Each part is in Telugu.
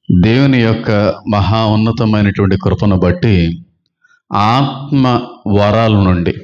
దేవుని యొక్క మహా ఉన్నతమైనటువంటి కృపను బట్టి ఆత్మ వరాల నుండి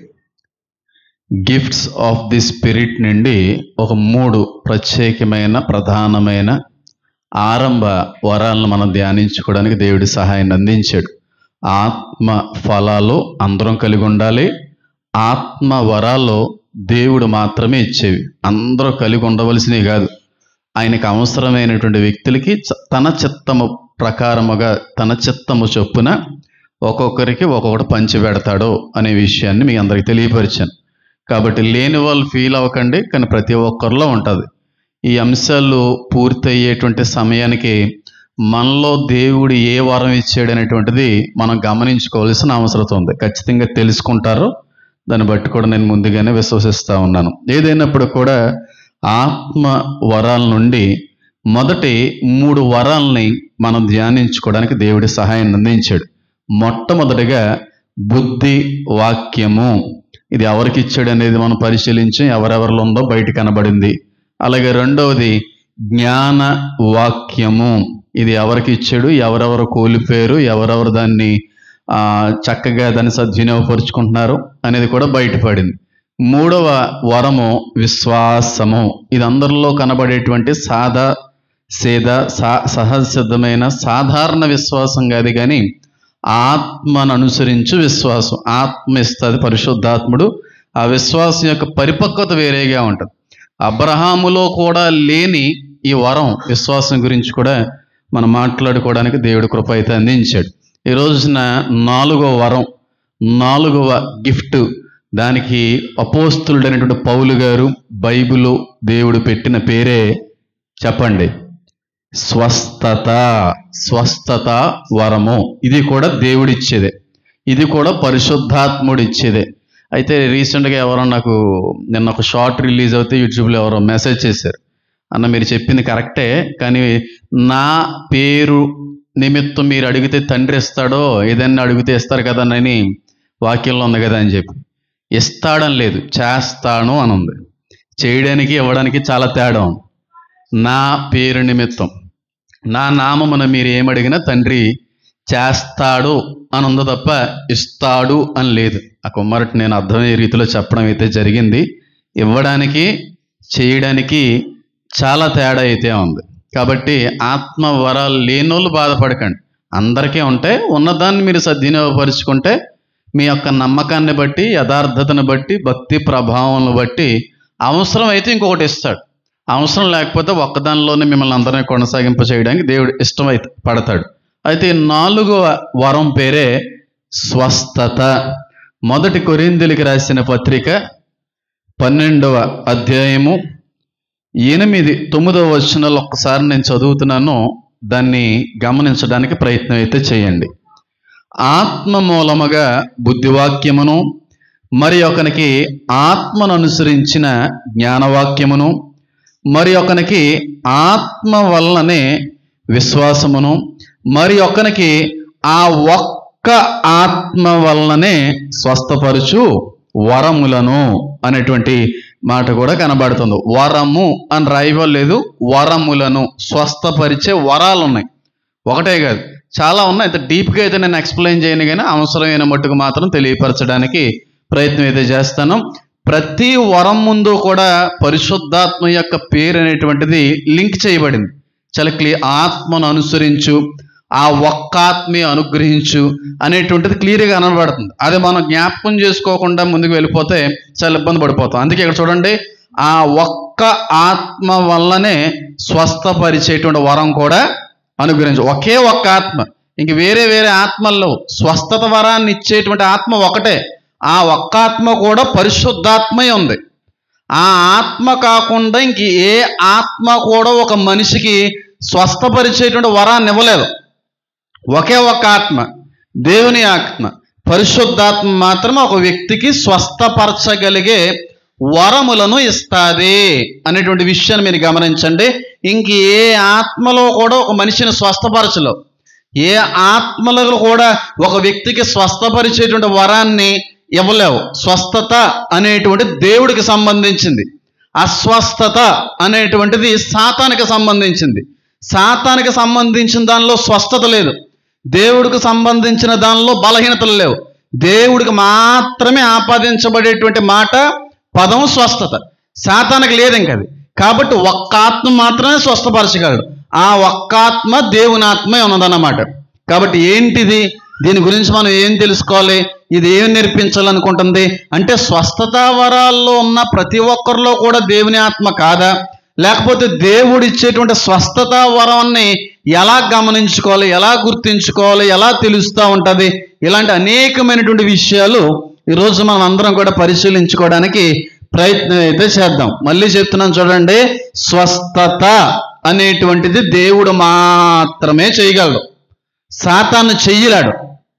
గిఫ్ట్స్ ఆఫ్ ది స్పిరిట్ నుండి ఒక మూడు ప్రత్యేకమైన ప్రధానమైన ఆరంభ వరాలను మనం ధ్యానించుకోవడానికి దేవుడి సహాయాన్ని అందించాడు ఆత్మ ఫలాలు అందరం కలిగి ఉండాలి ఆత్మ వరాలు దేవుడు మాత్రమే ఇచ్చేవి అందరూ కలిగి ఉండవలసినవి కాదు ఆయనకు అవసరమైనటువంటి వ్యక్తులకి చ- తన చిత్తము ప్రకారముగా తన చిత్తము చొప్పున ఒక్కొక్కరికి ఒక్కొక్కటి పంచి పెడతాడు అనే విషయాన్ని మీ అందరికి తెలియపరిచాను కాబట్టి లేని వాళ్ళు ఫీల్ అవ్వకండి కానీ ప్రతి ఒక్కరిలో ఉంటుంది ఈ అంశాలు పూర్తయ్యేటువంటి సమయానికి మనలో దేవుడు ఏ వరం ఇచ్చాడు అనేటువంటిది మనం గమనించుకోవాల్సిన అవసరం ఉంది ఖచ్చితంగా తెలుసుకుంటారు దాన్ని బట్టి కూడా నేను ముందుగానే విశ్వసిస్తా ఉన్నాను ఏదైనప్పుడు కూడా ఆత్మ వరాల నుండి మొదటి మూడు వరాలని మనం ధ్యానించుకోవడానికి దేవుడి సహాయాన్ని అందించాడు మొట్టమొదటిగా బుద్ధి వాక్యము ఇది ఎవరికి ఇచ్చాడు అనేది మనం పరిశీలించి ఎవరెవరిలో ఉందో బయట కనబడింది అలాగే రెండవది జ్ఞాన వాక్యము ఇది ఎవరికి ఇచ్చాడు ఎవరెవరు కోల్పోయారు ఎవరెవరు దాన్ని ఆ, చక్కగా దాన్ని సద్వినియోగపరుచుకుంటున్నారు అనేది కూడా బయటపడింది మూడవ వరము విశ్వాసము ఇది అందరిలో కనబడేటువంటి సాదా సేద సా సహజ సిద్ధమైన సాధారణ విశ్వాసం కాదు కానీ ఆత్మను అనుసరించు విశ్వాసం ఆత్మ ఇస్తుంది పరిశుద్ధాత్ముడు ఆ విశ్వాసం యొక్క పరిపక్వత వేరేగా ఉంటుంది అబ్రహాములో కూడా లేని ఈ వరం విశ్వాసం గురించి కూడా మనం మాట్లాడుకోవడానికి దేవుడి కృప అయితే అందించాడు ఈ రోజున నాలుగో వరం నాలుగవ గిఫ్ట్ దానికి అపోస్తులుడైనటువంటి పౌలు గారు బైబిలు దేవుడు పెట్టిన పేరే చెప్పండి స్వస్థత స్వస్థత వరము ఇది కూడా దేవుడిచ్చేదే ఇది కూడా పరిశుద్ధాత్ముడు ఇచ్చేదే అయితే రీసెంట్గా ఎవరో నాకు నిన్న ఒక షార్ట్ రిలీజ్ అవుతే యూట్యూబ్లో ఎవరో మెసేజ్ చేశారు అన్న మీరు చెప్పింది కరెక్టే కానీ నా పేరు నిమిత్తం మీరు అడిగితే తండ్రి ఇస్తాడో ఏదన్నా అడిగితే ఇస్తారు కదా అని వాక్యంలో ఉంది కదా అని చెప్పి ఇస్తాడని లేదు చేస్తాను అని ఉంది చేయడానికి ఇవ్వడానికి చాలా తేడా ఉంది నా పేరు నిమిత్తం నా నామమున మీరు ఏమడిగినా తండ్రి చేస్తాడు అని ఉందో తప్ప ఇస్తాడు అని లేదు ఆ కుమారుటి నేను అర్థమయ్యే రీతిలో చెప్పడం అయితే జరిగింది ఇవ్వడానికి చేయడానికి చాలా తేడా అయితే ఉంది కాబట్టి ఆత్మ వరాలు లేనోళ్ళు బాధపడకండి అందరికీ ఉంటే ఉన్నదాన్ని మీరు సద్వినియోగపరుచుకుంటే మీ యొక్క నమ్మకాన్ని బట్టి యథార్థతను బట్టి భక్తి ప్రభావం బట్టి అవసరం అయితే ఇంకొకటి ఇస్తాడు అవసరం లేకపోతే ఒక్కదానిలోనే మిమ్మల్ని అందరినీ కొనసాగింప చేయడానికి దేవుడు ఇష్టమైతే పడతాడు అయితే ఈ నాలుగవ వరం పేరే స్వస్థత మొదటి కొరిందులకి రాసిన పత్రిక పన్నెండవ అధ్యాయము ఎనిమిది తొమ్మిదవ వచనాలు ఒక్కసారి నేను చదువుతున్నాను దాన్ని గమనించడానికి ప్రయత్నం అయితే చేయండి ఆత్మ మూలముగా బుద్ధివాక్యమును మరి ఒకనికి ఆత్మను అనుసరించిన జ్ఞానవాక్యమును మరి ఒకనికి ఆత్మ వలననే విశ్వాసమును మరి ఒకనికి ఆ ఒక్క ఆత్మ వలననే స్వస్థపరచు వరములను అనేటువంటి మాట కూడా కనబడుతుంది వరము అని రాయవలేదు వరములను స్వస్థపరిచే వరాలు ఉన్నాయి ఒకటే కాదు చాలా ఉన్నాయి ఇంత డీప్గా అయితే నేను ఎక్స్ప్లెయిన్ చేయను కానీ అవసరమైన మట్టుకు మాత్రం తెలియపరచడానికి ప్రయత్నం అయితే చేస్తాను ప్రతి వరం ముందు కూడా పరిశుద్ధాత్మ యొక్క పేరు అనేటువంటిది లింక్ చేయబడింది చాలా క్లియర్ ఆత్మను అనుసరించు ఆ ఒక్క ఆత్మే అనుగ్రహించు అనేటువంటిది క్లియర్గా కనబడుతుంది అది మనం జ్ఞాపకం చేసుకోకుండా ముందుకు వెళ్ళిపోతే చాలా ఇబ్బంది పడిపోతాం అందుకే ఇక్కడ చూడండి ఆ ఒక్క ఆత్మ వల్లనే స్వస్థపరిచేటువంటి వరం కూడా అనుగ్రహించు ఒకే ఒక్క ఆత్మ ఇంక వేరే వేరే ఆత్మల్లో స్వస్థత వరాన్ని ఇచ్చేటువంటి ఆత్మ ఒకటే ఆ ఒక్క ఆత్మ కూడా పరిశుద్ధాత్మే ఉంది ఆ ఆత్మ కాకుండా ఇంక ఏ ఆత్మ కూడా ఒక మనిషికి స్వస్థపరిచేటువంటి వరాన్ని ఇవ్వలేదు ఒకే ఒక ఆత్మ దేవుని ఆత్మ పరిశుద్ధాత్మ మాత్రమే ఒక వ్యక్తికి స్వస్థపరచగలిగే వరములను ఇస్తాది అనేటువంటి విషయాన్ని మీరు గమనించండి ఇంక ఏ ఆత్మలో కూడా ఒక మనిషిని స్వస్థపరచలేవు ఏ ఆత్మలో కూడా ఒక వ్యక్తికి స్వస్థపరిచేటువంటి వరాన్ని ఇవ్వలేవు స్వస్థత అనేటువంటి దేవుడికి సంబంధించింది అస్వస్థత అనేటువంటిది సాతానికి సంబంధించింది సాతానికి సంబంధించిన దానిలో స్వస్థత లేదు దేవుడికి సంబంధించిన దానిలో బలహీనతలు లేవు దేవుడికి మాత్రమే ఆపాదించబడేటువంటి మాట పదం స్వస్థత సాతానికి లేదు ఇంక అది కాబట్టి ఒక్క ఆత్మ మాత్రమే స్వస్థపరచగలడు ఆ ఒక్క ఆత్మ దేవుని ఆత్మే ఉన్నదన్నమాట కాబట్టి ఏంటిది దీని గురించి మనం ఏం తెలుసుకోవాలి ఇది ఏం నేర్పించాలనుకుంటుంది అంటే స్వస్థత వరాల్లో ఉన్న ప్రతి ఒక్కరిలో కూడా దేవుని ఆత్మ కాదా లేకపోతే దేవుడు ఇచ్చేటువంటి స్వస్థత వరాన్ని ఎలా గమనించుకోవాలి ఎలా గుర్తించుకోవాలి ఎలా తెలుస్తూ ఉంటుంది ఇలాంటి అనేకమైనటువంటి విషయాలు ఈరోజు మనం అందరం కూడా పరిశీలించుకోవడానికి ప్రయత్నం అయితే చేద్దాం మళ్ళీ చెప్తున్నాను చూడండి స్వస్థత అనేటువంటిది దేవుడు మాత్రమే చేయగలడు సాతాను చెయ్యలేడు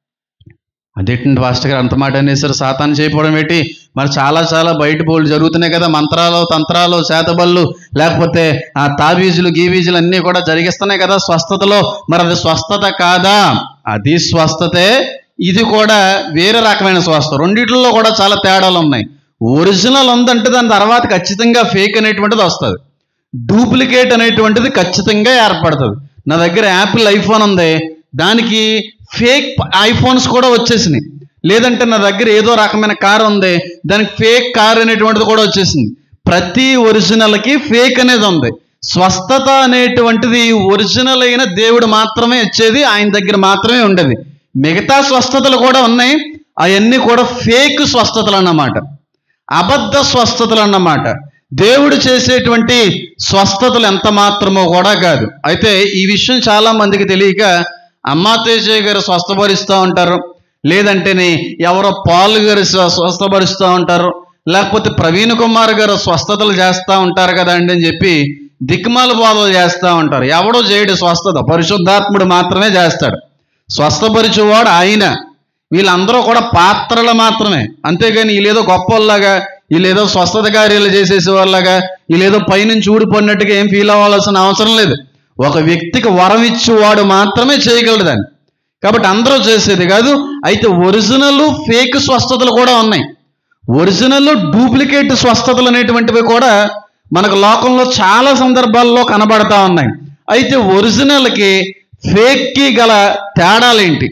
అదేంటి పాస్టర్ గారు అంత మాట అనేసారు సాతాను చేయకపోవడం ఏంటి మరి చాలా చాలా బయట బోళ్ళు జరుగుతున్నాయి కదా మంత్రాలు తంత్రాలు చేతబళ్ళు లేకపోతే ఆ తాబీజులు గీబీజులు అన్నీ కూడా జరిగిస్తున్నాయి కదా స్వస్థతలో మరి అది స్వస్థత కాదా అది స్వస్థతే ఇది కూడా వేరే రకమైన స్వస్థ రెండిట్లో కూడా చాలా తేడాలు ఉన్నాయి ఒరిజినల్ ఉందంటే దాని తర్వాత ఖచ్చితంగా ఫేక్ అనేటువంటిది వస్తుంది డూప్లికేట్ అనేటువంటిది ఖచ్చితంగా ఏర్పడుతుంది నా దగ్గర యాపిల్ ఐఫోన్ ఉంది దానికి ఫేక్ ఐఫోన్స్ కూడా వచ్చేసినాయి లేదంటే నా దగ్గర ఏదో రకమైన కార్ ఉంది దానికి ఫేక్ కార్ అనేటువంటిది కూడా వచ్చేసింది ప్రతి ఒరిజినల్కి ఫేక్ అనేది ఉంది స్వస్థత అనేటువంటిది ఒరిజినల్ అయిన దేవుడు మాత్రమే ఇచ్చేది ఆయన దగ్గర మాత్రమే ఉండేది మిగతా స్వస్థతలు కూడా ఉన్నాయి అవన్నీ కూడా ఫేక్ స్వస్థతలు అన్నమాట అబద్ధ స్వస్థతలు అన్నమాట దేవుడు చేసేటువంటి స్వస్థతలు ఎంత మాత్రమో కూడా కాదు అయితే ఈ విషయం చాలా మందికి తెలియక అమ్మా తేజయ్య గారు స్వస్థపరుస్తూ ఉంటారు లేదంటేనే ఎవరో పాలు గారు స్వ- స్వస్థపరుస్తూ ఉంటారు లేకపోతే ప్రవీణ్ కుమార్ గారు స్వస్థతలు చేస్తూ ఉంటారు కదా అండి అని చెప్పి దిక్మాల బోధలు చేస్తూ ఉంటారు ఎవడో చేయడు స్వస్థత పరిశుద్ధాత్ముడు మాత్రమే చేస్తాడు స్వస్థపరిచేవాడు ఆయన వీళ్ళందరూ కూడా పాత్రలు మాత్రమే అంతేగాని వీళ్ళేదో గొప్పలాగా వీళ్ళేదో స్వస్థత కార్యాలు చేసేసే వాళ్ళగా వీళ్ళేదో పైనుంచి ఊడిపోయినట్టుగా ఏం ఫీల్ అవ్వాల్సిన అవసరం లేదు ఒక వ్యక్తికి వరం ఇచ్చేవాడు మాత్రమే చేయగలడు దాన్ని కాబట్టి అందరూ చేసేది కాదు అయితే ఒరిజినల్ ఫేక్ స్వస్థతలు కూడా ఉన్నాయి ఒరిజినల్ డూప్లికేట్ స్వస్థతలు అనేటువంటివి కూడా మనకు లోకంలో చాలా సందర్భాల్లో కనబడతా ఉన్నాయి అయితే ఒరిజినల్కి ఫేక్కి గల తేడాలేంటి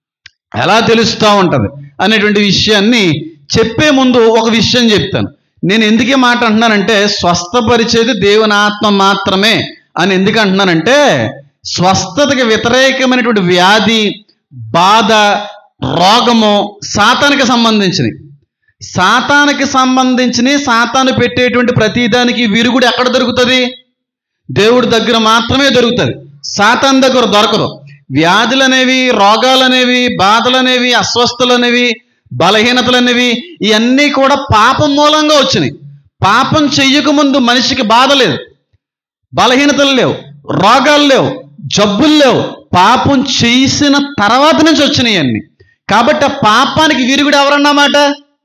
ఎలా తెలుస్తూ ఉంటుంది అనేటువంటి విషయాన్ని చెప్పే ముందు ఒక విషయం చెప్తాను నేను ఎందుకు ఈ మాట అంటున్నానంటే స్వస్థపరిచేది దేవుని ఆత్మ మాత్రమే అని ఎందుకు అంటున్నానంటే స్వస్థతకి వ్యతిరేకమైనటువంటి వ్యాధి బాధ రోగము సాతానికి సంబంధించినవి సాతానికి సంబంధించిన సాతాను పెట్టేటువంటి ప్రతిదానికి విరుగుడు ఎక్కడ దొరుకుతుంది దేవుడి దగ్గర మాత్రమే దొరుకుతుంది సాతాన్ దగ్గర దొరకదు వ్యాధులు అనేవి రోగాలు అనేవి బాధలు అనేవి అస్వస్థలు అనేవి బలహీనతలు అనేవి ఇవన్నీ కూడా పాపం మూలంగా వచ్చినాయి పాపం చెయ్యకముందు మనిషికి బాధ లేదు బలహీనతలు లేవు రోగాలు లేవు జబ్బులు లేవు పాపం చేసిన తర్వాత నుంచి వచ్చినాయి అన్ని కాబట్టి ఆ పాపానికి విరుగుడు ఎవరన్నమాట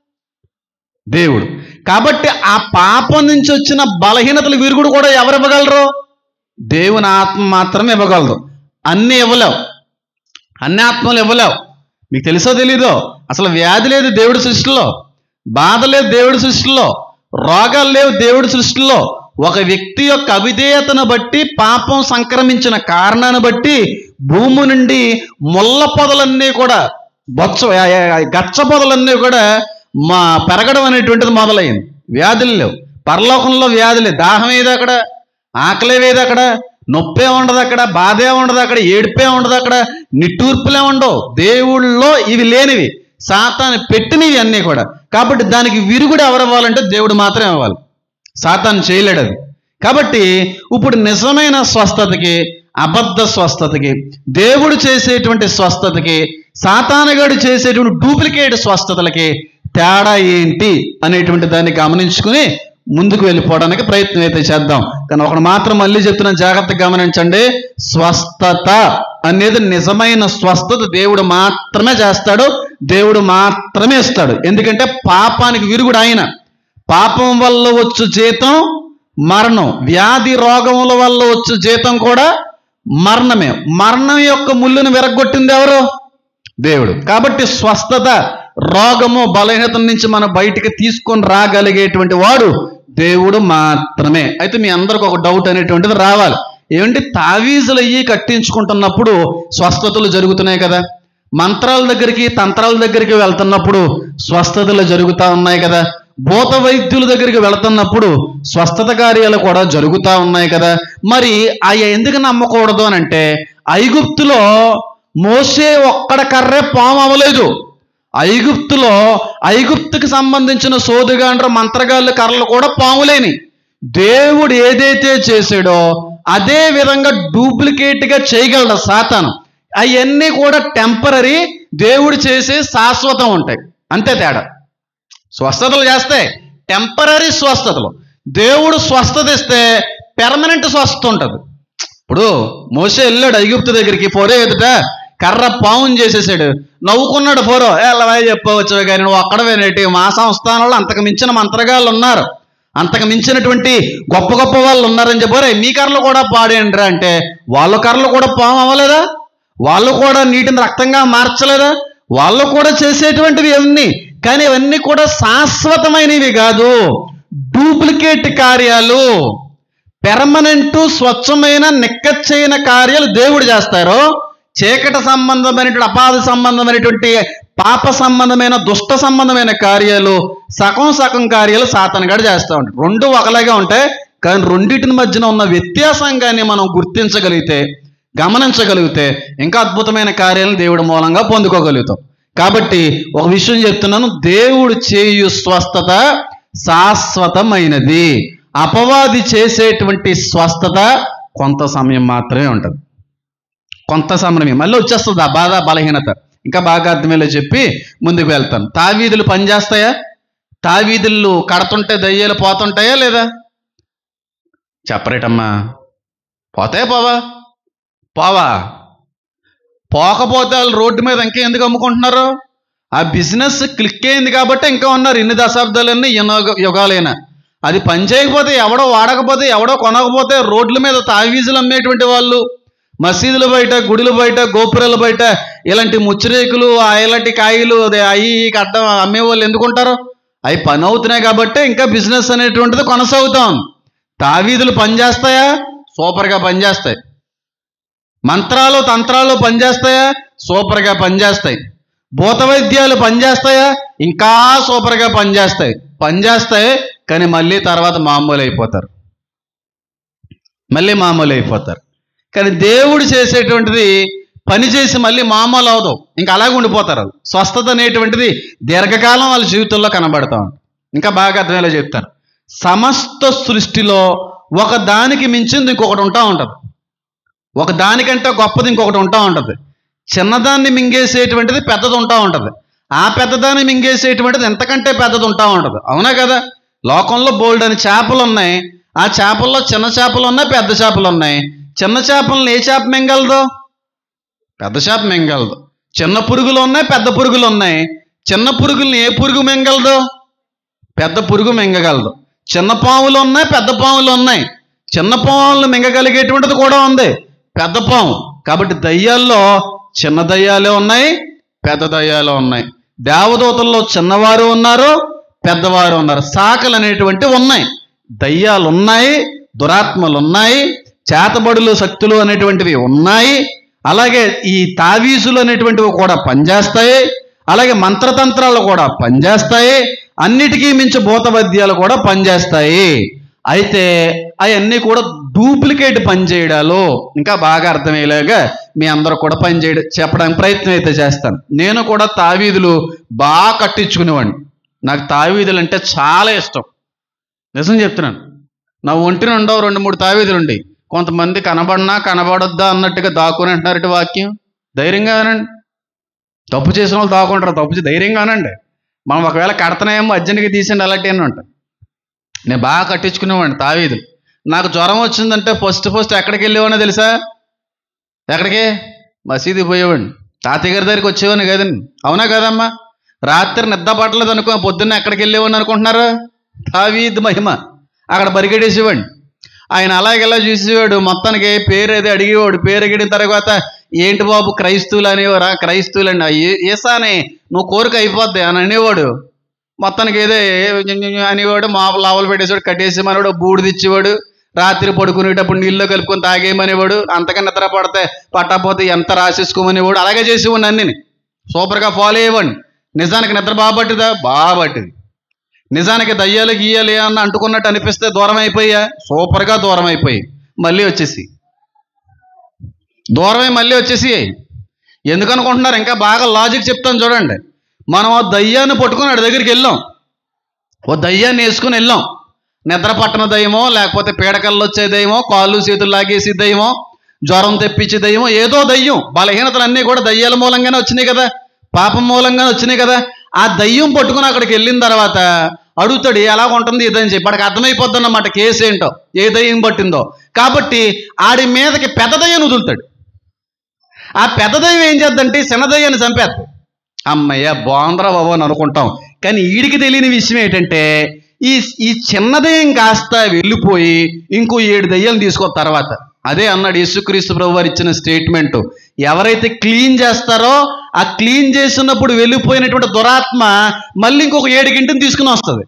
దేవుడు కాబట్టి ఆ పాపం నుంచి వచ్చిన బలహీనతల విరుగుడు కూడా ఎవరు ఇవ్వగలరు దేవుని ఆత్మ మాత్రమే ఇవ్వగలరు అన్నీ ఇవ్వలేవు అన్ని ఆత్మలు ఇవ్వలేవు మీకు తెలుసో తెలీదో అసలు వ్యాధి లేదు దేవుడి సృష్టిలో బాధ లేదు దేవుడి సృష్టిలో రోగాలు లేవు దేవుడి సృష్టిలో ఒక వ్యక్తి యొక్క అవిధేయతను బట్టి పాపం సంక్రమించిన కారణాన్ని బట్టి భూమి నుండి ముళ్ళ పొదలన్నీ కూడా బొచ్చ గచ్చ పొదలన్నీ కూడా మా పెరగడం అనేటువంటిది మొదలైంది వ్యాధులు లేవు పరలోకంలో వ్యాధులే దాహం ఏది అక్కడ ఆకలే వేది అక్కడ నొప్పే ఉండదు అక్కడ బాధే ఉండదు అక్కడ ఏడుపే ఉండదు అక్కడ నిట్టూర్పులే ఉండవు దేవుళ్ళలో ఇవి లేనివి సాతాను పెట్టినవి అన్నీ కూడా కాబట్టి దానికి విరుగుడు ఎవరు ఇవ్వాలంటే దేవుడు మాత్రమే ఇవ్వాలి సాతాను చేయలేడు అది కాబట్టి ఇప్పుడు నిజమైన స్వస్థతకి అబద్ధ స్వస్థతకి దేవుడు చేసేటువంటి స్వస్థతకి సాతానుగాడు చేసేటువంటి డూప్లికేట్ స్వస్థతలకి తేడా ఏంటి అనేటువంటి దాన్ని గమనించుకుని ముందుకు వెళ్ళిపోవడానికి ప్రయత్నం అయితే చేద్దాం కానీ ఒకటి మాత్రం మళ్ళీ చెప్తున్నాను జాగ్రత్తగా గమనించండి స్వస్థత అనేది నిజమైన స్వస్థత దేవుడు మాత్రమే చేస్తాడు దేవుడు మాత్రమే ఇస్తాడు ఎందుకంటే పాపానికి విరుగుడు ఆయన పాపం వల్ల వచ్చు జీతం మరణం వ్యాధి రోగముల వల్ల వచ్చు జీతం కూడా మరణమే మరణం యొక్క ముళ్ళును విరగొట్టింది ఎవరు దేవుడు కాబట్టి స్వస్థత రోగము బలహీనత నుంచి మనం బయటికి తీసుకొని రాగలిగేటువంటి వాడు దేవుడు మాత్రమే అయితే మీ అందరికి ఒక డౌట్ అనేటువంటిది రావాలి ఏమంటే తావీజులు అయ్యి కట్టించుకుంటున్నప్పుడు స్వస్థతలు జరుగుతున్నాయి కదా మంత్రాల దగ్గరికి తంత్రాల దగ్గరికి వెళ్తున్నప్పుడు స్వస్థతలు జరుగుతూ ఉన్నాయి కదా భూత వైద్యుల దగ్గరికి వెళుతున్నప్పుడు స్వస్థత కార్యాలు కూడా జరుగుతూ ఉన్నాయి కదా మరి అవి ఎందుకు నమ్మకూడదు అని అంటే ఐగుప్తులో మోసే ఒక్కడ కర్రే పాము అవ్వలేదు ఐగుప్తులో ఐగుప్తుకి సంబంధించిన సోదుగాండ్ర మంత్రగాళ్ళ కర్రలు కూడా పాములేని దేవుడు ఏదైతే చేశాడో అదే విధంగా డూప్లికేట్ గా చేయగలడు సాతాను అవన్నీ కూడా టెంపరీ దేవుడు చేసే శాశ్వతం ఉంటాయి అంతే తేడా స్వస్థతలు చేస్తే టెంపరీ స్వస్థతలు దేవుడు స్వస్థత ఇస్తే పెర్మనెంట్ స్వస్థత ఉంటుంది ఇప్పుడు మోసే వెళ్ళాడు ఐగుప్తు దగ్గరికి ఫోరో ఎదుట కర్ర పావును చేసేసాడు నవ్వుకున్నాడు ఫోరో ఎలా చెప్పవచ్చు కానీ నువ్వు అక్కడ వినేటి మా సంస్థానంలో అంతకు మించిన మంత్రగాళ్ళు ఉన్నారు అంతకు మించినటువంటి గొప్ప గొప్ప వాళ్ళు ఉన్నారని చెప్పారు మీ కర్రలు కూడా పాడేయండిరా అంటే వాళ్ళ కర్రలు కూడా పాము అవ్వలేదా వాళ్ళు కూడా నీటిని రక్తంగా మార్చలేదా వాళ్ళు కూడా చేసేటువంటివి ఇవన్నీ కానీ ఇవన్నీ కూడా శాశ్వతమైనవి కాదు డూప్లికేట్ కార్యాలు పెర్మనెంట్ స్వచ్ఛమైన నిక్కచ్చైన కార్యాలు దేవుడు చేస్తారు చీకట సంబంధమైనటువంటి అపాధ సంబంధమైనటువంటి పాప సంబంధమైన దుష్ట సంబంధమైన కార్యాలు సగం సగం కార్యాలు సాతనగాడు చేస్తూ ఉంటాడు రెండు ఒకలాగే ఉంటాయి కానీ రెండింటిని మధ్యన ఉన్న వ్యత్యాసంగానే మనం గుర్తించగలిగితే గమనించగలిగితే ఇంకా అద్భుతమైన కార్యాలను దేవుడి మూలంగా పొందుకోగలుగుతాం కాబట్టి ఒక విషయం చెప్తున్నాను దేవుడు చేయు స్వస్థత శాశ్వతమైనది అపవాది చేసేటువంటి స్వస్థత కొంత సమయం మాత్రమే ఉంటుంది కొంత సమయమే మళ్ళీ వచ్చేస్తుంది ఆ బాధ బలహీనత ఇంకా బాగా అర్థమయ్యేలా చెప్పి ముందుకు వెళ్తాను తావీదులు పనిచేస్తాయా తావీదులు కడుతుంటే దయ్యాలు పోతుంటాయా లేదా చెప్పరేటమ్మా పోతాయా పోవా పోవా పోకపోతే వాళ్ళు రోడ్డు మీద ఇంకా ఎందుకు అమ్ముకుంటున్నారు ఆ బిజినెస్ క్లిక్ అయింది కాబట్టి ఇంకా ఉన్నారు ఇన్ని దశాబ్దాలన్నీ ఎన్నో యుగాలైనా అది పని చేయకపోతే ఎవడో వాడకపోతే ఎవడో కొనకపోతే రోడ్ల మీద తావీజులు అమ్మేటువంటి వాళ్ళు మసీదుల బయట గుడుల బయట గోపురాల బయట ఇలాంటి ముచ్చిరేకులు ఆ ఇలాంటి కాయలు అదే అవి కట్ట అమ్మే వాళ్ళు ఎందుకుంటారు అవి పని అవుతున్నాయి కాబట్టి ఇంకా బిజినెస్ అనేటువంటిది కొనసాగుతాం తావీదులు పనిచేస్తాయా సూపర్గా పనిచేస్తాయి మంత్రాలు తంత్రాలు పనిచేస్తాయా సూపర్గా పనిచేస్తాయి భూత వైద్యాలు పనిచేస్తాయా ఇంకా సూపర్గా పనిచేస్తాయి పనిచేస్తాయి కానీ మళ్ళీ తర్వాత మామూలు అయిపోతారు మళ్ళీ మామూలు అయిపోతారు కానీ దేవుడు చేసేటువంటిది పని చేసి మళ్ళీ మామూలు అవదు ఇంకా అలాగే ఉండిపోతారు వాళ్ళు. స్వస్థత అనేటువంటిది దీర్ఘకాలం వాళ్ళ జీవితంలో కనబడతా ఉంటుంది ఇంకా బాగా అర్థమయ్యేలా చెప్తారు సమస్త సృష్టిలో ఒక దానికి మించింది ఇంకొకటి ఉంటా ఉంటుంది ఒక దానికంటే గొప్పది ఇంకొకటి ఉంటా ఉంటుంది చిన్నదాన్ని మింగేసేటువంటిది పెద్దది ఉంటా ఉంటుంది ఆ పెద్దదాన్ని మింగేసేటువంటిది ఎంతకంటే పెద్దది ఉంటా ఉంటుంది అవునా కదా లోకంలో బోల్డ్ అని చేపలు ఉన్నాయి ఆ చేపల్లో చిన్న చేపలు ఉన్నాయి పెద్ద చేపలు ఉన్నాయి చిన్న చేపలను ఏ చేప మింగలదు పెద్ద చేప మింగలదు చిన్న పురుగులు ఉన్నాయి పెద్ద పురుగులు ఉన్నాయి చిన్న పురుగుల్ని ఏ పురుగు మింగలదు పెద్ద పురుగు మింగగలదు చిన్న పాములు ఉన్నాయి పెద్ద పాములు ఉన్నాయి చిన్న పాములను మింగగలిగేటువంటిది కూడా ఉంది పెద్ద పాము కాబట్టి దయ్యాల్లో చిన్న దయ్యాలే ఉన్నాయి పెద్ద దయ్యాలు ఉన్నాయి దేవదూతల్లో చిన్నవారు ఉన్నారు పెద్దవారు ఉన్నారు శాఖలు అనేటువంటివి ఉన్నాయి దయ్యాలు ఉన్నాయి దురాత్మలు ఉన్నాయి చేతబడులు శక్తులు అనేటువంటివి ఉన్నాయి అలాగే ఈ తావీసులు అనేటువంటివి కూడా పనిచేస్తాయి అలాగే మంత్రతంత్రాలు కూడా పనిచేస్తాయి అన్నిటికీ మించి భూతవద్యాలు కూడా పనిచేస్తాయి అయితే అవన్నీ కూడా డూప్లికేట్ పనిచేయడాలు ఇంకా బాగా అర్థమయ్యేలాగా మీ అందరూ కూడా పనిచేయడం చెప్పడానికి ప్రయత్నం అయితే చేస్తాను నేను కూడా తావీదులు బాగా కట్టించుకునేవాడిని నాకు తావీదులు అంటే చాలా ఇష్టం నిజం చెప్తున్నాను నా ఒంటిని ఉండవు రెండు మూడు తావీదులు ఉండి కొంతమంది కనబడినా కనబడొద్దా అన్నట్టుగా దాక్కుని అంటున్నారట వాక్యం ధైర్యంగా అనండి తప్పు చేసిన వాళ్ళు దాక్కుంటారు తప్పు చే- ధైర్యంగా అనండి మనం ఒకవేళ కడతనేమో అర్జెంట్గా తీసిండి అలాంటి అని ఉంటాయి నేను బాగా కట్టించుకునేవాడిని తావీదులు నాకు జ్వరం వచ్చిందంటే ఫస్ట్ ఫస్ట్ ఎక్కడికి వెళ్ళేవాడినో తెలుసా ఎక్కడికి మసీదు పోయేవాడిని తాతయ్య గారి దగ్గరికి వచ్చేవాడిని కదండి అవునా కదమ్మా రాత్రి నిద్ర పట్టలేదు అనుకో పొద్దున్న ఎక్కడికి వెళ్ళేవాడిని అనుకుంటున్నారు తావీద్ మహిమ అక్కడ బరిగడేసేవాడిని ఆయన అలాగెలా చూసేవాడు మొత్తానికి పేరు ఏదో అడిగేవాడు పేరు అడిగిన తర్వాత ఏంటి బాబు క్రైస్తవులు అనేవారా క్రైస్తవులు అండి ఏసానే నువ్వు కోరిక అయిపోద్ది అని అనేవాడు మొత్తానికి ఏదో అనేవాడు మా లావలు పెట్టేసాడు కట్టేసేమనేవాడు బూడిద ఇచ్చేవాడు రాత్రి పడుకునేటప్పుడు నీళ్ళు కలుపుకొని తాగేయమనేవాడు అంతకన్నా నిద్ర పడితే పట్టకపోతే ఎంత రాసేసుకోమనేవాడు అలాగే చేసేవాడిని అన్ని సూపర్గా ఫాలో అయ్యేవాడిని నిజానికి నిద్ర బాగా పట్టిదా బాగా పట్టింది నిజానికి దయ్యాలు గీయాలి అన్న అంటుకున్నట్టు అనిపిస్తే దూరం అయిపోయా సూపర్గా దూరం అయిపోయి మళ్ళీ వచ్చేసి దూరమై మళ్ళీ వచ్చేసి ఎందుకు అనుకుంటున్నారు ఇంకా బాగా లాజిక్ చెప్తాను చూడండి మనం ఆ దయ్యాన్ని పట్టుకుని వాడి దగ్గరికి వెళ్ళాం ఓ దయ్యాన్ని వేసుకుని వెళ్ళాం నిద్ర పట్టణ దయ్యమో లేకపోతే పీడకల్లో వచ్చే దయ్యమో కాళ్ళు చేతులు లాగేసి దయ్యమో జ్వరం తెప్పించే దయ్యమో ఏదో దయ్యం బలహీనతలన్నీ కూడా దయ్యాల మూలంగానే వచ్చినాయి కదా పాపం మూలంగానే వచ్చినాయి కదా ఆ దయ్యం పట్టుకుని అక్కడికి వెళ్ళిన తర్వాత అడుగుతాడు ఎలా ఉంటుంది ఇదని చెప్పి వాడికి అర్థమైపోద్ది అన్నమాట కేసు ఏంటో ఏ దయ్యం పట్టిందో కాబట్టి ఆడి మీదకి పెద్ద దయ్యం వదులుతాడు ఆ పెద్ద దయ్యం ఏం చేద్దంటే చిన్న దయ్యాన్ని చంపేద్ది అమ్మయ్య బాగుందిరా బాబు అని అనుకుంటాం కానీ ఈడికి తెలియని విషయం ఏంటంటే ఈ ఈ చిన్న దయ్యం కాస్త వెళ్ళిపోయి ఇంకో ఏడు దయ్యాలు తీసుకో తర్వాత అదే అన్నాడు యేసుక్రీస్తు ప్రభు వారు ఇచ్చిన స్టేట్మెంట్ ఎవరైతే క్లీన్ చేస్తారో ఆ క్లీన్ చేసినప్పుడు వెళ్ళిపోయినటువంటి దురాత్మ మళ్ళీ ఇంకొక ఏడు గింటిని తీసుకుని వస్తుంది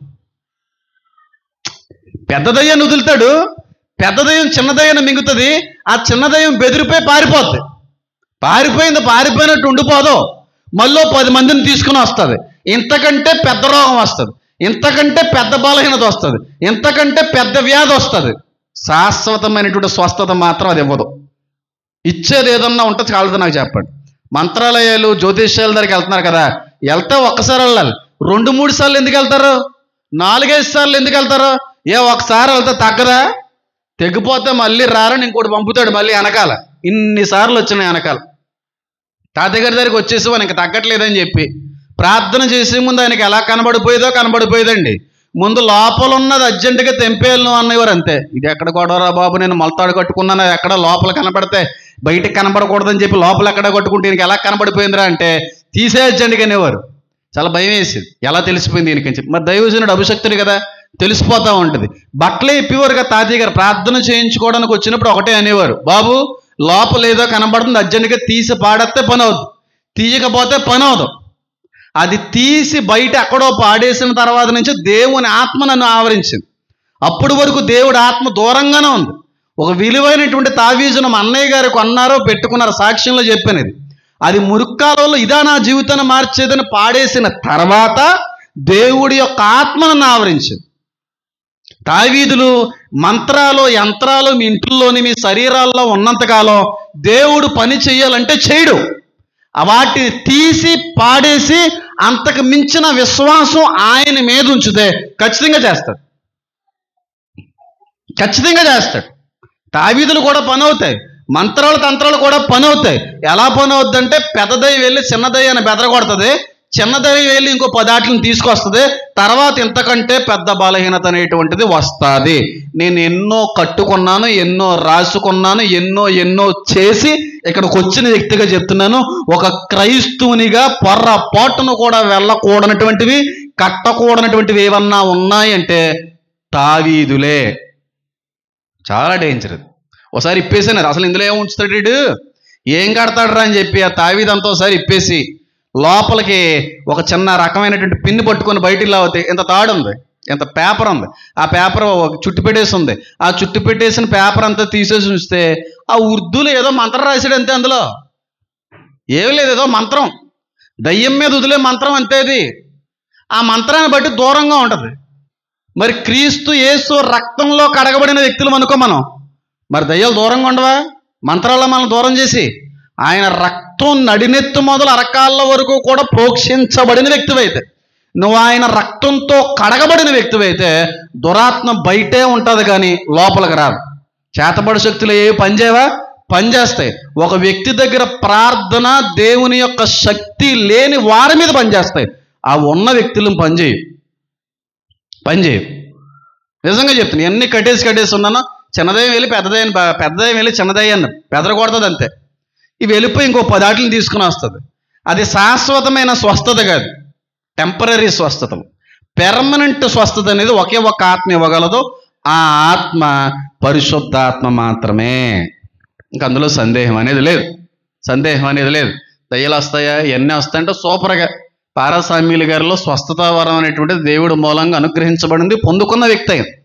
పెద్ద దయ్యాన్ని వదులుతాడు పెద్ద దయ్యం చిన్న దయ్యాన్ని మింగుతుంది ఆ చిన్న దయ్యం బెదిరిపోయి పారిపోద్ది పారిపోయింది పారిపోయినట్టు ఉండిపోదు మళ్ళీ పది మందిని తీసుకుని వస్తుంది ఇంతకంటే పెద్ద రోగం వస్తుంది ఇంతకంటే పెద్ద బలహీనత వస్తుంది ఇంతకంటే పెద్ద వ్యాధి వస్తుంది శాశ్వతమైనటువంటి స్వస్థత మాత్రం అది ఇవ్వదు ఇచ్చేది ఏదన్నా ఉంటే చాలదు నాకు చెప్పండి మంత్రాలయాలు జ్యోతిష్యాల దగ్గరికి వెళ్తున్నారు కదా వెళ్తే ఒక్కసారి వెళ్ళాలి రెండు మూడు సార్లు ఎందుకు వెళ్తారు నాలుగైదు సార్లు ఎందుకు వెళ్తారు ఏ ఒకసారి వెళ్తే తగ్గదా తెగిపోతే మళ్ళీ రారని ఇంకోటి పంపుతాడు మళ్ళీ వెనకాల ఇన్నిసార్లు వచ్చినాయి వెనకాల తాతయ్య గారి దగ్గరికి వచ్చేసి మనకి తగ్గట్లేదని చెప్పి ప్రార్థన చేసే ముందు ఆయనకి ఎలా కనబడిపోయేదో కనబడిపోయేదండి ముందు లోపల ఉన్నది అర్జెంటుగా తెంపేయాలను అన్నవారు అంతే ఇది ఎక్కడ గొడవరా బాబు నేను మొలతాడు కట్టుకున్నాను అది ఎక్కడ లోపల కనబడితే బయటకు కనబడకూడదని చెప్పి లోపల ఎక్కడ కట్టుకుంటే ఈయనకి ఎలా కనబడిపోయిందిరా అంటే తీసే అర్జెంటుగా అనేవారు చాలా భయం వేసేది ఎలా తెలిసిపోయింది దీనికి అని చెప్పి మరి దైవజనుడు అభిషక్తుడు కదా తెలిసిపోతా ఉంటుంది బట్టలే ఇప్పేవారు కదా తాతయ్య గారు ప్రార్థన చేయించుకోవడానికి వచ్చినప్పుడు ఒకటే అనేవారు బాబు లోపల ఏదో కనబడుతుంది అర్జెంటుగా తీసి పాడేస్తే పని అవుద్ది తీయకపోతే పని అవదు అది తీసి బయట ఎక్కడో పాడేసిన తర్వాత నుంచి దేవుని ఆత్మ నన్ను ఆవరించింది అప్పటి వరకు దేవుడి ఆత్మ దూరంగానే ఉంది ఒక విలువైనటువంటి తావీజును మా అన్నయ్య గారు కొన్నారో పెట్టుకున్నారో సాక్ష్యంలో చెప్పాను ఇది అది మురుక్కాలలో ఇదా నా జీవితాన్ని మార్చేదని పాడేసిన తర్వాత దేవుడి యొక్క ఆత్మ నన్ను ఆవరించింది తావీదులు మంత్రాలు యంత్రాలు మీ ఇంట్లోని మీ శరీరాల్లో ఉన్నంతకాలం దేవుడు పని చెయ్యాలంటే చేయడు ఆ వాటిని తీసి పాడేసి అంతకు మించిన విశ్వాసం ఆయన మీద ఉంచితే ఖచ్చితంగా చేస్తాడు ఖచ్చితంగా చేస్తాడు తావీదులు కూడా పని అవుతాయి మంత్రాలు తంత్రాలు కూడా పని అవుతాయి ఎలా పని అవుద్దంటే పెద్దదై వెళ్ళి చిన్నదై అని బెదరగొడుతుంది చిన్నదై వెళ్ళి ఇంకో పదార్థాలను తీసుకొస్తుంది తర్వాత ఇంతకంటే పెద్ద బలహీనత అనేటువంటిది వస్తుంది నేను ఎన్నో కట్టుకున్నాను ఎన్నో రాసుకున్నాను ఎన్నో ఎన్నో చేసి ఇక్కడికి వచ్చిన వ్యక్తిగా చెప్తున్నాను ఒక క్రైస్తవునిగా పొర్రపాటును కూడా వెళ్ళకూడనటువంటివి కట్టకూడనటువంటివి ఏమన్నా ఉన్నాయంటే తావీదులే చాలా డేంజర్ అది ఒకసారి ఇప్పేసాను అసలు ఇందులో ఏం ఉంచుతాడు వీడు ఏం కడతాడరా అని చెప్పి ఆ తావీదంతా ఒకసారి ఇప్పేసి లోపలికి ఒక చిన్న రకమైనటువంటి పిన్ని పట్టుకొని బయటికి లాగితే ఇంత తాడు ఉంది ఇంత పేపర్ ఉంది ఆ పేపర్ ఒక చుట్టు పెట్టేసి ఉంది ఆ చుట్టు పెట్టేసిన పేపర్ అంతా తీసేసి ఉంచితే ఆ ఉర్దూలో ఏదో మంత్రం రాశాడు అంతే అందులో ఏమీ లేదు ఏదో మంత్రం దయ్యం మీద వదిలే మంత్రం అంతే అది ఆ మంత్రాన్ని బట్టి దూరంగా ఉంటుంది మరి క్రీస్తు యేసు రక్తంలో కడగబడిన వ్యక్తులు అనుకో మనం మరి దయ్యాలు దూరంగా ఉండవా మంత్రాల్లో మనం దూరం చేసి ఆయన రక్తం నడినెత్తు మొదలు అరకాళ్ళ వరకు కూడా ప్రోక్షించబడిన వ్యక్తివైతే నువ్వు ఆయన రక్తంతో కడగబడిన వ్యక్తివైతే దురాత్మ బయటే ఉంటుంది కానీ లోపలికి రాదు చేతబడి శక్తులు ఏ పనిచేయవా పనిచేస్తాయి ఒక వ్యక్తి దగ్గర ప్రార్థన దేవుని యొక్క శక్తి లేని వారి మీద పనిచేస్తాయి ఆ ఉన్న వ్యక్తులను పనిచేయు పనిచేయు నిజంగా చెప్తాను ఎన్ని కట్టేసి కట్టేసి ఉన్నానో చిన్నదయం వెళ్ళి పెద్దదయం పెద్దదయం వెళ్ళి చిన్నదయ్యాన్ని పెదరకూడదు అంతే ఇవి వెళ్ళిపోయి ఇంకో పదాటిని తీసుకుని వస్తుంది అది శాశ్వతమైన స్వస్థత కాదు టెంపరీ స్వస్థతలు పెర్మనెంట్ స్వస్థత అనేది ఒకే ఒక్క ఆత్మ ఇవ్వగలదు ఆ ఆత్మ పరిశుద్ధాత్మ మాత్రమే ఇంక అందులో సందేహం అనేది లేదు సందేహం అనేది లేదు దయ్యాలు వస్తాయా ఎన్ని వస్తాయంటే సూపర్గా పారాసామ్యుల గారిలో స్వస్థత వరం అనేటువంటిది దేవుడి మూలంగా అనుగ్రహించబడింది పొందుకున్న వ్యక్తి ఆయన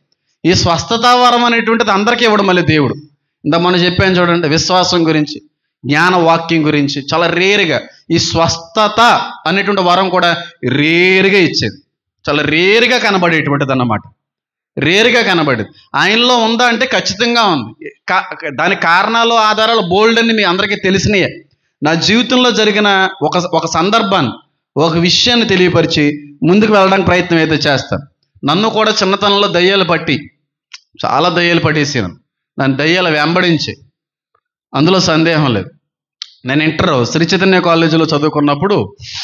ఈ స్వస్థత వరం అనేటువంటిది అందరికీ ఇవ్వడం మళ్ళీ దేవుడు ఇంత మనం చెప్పాను చూడండి విశ్వాసం గురించి జ్ఞాన వాక్యం గురించి చాలా రేరుగా ఈ స్వస్థత అనేటువంటి వరం కూడా రేరుగా ఇచ్చేది చాలా రేరుగా కనబడేటువంటిది అన్నమాట రేరుగా కనబడేది ఆయనలో ఉందా అంటే ఖచ్చితంగా ఉంది కా- దాని కారణాలు ఆధారాలు బోల్డ్ అని మీ అందరికీ తెలిసినాయే నా జీవితంలో జరిగిన ఒక ఒక సందర్భాన్ని ఒక విషయాన్ని తెలియపరిచి ముందుకు వెళ్ళడానికి ప్రయత్నం అయితే చేస్తాను నన్ను కూడా చిన్నతనంలో దయ్యాలు పట్టి చాలా దయ్యాలు పట్టేసాను నన్ను దయ్యాలు వెంబడించి అందులో సందేహం లేదు నేను ఇంటర్ శ్రీ చైతన్య కాలేజీలో చదువుకున్నప్పుడు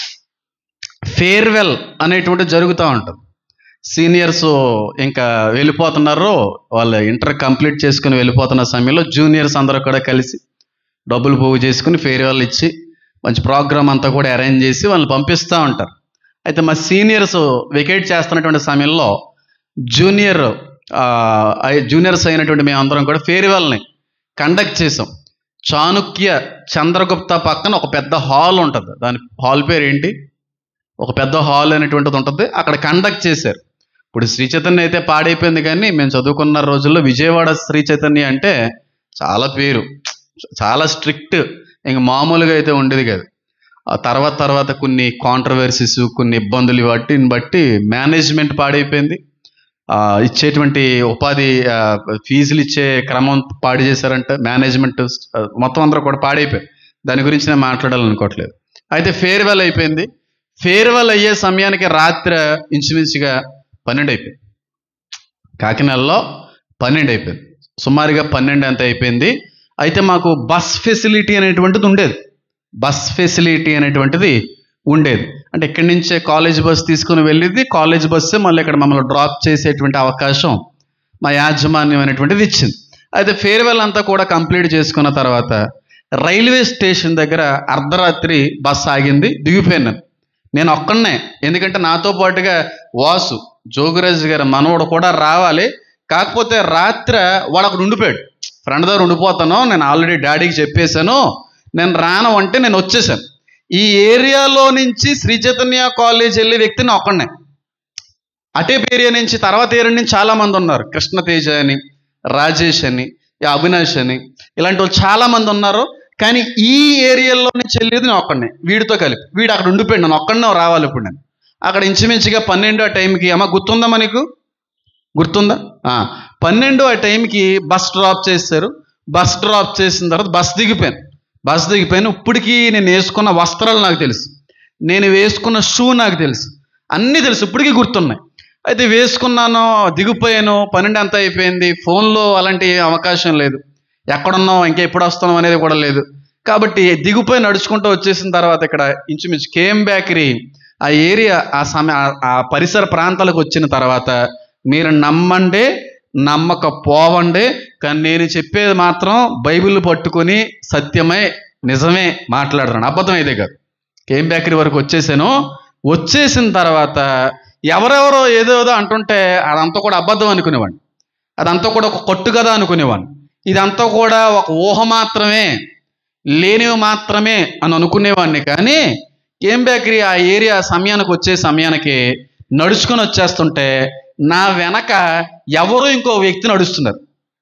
ఫేర్వెల్ అనేటువంటి జరుగుతూ ఉంటుంది సీనియర్స్ ఇంకా వెళ్ళిపోతున్నారు వాళ్ళు ఇంటర్ కంప్లీట్ చేసుకుని వెళ్ళిపోతున్న సమయంలో జూనియర్స్ అందరూ కూడా కలిసి డబ్బులు పోగు చేసుకుని ఫేర్వెల్ ఇచ్చి మంచి ప్రోగ్రామ్ అంతా కూడా అరేంజ్ చేసి వాళ్ళని పంపిస్తూ ఉంటారు అయితే మా సీనియర్స్ వెకేట్ చేస్తున్నటువంటి సమయంలో జూనియర్ ఆ, ఐ- జూనియర్స్ అయినటువంటి మేము అందరం కూడా ఫేర్వెల్ని కండక్ట్ చేసాం చాణుక్య చంద్రగుప్త పక్కన ఒక పెద్ద హాల్ ఉంటుంది దాని హాల్ పేరు ఏంటి ఒక పెద్ద హాల్ అనేటువంటిది ఉంటుంది అక్కడ కండక్ట్ చేశారు ఇప్పుడు శ్రీ చైతన్య అయితే పాడైపోయింది కానీ మేము చదువుకున్న రోజుల్లో విజయవాడ శ్రీ చైతన్య అంటే చాలా పేరు చాలా స్ట్రిక్ట్ ఇంక మామూలుగా అయితే ఉండేది కాదు ఆ తర్వాత తర్వాత కొన్ని కాంట్రవర్సీస్ కొన్ని ఇబ్బందులు వాటిని బట్టి మేనేజ్మెంట్ పాడైపోయింది ఆ, ఇచ్చేటువంటి ఉపాధి ఆ, ఫీజులు ఇచ్చే క్రమం పాడు చేశారంట మేనేజ్మెంట్ ఆ, మొత్తం అందరూ కూడా పాడైపోయారు దాని గురించి నేను మాట్లాడాలనుకోవట్లేదు అయితే ఫేర్వెల్ అయిపోయింది ఫేర్వెల్ అయ్యే సమయానికి రాత్రి ఇంచుమించుగా పన్నెండు అయిపోయింది కాకినాడలో పన్నెండు అయిపోయింది సుమారుగా పన్నెండు ఎంత అయిపోయింది అయితే మాకు బస్ ఫెసిలిటీ అనేటువంటిది ఉండేది బస్ ఫెసిలిటీ అనేటువంటిది ఉండేది అంటే ఇక్కడి నుంచే కాలేజ్ బస్ తీసుకుని వెళ్ళేది కాలేజ్ బస్సే మళ్ళీ ఇక్కడ మమ్మల్ని డ్రాప్ చేసేటువంటి అవకాశం మా యాజమాన్యం అనేటువంటిది ఇచ్చింది అయితే ఫేర్వెల్ అంతా కూడా కంప్లీట్ చేసుకున్న తర్వాత రైల్వే స్టేషన్ దగ్గర అర్ధరాత్రి బస్ ఆగింది దిగిపోయాను నేను ఒక్కడనే ఎందుకంటే నాతో పాటుగా వాసు జోగిరాజు గారి మనవడు కూడా రావాలి కాకపోతే రాత్రి వాడు అక్కడ ఉండిపోయాడు ఫ్రెండ్ దగ్గర ఉండిపోతాను నేను ఆల్రెడీ డాడీకి చెప్పేశాను నేను రాను అంటే నేను వచ్చేసాను ఈ ఏరియాలో నుంచి శ్రీ చైతన్య కాలేజ్ వెళ్ళే వ్యక్తిని ఒక్కడనే అటేపు ఏరియా నుంచి తర్వాత ఏరియా నుంచి చాలా మంది ఉన్నారు కృష్ణ తేజ అని రాజేష్ అని ఈ అవినాష్ అని ఇలాంటి వాళ్ళు చాలా మంది ఉన్నారు కానీ ఈ ఏరియాలో నుంచి వెళ్ళేది నేను ఒక్కడనే వీడితో కలిపి వీడు అక్కడ ఉండిపోయాడు నేను ఒక్కడనే రావాలి ఇప్పుడు నేను అక్కడ ఇంచుమించుగా పన్నెండు ఆ టైంకి అమ్మ గుర్తుందా మనకు గుర్తుందా ఆ, పన్నెండు ఆ టైంకి బస్ డ్రాప్ చేశారు బస్ డ్రాప్ చేసిన తర్వాత బస్ దిగిపోయాను బస్ దిగిపోయాను ఇప్పటికీ నేను వేసుకున్న వస్త్రాలు నాకు తెలుసు నేను వేసుకున్న షూ నాకు తెలుసు అన్నీ తెలుసు ఇప్పటికీ గుర్తున్నాయి అయితే వేసుకున్నాను దిగిపోయాను పన్నెండు ఎంత అయిపోయింది ఫోన్లో అలాంటి అవకాశం లేదు ఎక్కడున్నాం ఇంకా ఎప్పుడు వస్తున్నాం అనేది కూడా లేదు కాబట్టి దిగిపోయి నడుచుకుంటూ వచ్చేసిన తర్వాత ఇక్కడ ఇంచుమించు కేఎం బేకరీ ఆ ఏరియా ఆ సమయ ఆ- ఆ పరిసర ప్రాంతాలకు వచ్చిన తర్వాత మీరు నమ్మండి నమ్మకపోవండి కానీ నేను చెప్పేది మాత్రం బైబిల్ పట్టుకొని సత్యమే నిజమే మాట్లాడుతున్నాను అబద్ధం అయితే కాదు కేఎం బేకరీ వరకు వచ్చేసాను వచ్చేసిన తర్వాత ఎవరెవరో ఏదో ఏదో అంటుంటే అదంతా కూడా అబద్ధం అనుకునేవాడిని అదంతా కూడా ఒక కొట్టు కదా అనుకునేవాడిని ఇదంతా కూడా ఒక ఊహ మాత్రమే లేనివి మాత్రమే అని అనుకునేవాడిని కానీ కేఎం బేకరీ ఆ ఏరియా సమయానికి వచ్చే సమయానికి నడుచుకొని వచ్చేస్తుంటే నా వెనక ఎవరో ఇంకో వ్యక్తి నడుస్తున్నారు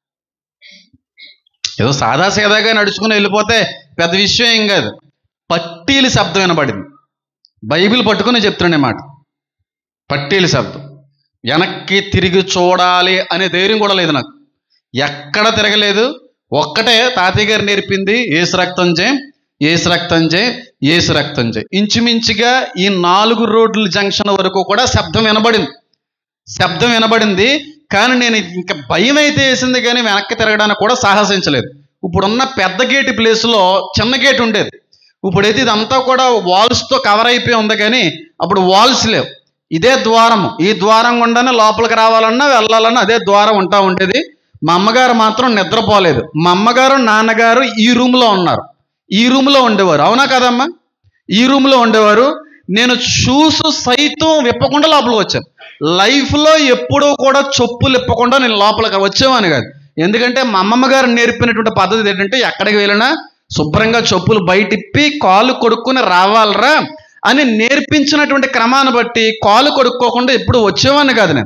ఏదో సాదా సీదాగా నడుచుకుని వెళ్ళిపోతే పెద్ద విషయం ఏం కాదు పట్టీలు శబ్దం వినబడింది బైబిల్ పట్టుకుని చెప్తున్నాను మాట పట్టీలు శబ్దం వెనక్కి తిరిగి చూడాలి అనే ధైర్యం కూడా లేదు నాకు ఎక్కడ తిరగలేదు ఒక్కటే తాతయ్య గారు నేర్పింది ఏసు రక్తం జే ఏసు రక్తం జే ఏసు రక్తం జే ఇంచుమించుగా ఈ నాలుగు రోడ్ల జంక్షన్ వరకు కూడా శబ్దం వినబడింది శబ్దం వినబడింది కానీ నేను ఇంకా భయం అయితే వేసింది కానీ వెనక్కి తిరగడానికి కూడా సాహసించలేదు ఇప్పుడున్న పెద్ద గేట్ ప్లేస్లో చిన్న గేట్ ఉండేది ఇప్పుడైతే ఇదంతా కూడా వాల్స్తో కవర్ అయిపోయి ఉంది కానీ అప్పుడు వాల్స్ లేవు ఇదే ద్వారం ఈ ద్వారం గుండానే లోపలికి రావాలన్నా వెళ్ళాలన్నా అదే ద్వారం ఉంటా ఉండేది మా అమ్మగారు మాత్రం నిద్రపోలేదు మా అమ్మగారు నాన్నగారు ఈ రూమ్లో ఉన్నారు ఈ రూమ్లో ఉండేవారు అవునా కదమ్మా ఈ రూమ్లో ఉండేవారు నేను షూస్ సైతం విప్పకుండా లోపలికి వచ్చాను లైఫ్లో ఎప్పుడూ కూడా చెప్పులు ఇప్పకుండా నేను లోపలికి వచ్చేవాని కాదు ఎందుకంటే మా అమ్మమ్మ గారు నేర్పినటువంటి పద్ధతి ఏంటంటే ఎక్కడికి వెళ్ళినా శుభ్రంగా చెప్పులు బయటిప్పి కాలు కొడుక్కుని రావాలరా అని నేర్పించినటువంటి క్రమాన్ని బట్టి కాలు కొడుక్కోకుండా ఎప్పుడు వచ్చేవాడిని కాదు నేను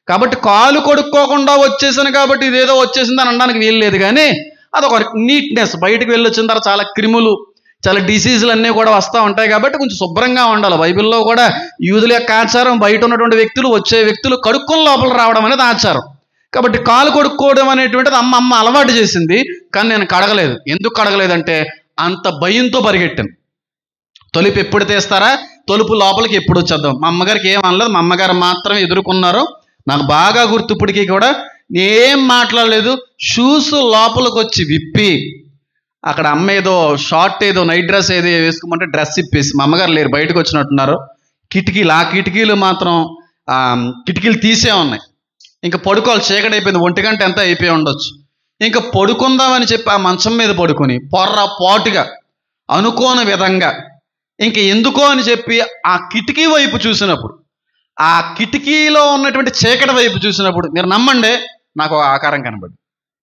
కాబట్టి కాలు కొడుక్కోకుండా వచ్చేసాను కాబట్టి ఇదేదో వచ్చేసింది అని అనడానికి వీలు లేదు కానీ అదొక నీట్నెస్ బయటకు వెళ్ళి వచ్చిన తర్వాత చాలా క్రిములు చాలా డిసీజులు అన్నీ కూడా వస్తూ ఉంటాయి కాబట్టి కొంచెం శుభ్రంగా ఉండాలి బైబిల్లో కూడా యూదుల యొక్క ఆచారం బయట ఉన్నటువంటి వ్యక్తులు వచ్చే వ్యక్తులు కడుక్కొని లోపల రావడం అనేది ఆచారం కాబట్టి కాలు కొడుక్కోవడం అనేటువంటిది అమ్మ అమ్మ అలవాటు చేసింది కానీ నేను కడగలేదు ఎందుకు కడగలేదంటే అంత భయంతో పరిగెట్టాను తొలుపు ఎప్పుడు తీస్తారా తలుపు లోపలికి ఎప్పుడు వచ్చేద్దాం మా అమ్మగారికి ఏం అనలేదు మా అమ్మగారు మాత్రం ఎదుర్కొన్నారు నాకు బాగా గుర్తు ఇప్పటికీ కూడా ఏం మాట్లాడలేదు షూస్ లోపలికి వచ్చి విప్పి అక్కడ అమ్మ ఏదో షార్ట్ ఏదో నైట్ డ్రెస్ ఏదో వేసుకోమంటే డ్రెస్ ఇప్పేసి మా అమ్మగారు లేరు బయటకు వచ్చినట్టున్నారు కిటికీలు ఆ కిటికీలు మాత్రం ఆ, కిటికీలు తీసే ఉన్నాయి ఇంకా పడుకోవాలి చీకటి అయిపోయింది ఒంటి గంట ఎంత అయిపోయి ఉండొచ్చు ఇంకా పడుకుందామని చెప్పి ఆ మంచం మీద పడుకొని పొర్ర పాటుగా అనుకోని విధంగా ఇంక ఎందుకో అని చెప్పి ఆ కిటికీ వైపు చూసినప్పుడు ఆ కిటికీలో ఉన్నటువంటి చీకటి వైపు చూసినప్పుడు మీరు నమ్మండి నాకు ఒక ఆకారం కనబడింది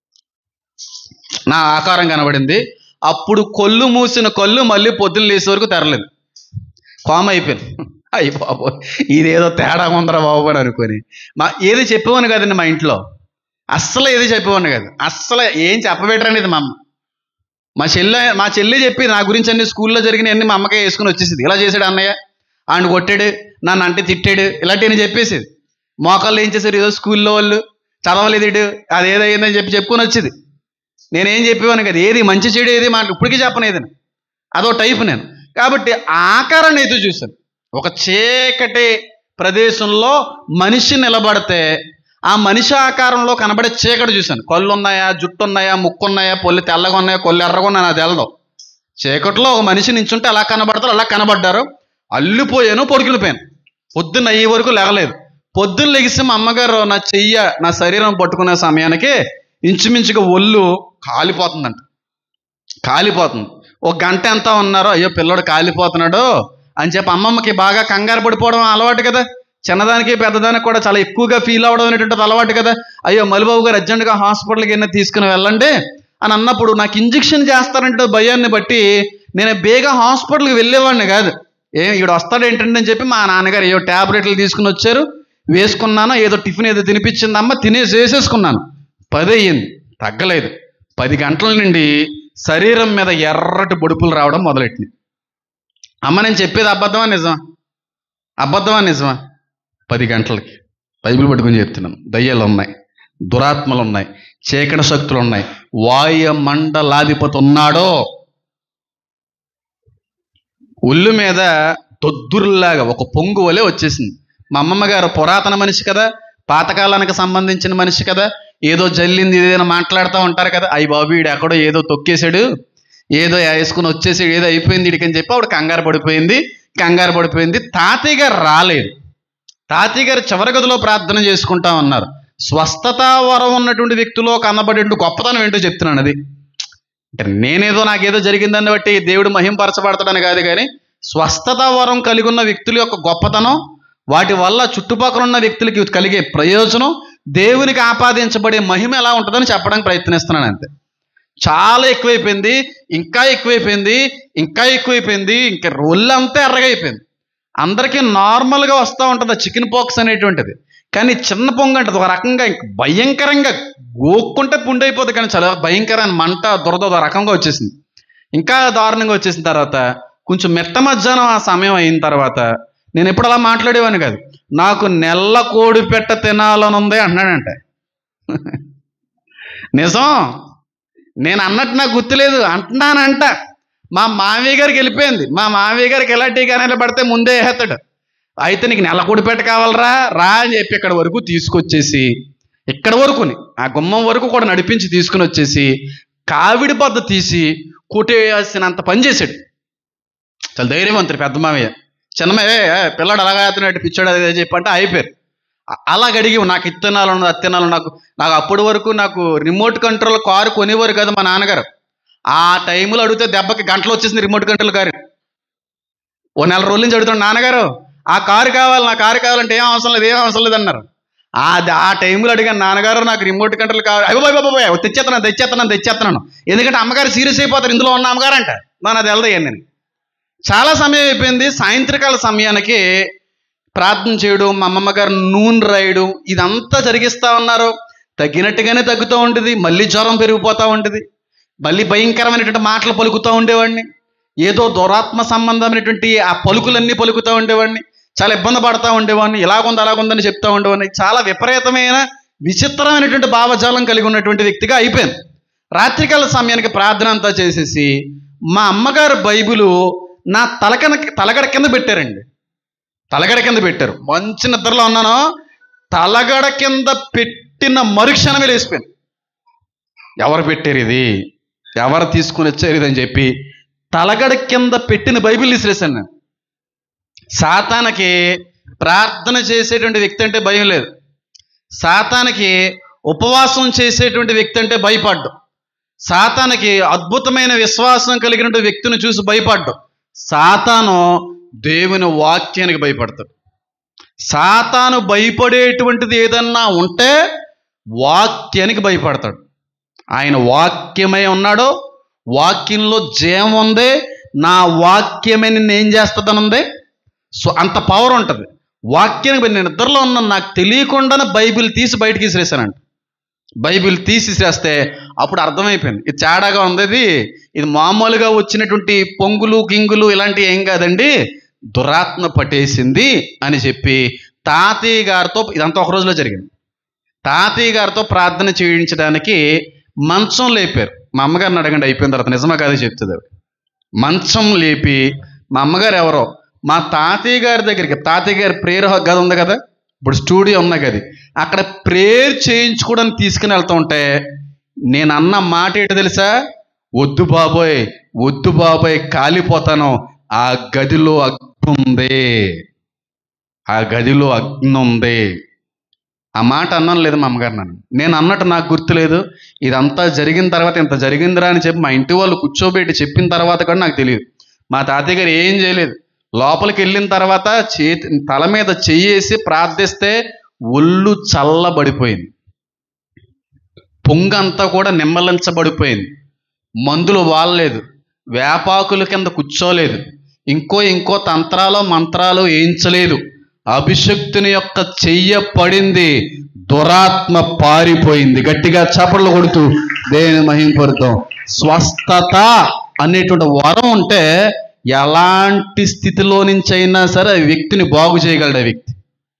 నా ఆకారం కనబడింది అప్పుడు కొల్లు మూసిన కళ్ళు మళ్ళీ పొద్దున్న లేసే వరకు తెరలేదు కోమ అయిపోయింది అయ్యి బాబు ఇదేదో తేడా ఉందరా బాబు అని అనుకొని మా ఏది చెప్పేవాను కదండి మా ఇంట్లో అస్సలు ఏది చెప్పేవాడిని కాదు అస్సలు ఏం చెప్పబెట్టరనేది మా అమ్మ మా చెల్లె మా చెల్లి చెప్పి నా గురించి అన్ని స్కూల్లో జరిగిన అన్ని మా అమ్మకే వేసుకుని వచ్చేసింది ఇలా చేశాడు అన్నయ్య ఆయన కొట్టాడు నన్ను అంటే తిట్టాడు ఇలాంటివన్నీ చెప్పేసేది మోకాళ్ళు ఏం చేశారు ఏదో స్కూల్లో వాళ్ళు చదవలేదు ఇటు అది ఏదైందని చెప్పి చెప్పుకొని వచ్చేది నేనేం చెప్పేవాను కదా ఏది మంచి చెడు ఏది మాట ఇప్పటికీ చెప్పను ఏదని అదో టైపు నేను కాబట్టి ఆ ఆకారాన్ని అయితే చూశాను ఒక చీకటి ప్రదేశంలో మనిషి నిలబడితే ఆ మనిషి ఆకారంలో కనబడే చీకటి చూశాను కళ్ళు ఉన్నాయా జుట్టు ఉన్నాయా ముక్కు ఉన్నాయా పొల్లి తెల్లగా ఉన్నాయా కొల్లు ఎర్రగా ఉన్నాయా నాకు తెలదు చీకట్లో ఒక మనిషి నించుంటే అలా కనబడతారు అలా కనబడ్డారు అల్లిపోయాను పొడుకులిపోయాను పొద్దున్న అయ్యే వరకు లేగలేదు పొద్దున్న లెగిసి మా అమ్మగారు నా చెయ్య నా శరీరం పట్టుకునే సమయానికి ఇంచుమించుగా ఒళ్ళు కాలిపోతుందంట కాలిపోతుంది ఒక గంట ఎంత ఉన్నారో అయ్యో పిల్లడు కాలిపోతున్నాడు అని చెప్పి అమ్మమ్మకి బాగా కంగారు పడిపోవడం అలవాటు కదా చిన్నదానికి పెద్దదానికి కూడా చాలా ఎక్కువగా ఫీల్ అవ్వడం అనేటువంటిది అలవాటు కదా అయ్యో మలిబాబు గారు అర్జెంటుగా హాస్పిటల్కి అయినా తీసుకుని వెళ్ళండి అని అన్నప్పుడు నాకు ఇంజెక్షన్ చేస్తారంటే భయాన్ని బట్టి నేను బేగా హాస్పిటల్కి వెళ్ళేవాడిని కాదు ఏ ఈడు వస్తాడు ఏంటంటే అని చెప్పి మా నాన్నగారు ఏవో ట్యాబ్లెట్లు తీసుకుని వచ్చారు వేసుకున్నాను ఏదో టిఫిన్ ఏదో తినిపించింది అమ్మ తినేసి వేసేసుకున్నాను పది అయ్యింది తగ్గలేదు పది గంటల నుండి శరీరం మీద ఎర్రటి బొడుపులు రావడం మొదలెట్టింది అమ్మ నేను చెప్పేది అబద్ధమా నిజమా అబద్ధమా నిజమా పది గంటలకి బైబిల్ పట్టుకుని చెప్తున్నాను దయ్యాలు ఉన్నాయి దురాత్మలు ఉన్నాయి చీకటి శక్తులు ఉన్నాయి వాయుమండలాధిపతి ఉన్నాడో ఒళ్ళు మీద దొద్దురులాగా ఒక పొంగు వలె వచ్చేసింది మా అమ్మమ్మ గారు పురాతన మనిషి కదా పాతకాలానికి సంబంధించిన మనిషి కదా ఏదో జల్లింది ఏదైనా మాట్లాడుతూ ఉంటారు కదా అయ్యి బాబు వీడు ఎక్కడో ఏదో తొక్కేశాడు ఏదో వేసుకుని వచ్చేసి ఏదో అయిపోయింది వీడికని చెప్పి ఆవిడ కంగారు పడిపోయింది కంగారు పడిపోయింది తాతయ్య గారు రాలేదు తాతయ్య గారు చివరి గదిలో ప్రార్థన చేసుకుంటా ఉన్నారు స్వస్థత వరం ఉన్నటువంటి వ్యక్తిలో కనబడే గొప్పతనం ఏంటో చెప్తున్నాను అది అంటే నేనేదో నాకేదో జరిగిందని బట్టి దేవుడు మహింపరచబడతాడని కాదు కానీ స్వస్థత వరం కలిగి ఉన్న వ్యక్తుల యొక్క గొప్పతనం వాటి వల్ల చుట్టుపక్కల ఉన్న వ్యక్తులకి కలిగే ప్రయోజనం దేవునికి ఆపాదించబడే మహిమ ఎలా ఉంటుందని చెప్పడానికి ప్రయత్నిస్తున్నాను అంతే చాలా ఎక్కువైపోయింది ఇంకా ఎక్కువైపోయింది ఇంకా ఎక్కువైపోయింది ఇంకా రొల్లంతా ఎర్రగా అయిపోయింది అందరికీ నార్మల్గా వస్తూ ఉంటుంది చికెన్ పాక్స్ అనేటువంటిది కానీ చిన్న పొంగు అంటది ఒక రకంగా ఇంక భయంకరంగా గోక్కుంటే పుండు అయిపోతుంది కానీ చాలా భయంకరమైన మంట దురద ఒక రకంగా వచ్చేసింది ఇంకా దారుణంగా వచ్చేసిన తర్వాత కొంచెం మెట్ట మధ్యాహ్నం ఆ సమయం అయిన తర్వాత నేను ఎప్పుడు అలా మాట్లాడేవాని కాదు నాకు నెల్ల కోడి పెట్ట తినాలని ఉంది అన్నాడంట నిజం నేను అన్నట్టు నాకు గుర్తులేదు అంటున్నానంట మా మామయ్య గారికి వెళ్ళిపోయింది మా మామయ్య గారికి ఎలా టీకా పడితే ముందే వేస్తాడు అయితే నీకు నెల కోడి పెట్ట కావాలరా రా అని చెప్పి ఇక్కడ వరకు తీసుకొచ్చేసి ఇక్కడ వరకుని ఆ గుమ్మం వరకు కూడా నడిపించి తీసుకుని వచ్చేసి కావిడి బద్ద తీసి కుట్టేయాల్సినంత పని చేశాడు చాలా ధైర్యవంతుడు పెద్ద మామయ్య చిన్నమయ్య "ఏ, ఏ, పిల్లాడు అలాగా అవుతున్నట్టు పిచ్చాడు అది ఇది" చెప్పి అంటే అయిపోయారు అ- అలా అడిగి నాకు ఇత్తనాలు ఉన్నది అత్తనాలు నాకు నాకు అప్పటి వరకు నాకు రిమోట్ కంట్రోల్ కారు కొనేవారు కదా మా నాన్నగారు ఆ టైంలో అడిగితే దెబ్బకి గంటలు వచ్చేసింది రిమోట్ కంట్రోల్ కారు ఓ నెల రోజుల నుంచి అడుగుతాడు నాన్నగారు ఆ కారు కావాలి నా కారు కావాలంటే ఏం అవసరం లేదు ఏం అవసరం లేదు అన్నారు ఆ ఆ టైంలో అడిగాను నాన్నగారు నాకు రిమోట్ కంట్రోల్ కావాలి అయ్యో బాయ్ బాయ్ బాయ్ తెచ్చేస్తున్నాను తెచ్చేస్తున్నాను తెచ్చేస్తున్నాను ఎందుకంటే అమ్మగారు సీరియస్ అయిపోతారు ఇందులో ఉన్న అమ్మగారు అంట నా అది వెళ్దాయి నేను చాలా సమయం అయిపోయింది సాయంత్రకాల సమయానికి ప్రార్థన చేయడం మా అమ్మమ్మ గారు నూనె రాయడం ఇదంతా జరిగిస్తా ఉన్నారు తగ్గినట్టుగానే తగ్గుతూ ఉంటుంది మళ్ళీ జ్వరం పెరిగిపోతూ ఉంటుంది మళ్ళీ భయంకరమైనటువంటి మాటలు పలుకుతూ ఉండేవాడిని ఏదో దురాత్మ సంబంధమైనటువంటి ఆ పలుకులన్నీ పలుకుతూ ఉండేవాడిని చాలా ఇబ్బంది పడతా ఉండేవాడిని ఇలాగుంది అలాగుందని చెప్తా ఉండేవాడిని చాలా విపరీతమైన విచిత్రమైనటువంటి భావజాలం కలిగి ఉన్నటువంటి వ్యక్తిగా అయిపోయింది రాత్రికాల సమయానికి ప్రార్థన అంతా చేసేసి మా అమ్మగారు బైబిలు నా తలకన తలగడ కింద పెట్టారండి తలగడ కింద పెట్టారు మంచి నిద్రలో ఉన్నాను తలగడ కింద పెట్టిన మరుక్షణమే లేచిపోయాను ఎవరు పెట్టారు ఇది ఎవరు తీసుకుని వచ్చారు ఇది అని చెప్పి తలగడ కింద పెట్టిన బైబిల్ తీసిరేసాను నేను సాతానికి ప్రార్థన చేసేటువంటి వ్యక్తి అంటే భయం లేదు సాతానికి ఉపవాసం చేసేటువంటి వ్యక్తి అంటే భయపడ్డం సాతానికి అద్భుతమైన విశ్వాసం కలిగినటువంటి వ్యక్తిని చూసి భయపడ్డం సాతాను దేవుని వాక్యానికి భయపడతాడు సాతాను భయపడేటువంటిది ఏదన్నా ఉంటే వాక్యానికి భయపడతాడు ఆయన వాక్యమై ఉన్నాడు వాక్యంలో జీవం ఉంది నా వాక్యమే నిన్ను ఏం చేస్తుందని ఉంది సో అంత పవర్ ఉంటుంది వాక్యానికి నేను నిద్రలో ఉన్న నాకు తెలియకుండానే బైబిల్ తీసి బయటకి విసిరేసానంట బైబిల్ తీసి విసిరేస్తే అప్పుడు అర్థమైపోయింది ఇది తేడాగా ఉంది ఇది ఇది మామూలుగా వచ్చినటువంటి పొంగులు గింగులు ఇలాంటివి ఏం కాదండి దురాత్మ పట్టేసింది అని చెప్పి తాతయ్య గారితో ఇదంతా ఒక రోజులో జరిగింది తాతయ్య గారితో ప్రార్థన చేయించడానికి మంచం లేపారు మా అమ్మగారిని అడగండి అయిపోయిన తర్వాత నిజమా కాదు చెప్తుంది ఆవిడ మంచం లేపి మా అమ్మగారు ఎవరో మా తాతయ్య గారి దగ్గరికి తాతయ్య గారి ప్రేయర్ గది ఉంది కదా ఇప్పుడు స్టూడియో ఉన్న గది అక్కడ ప్రేయర్ చేయించుకోవడానికి తీసుకుని వెళ్తూ ఉంటే నేను అన్న మాట ఏంటో తెలుసా వద్దు బాబోయ్ వద్దు బాబోయ్ కాలిపోతాను ఆ గదిలో అగ్ని ఉంది ఆ గదిలో అగ్ని ఉంది ఆ మాట అన్నాను లేదు మా అమ్మగారు నన్ను నేను అన్నట్టు నాకు గుర్తులేదు ఇదంతా జరిగిన తర్వాత ఇంత జరిగిందిరా అని చెప్పి మా ఇంటి వాళ్ళు కూర్చోబెట్టి చెప్పిన తర్వాత కూడా నాకు తెలియదు మా తాతయ్య గారు ఏం చేయలేదు లోపలికి వెళ్ళిన తర్వాత చేతి తల మీద చెయ్యేసి ప్రార్థిస్తే ఒళ్ళు చల్లబడిపోయింది పొంగంతా కూడా నిమ్మలించబడిపోయింది మందులు వాడలేదు వేపాకుల కింద కూర్చోలేదు ఇంకో ఇంకో తంత్రాలు మంత్రాలు వేయించలేదు అభిషక్తుని యొక్క చెయ్య పడింది దురాత్మ పారిపోయింది గట్టిగా చపట్లు కొడుతూ దేని మహింపరుతాం స్వస్థత అనేటువంటి వరం ఉంటే ఎలాంటి స్థితిలో నుంచి అయినా సరే ఆ వ్యక్తిని బాగు చేయగలడు ఆ వ్యక్తి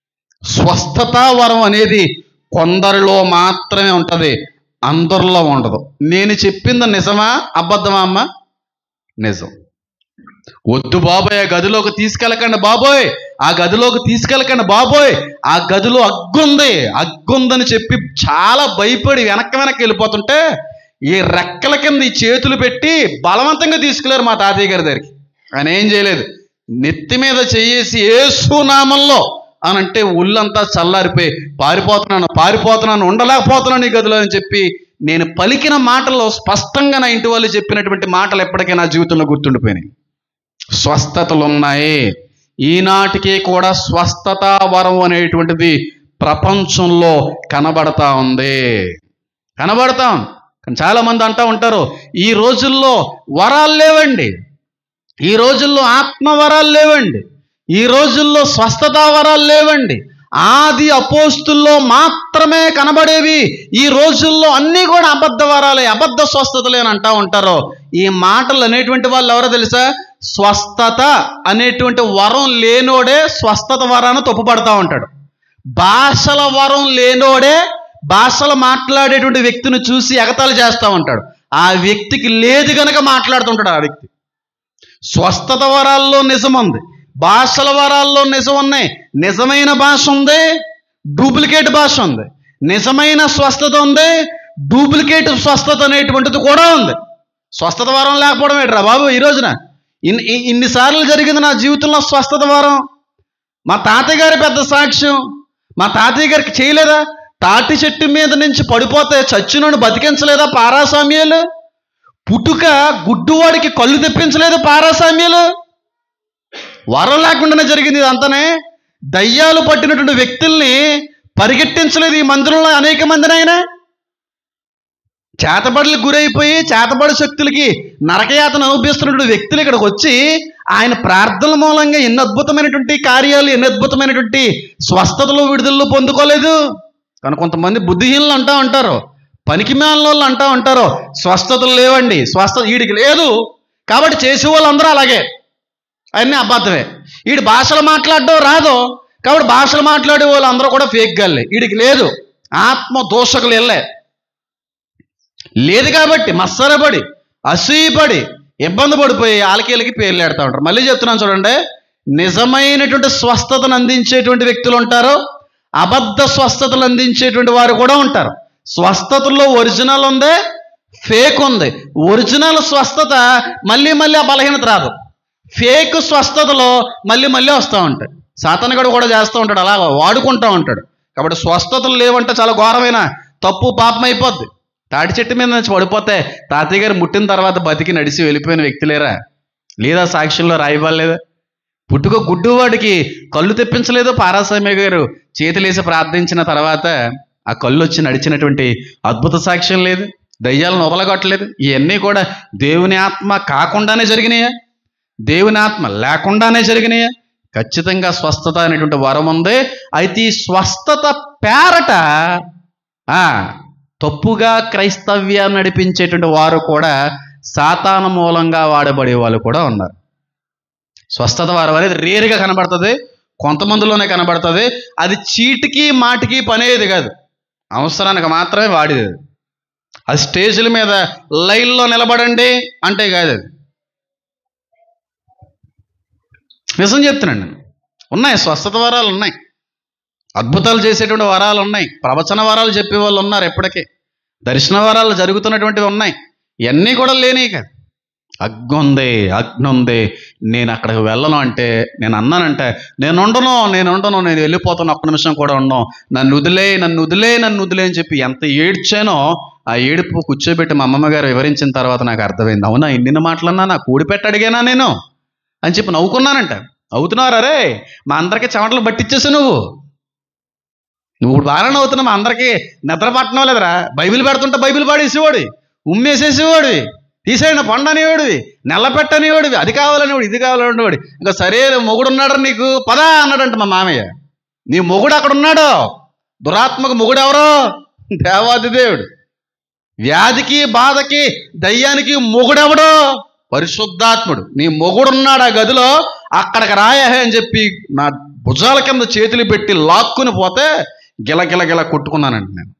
స్వస్థత వరం అనేది కొందరిలో మాత్రమే ఉంటది అందరిలో ఉండదు నేను చెప్పింది నిజమా అబద్ధమా అమ్మ నిజం వద్దు బాబోయ్ ఆ గదిలోకి తీసుకెళ్ళకండి బాబోయ్ ఆ గదిలోకి తీసుకెళ్ళకండి బాబోయ్ ఆ గదిలో అగ్గుంది అగ్గుందని చెప్పి చాలా భయపడి వెనక్కి వెనక్కి వెళ్ళిపోతుంటే ఈ రెక్కల కింద ఈ చేతులు పెట్టి బలవంతంగా తీసుకెళ్లారు మా తాతయ్య గారి దగ్గరికి ఆయన ఏం చేయలేదు నెత్తి మీద చెయ్యేసి ఏసునామంలో అని అంటే ఒళ్ళంతా చల్లారిపోయి పారిపోతున్నాను పారిపోతున్నాను ఉండలేకపోతున్నాను ఈ గదిలో అని చెప్పి నేను పలికిన మాటల్లో స్పష్టంగా నా ఇంటి వాళ్ళు చెప్పినటువంటి మాటలు ఎప్పటికీ నా జీవితంలో గుర్తుండిపోయినాయి స్వస్థతలు ఉన్నాయి ఈనాటికి కూడా స్వస్థత వరం అనేటువంటిది ప్రపంచంలో కనబడతా ఉంది కనబడతా ఉంది కానీ చాలా మంది అంటూ ఉంటారు ఈ రోజుల్లో వరాలు లేవండి ఈ రోజుల్లో ఆత్మ వరాలు లేవండి ఈ రోజుల్లో స్వస్థత వరాలు లేవండి ఆది అపోస్తుల్లో మాత్రమే కనబడేవి ఈ రోజుల్లో అన్నీ కూడా అబద్ధ వరాలే అబద్ధ స్వస్థతలే అని అంటా ఉంటారు ఈ మాటలు అనేటువంటి వాళ్ళు ఎవరో తెలుసా స్వస్థత అనేటువంటి వరం లేనోడే స్వస్థత వరాన్ని తప్పుపడతా ఉంటాడు భాషల వరం లేనోడే భాషలు మాట్లాడేటువంటి వ్యక్తిని చూసి ఎగతాళి చేస్తూ ఉంటాడు ఆ వ్యక్తికి లేదు గనక మాట్లాడుతుంటాడు ఆ వ్యక్తి స్వస్థత వరాల్లో నిజం ఉంది భాషల వరాల్లో నిజం ఉన్నాయి నిజమైన భాష ఉంది డూప్లికేట్ భాష ఉంది నిజమైన స్వస్థత ఉంది డూప్లికేట్ స్వస్థత అనేటువంటిది కూడా ఉంది స్వస్థత వరం లేకపోవడం ఏంట్రా బాబు ఈ రోజున ఇన్ని ఇ- ఇన్నిసార్లు జరిగింది నా జీవితంలో స్వస్థత వరం మా తాతయ్య గారి పెద్ద సాక్ష్యం మా తాతయ్య గారికి చేయలేదా తాటి చెట్టు మీద నుంచి పడిపోతే చచ్చునోడు బతికించలేదా పారాసామ్యాలు పుట్టుక గుడ్డువాడికి కళ్ళు తెప్పించలేదు పారాసామ్యాలు వరం లేకుండానే జరిగింది ఇదంతానే దయ్యాలు పట్టినటువంటి వ్యక్తుల్ని పరిగెట్టించలేదు ఈ మందిరంలో అనేక మందిని ఆయన చేతబడులకు గురైపోయి చేతబడి శక్తులకి నరకయాతన అనుభవిస్తున్నటువంటి వ్యక్తులు ఇక్కడికి వచ్చి ఆయన ప్రార్థనల మూలంగా ఎన్ని అద్భుతమైనటువంటి కార్యాలు ఎన్ని అద్భుతమైనటువంటి స్వస్థతలు విడుదలలో పొందుకోలేదు కానీ కొంతమంది బుద్ధిహీనులు అంటా ఉంటారు పనికి వాళ్ళు అంటా ఉంటారు స్వస్థతలు లేవండి స్వస్థత వీడికి లేదు కాబట్టి చేసే వాళ్ళందరూ అలాగే అవన్నీ అబద్ధమే వీడి భాషలు మాట్లాడడం రాదు కాబట్టి భాషలు మాట్లాడే వాళ్ళు అందరూ కూడా ఫేక్ గల్లే వీడికి లేదు ఆత్మ దోషకులు వెళ్ళే లేదు కాబట్టి మత్సరపడి అసూయపడి ఇబ్బంది పడిపోయి ఆలకీలకి పేర్లు పెడతా ఉంటారు మళ్ళీ చెప్తున్నాను చూడండి నిజమైనటువంటి స్వస్థతను అందించేటువంటి వ్యక్తులు ఉంటారు అబద్ధ స్వస్థతలు అందించేటువంటి వారు కూడా ఉంటారు స్వస్థతలో ఒరిజినల్ ఉంది ఫేక్ ఉంది ఒరిజినల్ స్వస్థత మళ్ళీ మళ్ళీ ఆ బలహీనత రాదు ఫేక్ స్వస్థతలో మళ్ళీ మళ్ళీ వస్తూ ఉంటాయి సాతనగడు కూడా చేస్తూ ఉంటాడు అలా వాడుకుంటూ ఉంటాడు కాబట్టి స్వస్థతలు లేవంటే చాలా ఘోరమైన తప్పు పాపం అయిపోద్ది తాటి చెట్టు మీద నుంచి పడిపోతే తాతయ్య గారు ముట్టిన తర్వాత బతికి నడిచి వెళ్ళిపోయిన వ్యక్తులేరా లేదా సాక్ష్యంలో రాయివ్వలేదా పుట్టుక గుడ్డువాడికి కళ్ళు తెప్పించలేదు పారాసామి గారు చేతులేసి ప్రార్థించిన తర్వాత ఆ కళ్ళు వచ్చి నడిచినటువంటి అద్భుత సాక్ష్యం లేదు దయ్యాలను వదలగొట్టలేదు ఇవన్నీ కూడా దేవుని ఆత్మ కాకుండానే జరిగినాయా దేవుని ఆత్మ లేకుండానే జరిగినాయా ఖచ్చితంగా స్వస్థత అనేటువంటి వరం ఉంది అయితే ఈ స్వస్థత పేరట ఆ తప్పుగా క్రైస్తవ్యాన్ని నడిపించేటువంటి వారు కూడా సాతాన మూలంగా వాడబడే వాళ్ళు కూడా ఉన్నారు స్వస్థత వారం అనేది రేరుగా కనబడుతుంది కొంతమందిలోనే కనబడుతుంది అది చీటికి మాటికి పనేది కాదు అవసరానికి మాత్రమే వాడేది అది. అది స్టేజ్ల మీద లైన్లో నిలబడండి అంటే కాదు అది నిజం చెప్తున్నాను నేను ఉన్నాయి స్వస్థత వరాలు ఉన్నాయి అద్భుతాలు చేసేటువంటి వరాలు ఉన్నాయి ప్రవచన వరాలు చెప్పే వాళ్ళు ఉన్నారు ఎప్పటికీ దర్శన వరాలు జరుగుతున్నటువంటివి ఉన్నాయి ఇవన్నీ కూడా లేని కాదు అగ్ని ఉంది అగ్ని ఉంది నేను అక్కడికి వెళ్ళను అంటే నేను అన్నానంటే నేను ఉండను నేను ఉండను నేను వెళ్ళిపోతాను ఒక్క నిమిషం కూడా ఉండను నన్ను వదిలే నన్ను వదిలే నన్ను వదిలే అని చెప్పి ఎంత ఏడ్చానో ఆ ఏడుపు కూర్చోబెట్టి మా అమ్మమ్మ గారు వివరించిన తర్వాత నాకు అర్థమైంది అవునా ఇన్ని మాటలన్నా నా కూడిపెట్టి అడిగానా నేను అని చెప్పి నవ్వుకున్నానంట అవుతున్నారా రే మా అందరికీ చెమటలు పట్టించేసి నువ్వు నువ్వు ఇప్పుడు బాగానే అవుతున్నావు మా అందరికీ నిద్ర పట్టడం లేదురా బైబిల్ పెడుతుంటే బైబిల్ పాడేసేవాడు ఉమ్మేసేసేవాడు తీసేయండి పండనేవాడివి నెల పెట్టనేవాడివి అది కావాలనేవాడు ఇది కావాలనేవాడు ఇంకా సరే మొగుడు ఉన్నాడు నీకు పదా అన్నాడంట మా మామయ్య నీ మొగుడు అక్కడ ఉన్నాడు దురాత్మక మొగుడు ఎవరో దేవాది దేవుడు వ్యాధికి బాధకి దయ్యానికి మొగుడెవడో పరిశుద్ధాత్ముడు నీ మొగుడున్నాడు ఆ గదిలో అక్కడికి రాయహే అని చెప్పి నా భుజాల కింద చేతులు పెట్టి లాక్కుని పోతే గిలగిల గిల కొట్టుకున్నానండి నేను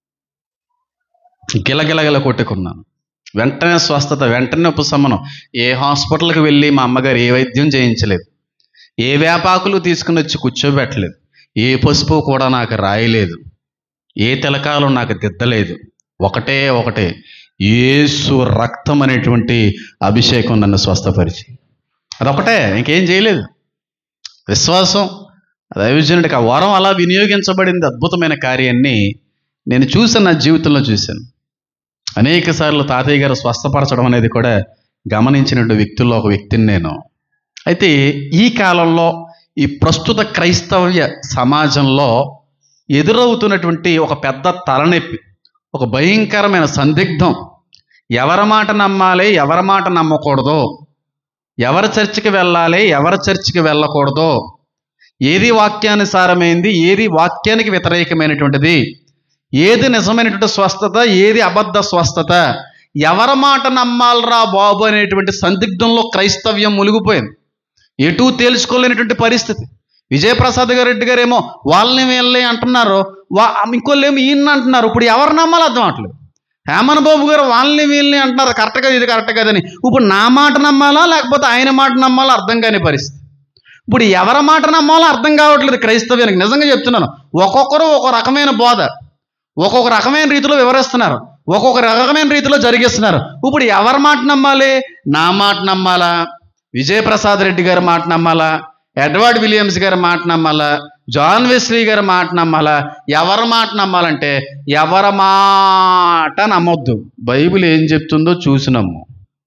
గిలగిల గిల కొట్టుకున్నాను వెంటనే స్వస్థత వెంటనే ఉపశమనం ఏ హాస్పిటల్కి వెళ్ళి మా అమ్మగారు ఏ వైద్యం చేయించలేదు ఏ వేపాకులు తీసుకుని వచ్చి కూర్చోబెట్టలేదు ఏ పసుపు కూడా నాకు రాయలేదు ఏ తిలకాలు నాకు దిద్దలేదు ఒకటే ఒకటే ఏసు రక్తం అనేటువంటి అభిషేకం నన్ను స్వస్థపరిచి అదొకటే ఇంకేం చేయలేదు విశ్వాసం దైవజనుడికి ఆ వరం అలా వినియోగించబడింది అద్భుతమైన కార్యాన్ని నేను చూసాను నా జీవితంలో చూశాను అనేక సార్లు తాతయ్య గారు స్వస్థపరచడం అనేది కూడా గమనించినటువంటి వ్యక్తుల్లో ఒక వ్యక్తిని నేను అయితే ఈ కాలంలో ఈ ప్రస్తుత క్రైస్తవ్య సమాజంలో ఎదురవుతున్నటువంటి ఒక పెద్ద తలనొప్పి ఒక భయంకరమైన సందిగ్ధం ఎవరి మాట నమ్మాలి ఎవరి మాట నమ్మకూడదు ఎవరి చర్చికి వెళ్ళాలి ఎవరి చర్చికి వెళ్ళకూడదు ఏది వాక్యానుసారమైంది ఏది వాక్యానికి వ్యతిరేకమైనటువంటిది ఏది నిజమైనటువంటి స్వస్థత ఏది అబద్ధ స్వస్థత ఎవరి మాట నమ్మాలరా బాబు అనేటువంటి సందిగ్ధంలో క్రైస్తవ్యం మునిగిపోయింది ఎటు తేల్చుకోలేనటువంటి పరిస్థితి విజయప్రసాద్ గారు రెడ్డి గారేమో వాళ్ళని వీళ్ళని అంటున్నారు వా ఇంకోళ్ళు ఏమో ఈయన అంటున్నారు ఇప్పుడు ఎవరు నమ్మాలి అర్థం అవట్లేదు హేమన్ బాబు గారు వాళ్ళని వీళ్ళని అంటున్నారు కరెక్ట్ కదా ఇది కరెక్ట్ కదని ఇప్పుడు నా మాట నమ్మాలా లేకపోతే ఆయన మాట నమ్మాలా అర్థం కాని పరిస్థితి ఇప్పుడు ఎవరి మాట నమ్మాలో అర్థం కావట్లేదు క్రైస్తవ్యానికి నిజంగా చెప్తున్నాను ఒక్కొక్కరు ఒక రకమైన బోధ ఒక్కొక్క రకమైన రీతిలో వివరిస్తున్నారు ఒక్కొక్క రకమైన రీతిలో జరిగిస్తున్నారు ఇప్పుడు ఎవరి మాట నమ్మాలి నా మాట నమ్మాలా విజయప్రసాద్ రెడ్డి గారి మాట నమ్మాలా ఎడ్వర్డ్ విలియమ్స్ గారి మాట నమ్మాలా జాన్ వెస్లీ గారి మాట నమ్మాలా ఎవరి మాట నమ్మాలంటే ఎవరి మాట నమ్మొద్దు బైబిల్ ఏం చెప్తుందో చూసి నమ్ము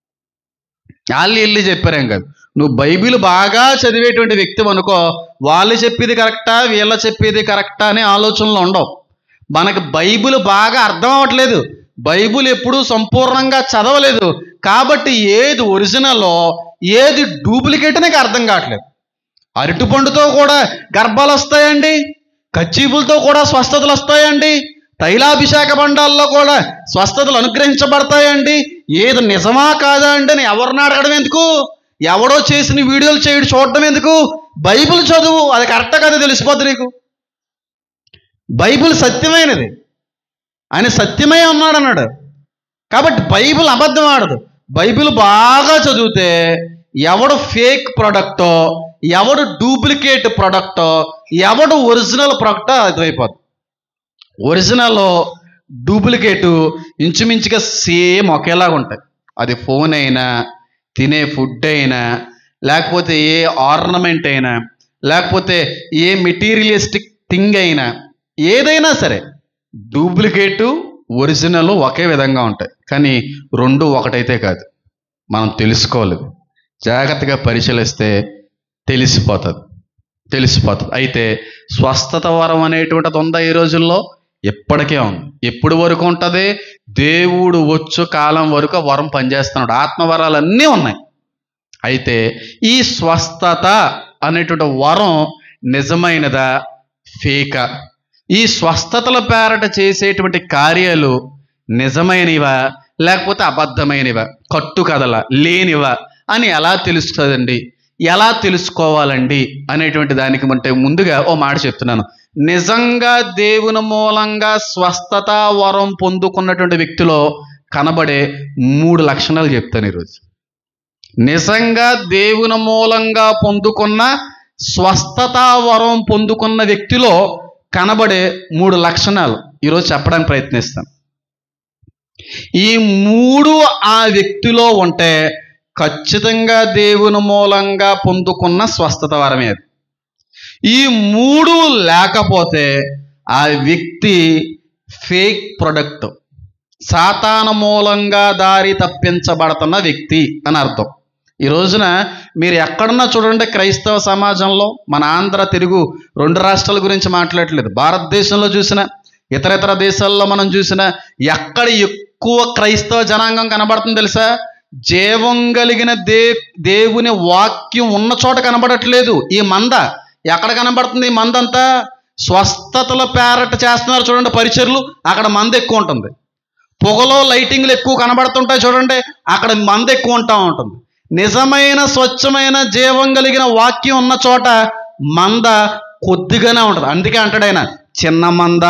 వాళ్ళు వెళ్ళి చెప్పారేం కాదు నువ్వు బైబిల్ బాగా చదివేటువంటి వ్యక్తి అనుకో వాళ్ళు చెప్పేది కరెక్టా వీళ్ళ చెప్పేది కరెక్టా అనే ఆలోచనలు ఉండవు మనకు బైబిల్ బాగా అర్థం అవ్వట్లేదు బైబుల్ ఎప్పుడూ సంపూర్ణంగా చదవలేదు కాబట్టి ఏది ఒరిజినలో ఏది డూప్లికేట్ నాకు అర్థం కావట్లేదు అరటిపండుతో కూడా గర్భాలు వస్తాయండి కచ్చీపులతో కూడా స్వస్థతలు వస్తాయండి తైలాభిషేక బండాల్లో కూడా స్వస్థతలు అనుగ్రహించబడతాయండి ఏది నిజమా కాదా అండి అని ఎవరిని అడగడం ఎందుకు ఎవడో చేసిన వీడియోలు చేయడం చూడడం ఎందుకు బైబిల్ చదువు అది కరెక్టా కదా తెలిసిపోద్ది నీకు బైబిల్ సత్యమైనది ఆయన సత్యమై ఉన్నాడు అన్నాడు కాబట్టి బైబిల్ అబద్ధం ఆడదు బైబిల్ బాగా చదివితే ఎవడు ఫేక్ ప్రొడక్టో ఎవడు డూప్లికేట్ ప్రొడక్టో ఎవడు ఒరిజినల్ ప్రొడక్టో అర్థమైపోద్ది ఒరిజినల్ డూప్లికేటు ఇంచుమించుగా సేమ్ ఒకేలాగా ఉంటాయి అది ఫోన్ అయినా తినే ఫుడ్ అయినా లేకపోతే ఏ ఆర్నమెంట్ అయినా లేకపోతే ఏ మెటీరియలిస్టిక్ థింగ్ అయినా ఏదైనా సరే డూప్లికేటు ఒరిజినల్ ఒకే విధంగా ఉంటాయి కానీ రెండు ఒకటైతే కాదు మనం తెలుసుకోలేదు జాగ్రత్తగా పరిశీలిస్తే తెలిసిపోతుంది తెలిసిపోతుంది అయితే స్వస్థత వరం అనేటువంటిది ఉందా ఈ రోజుల్లో ఎప్పటికే ఉంది ఎప్పుడు వరకు ఉంటుంది దేవుడు వచ్చు కాలం వరకు ఆ వరం పనిచేస్తున్నాడు ఆత్మవరాలు అన్నీ ఉన్నాయి అయితే ఈ స్వస్థత అనేటువంటి వరం నిజమైనదా ఫేక ఈ స్వస్థతల పేరట చేసేటువంటి కార్యాలు నిజమైనవా లేకపోతే అబద్ధమైనవా కట్టుకథల లేనివా అని ఎలా తెలుస్తుందండి ఎలా తెలుసుకోవాలండి అనేటువంటి దానికి అంటే ముందుగా ఓ మాట చెప్తున్నాను నిజంగా దేవుని మూలంగా స్వస్థత వరం పొందుకున్నటువంటి వ్యక్తిలో కనబడే మూడు లక్షణాలు చెప్తాను ఈరోజు నిజంగా దేవుని మూలంగా పొందుకున్న స్వస్థత వరం పొందుకున్న వ్యక్తిలో కనబడే మూడు లక్షణాలు ఈరోజు చెప్పడానికి ప్రయత్నిస్తాను ఈ మూడు ఆ వ్యక్తిలో ఉంటే ఖచ్చితంగా దేవుని మూలంగా పొందుకున్న స్వస్థత వరమే అది ఈ మూడు లేకపోతే ఆ వ్యక్తి ఫేక్ ప్రొడక్ట్ సాతాన మూలంగా దారి తప్పించబడుతున్న వ్యక్తి అని అర్థం ఈ రోజున మీరు ఎక్కడున్నా చూడండి క్రైస్తవ సమాజంలో మన ఆంధ్ర తెలుగు రెండు రాష్ట్రాల గురించి మాట్లాడట్లేదు భారతదేశంలో చూసిన ఇతర ఇతర దేశాల్లో మనం చూసిన ఎక్కడ ఎక్కువ క్రైస్తవ జనాంగం కనబడుతుంది తెలుసా జీవం కలిగిన దే దేవుని వాక్యం ఉన్న చోట కనబడట్లేదు ఈ మంద ఎక్కడ కనబడుతుంది ఈ మంద అంతా స్వస్థతల పేరట చేస్తున్నారు చూడండి పరిచర్లు అక్కడ మంద ఎక్కువ ఉంటుంది పొగలో లైటింగ్లు ఎక్కువ కనబడుతుంటాయి చూడండి అక్కడ మంద ఎక్కువ ఉంటా ఉంటుంది నిజమైన స్వచ్ఛమైన జీవం కలిగిన వాక్యం ఉన్న చోట మంద కొద్దిగానే ఉంటుంది అందుకే అంటాడు ఆయన చిన్న మంద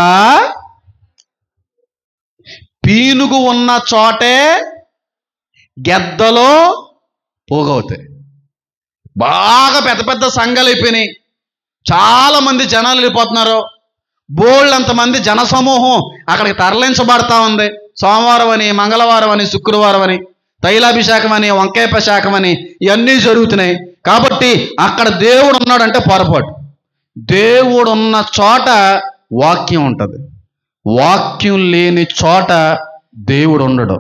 పీనుగు ఉన్న చోటే గెద్దలో పోగవుతాయి బాగా పెద్ద పెద్ద సంఘాలు అయిపోయినాయి చాలా మంది జనాలు వెళ్ళిపోతున్నారు బోల్డ్ అంతమంది జన సమూహం అక్కడికి తరలించబడతా ఉంది సోమవారం అని మంగళవారం అని శుక్రవారం అని తైలాభిషేకం అని వంకాయపశాఖం అని ఇవన్నీ జరుగుతున్నాయి కాబట్టి అక్కడ దేవుడు ఉన్నాడంటే పొరపాటు దేవుడు ఉన్న చోట వాక్యం ఉంటుంది వాక్యం లేని చోట దేవుడు ఉండడు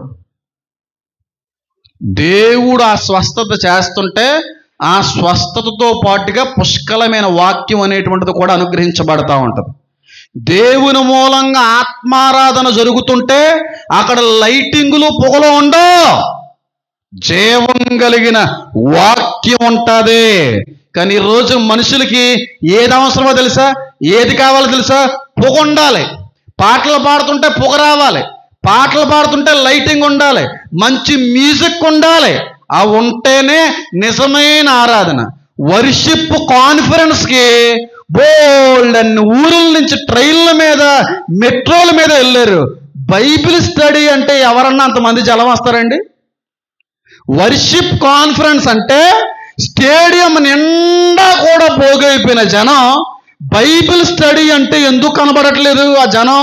దేవుడు ఆ స్వస్థత చేస్తుంటే ఆ స్వస్థతతో పాటుగా పుష్కలమైన వాక్యం అనేటువంటిది కూడా అనుగ్రహించబడతా ఉంటుంది దేవుని మూలంగా ఆత్మారాధన జరుగుతుంటే అక్కడ లైటింగులు పొగలు ఉండవు జీవం కలిగిన వాక్యం ఉంటుంది కానీ ఈ రోజు మనుషులకి ఏది అవసరమో తెలుసా ఏది కావాలో తెలుసా పొగ ఉండాలి పాటలు పాడుతుంటే పొగ రావాలి పాటలు పాడుతుంటే లైటింగ్ ఉండాలి మంచి మ్యూజిక్ ఉండాలి అవి ఉంటేనే నిజమైన ఆరాధన వర్షిప్ కాన్ఫరెన్స్కి బోల్డ్ అన్ని ఊరుల నుంచి ట్రైన్ల మీద మెట్రోల మీద వెళ్ళారు బైబిల్ స్టడీ అంటే ఎవరన్నా అంతమంది జలం వస్తారండి వర్షిప్ కాన్ఫరెన్స్ అంటే స్టేడియం నిండా కూడా పోగైపోయిన జనం బైబిల్ స్టడీ అంటే ఎందుకు కనబడట్లేదు ఆ జనం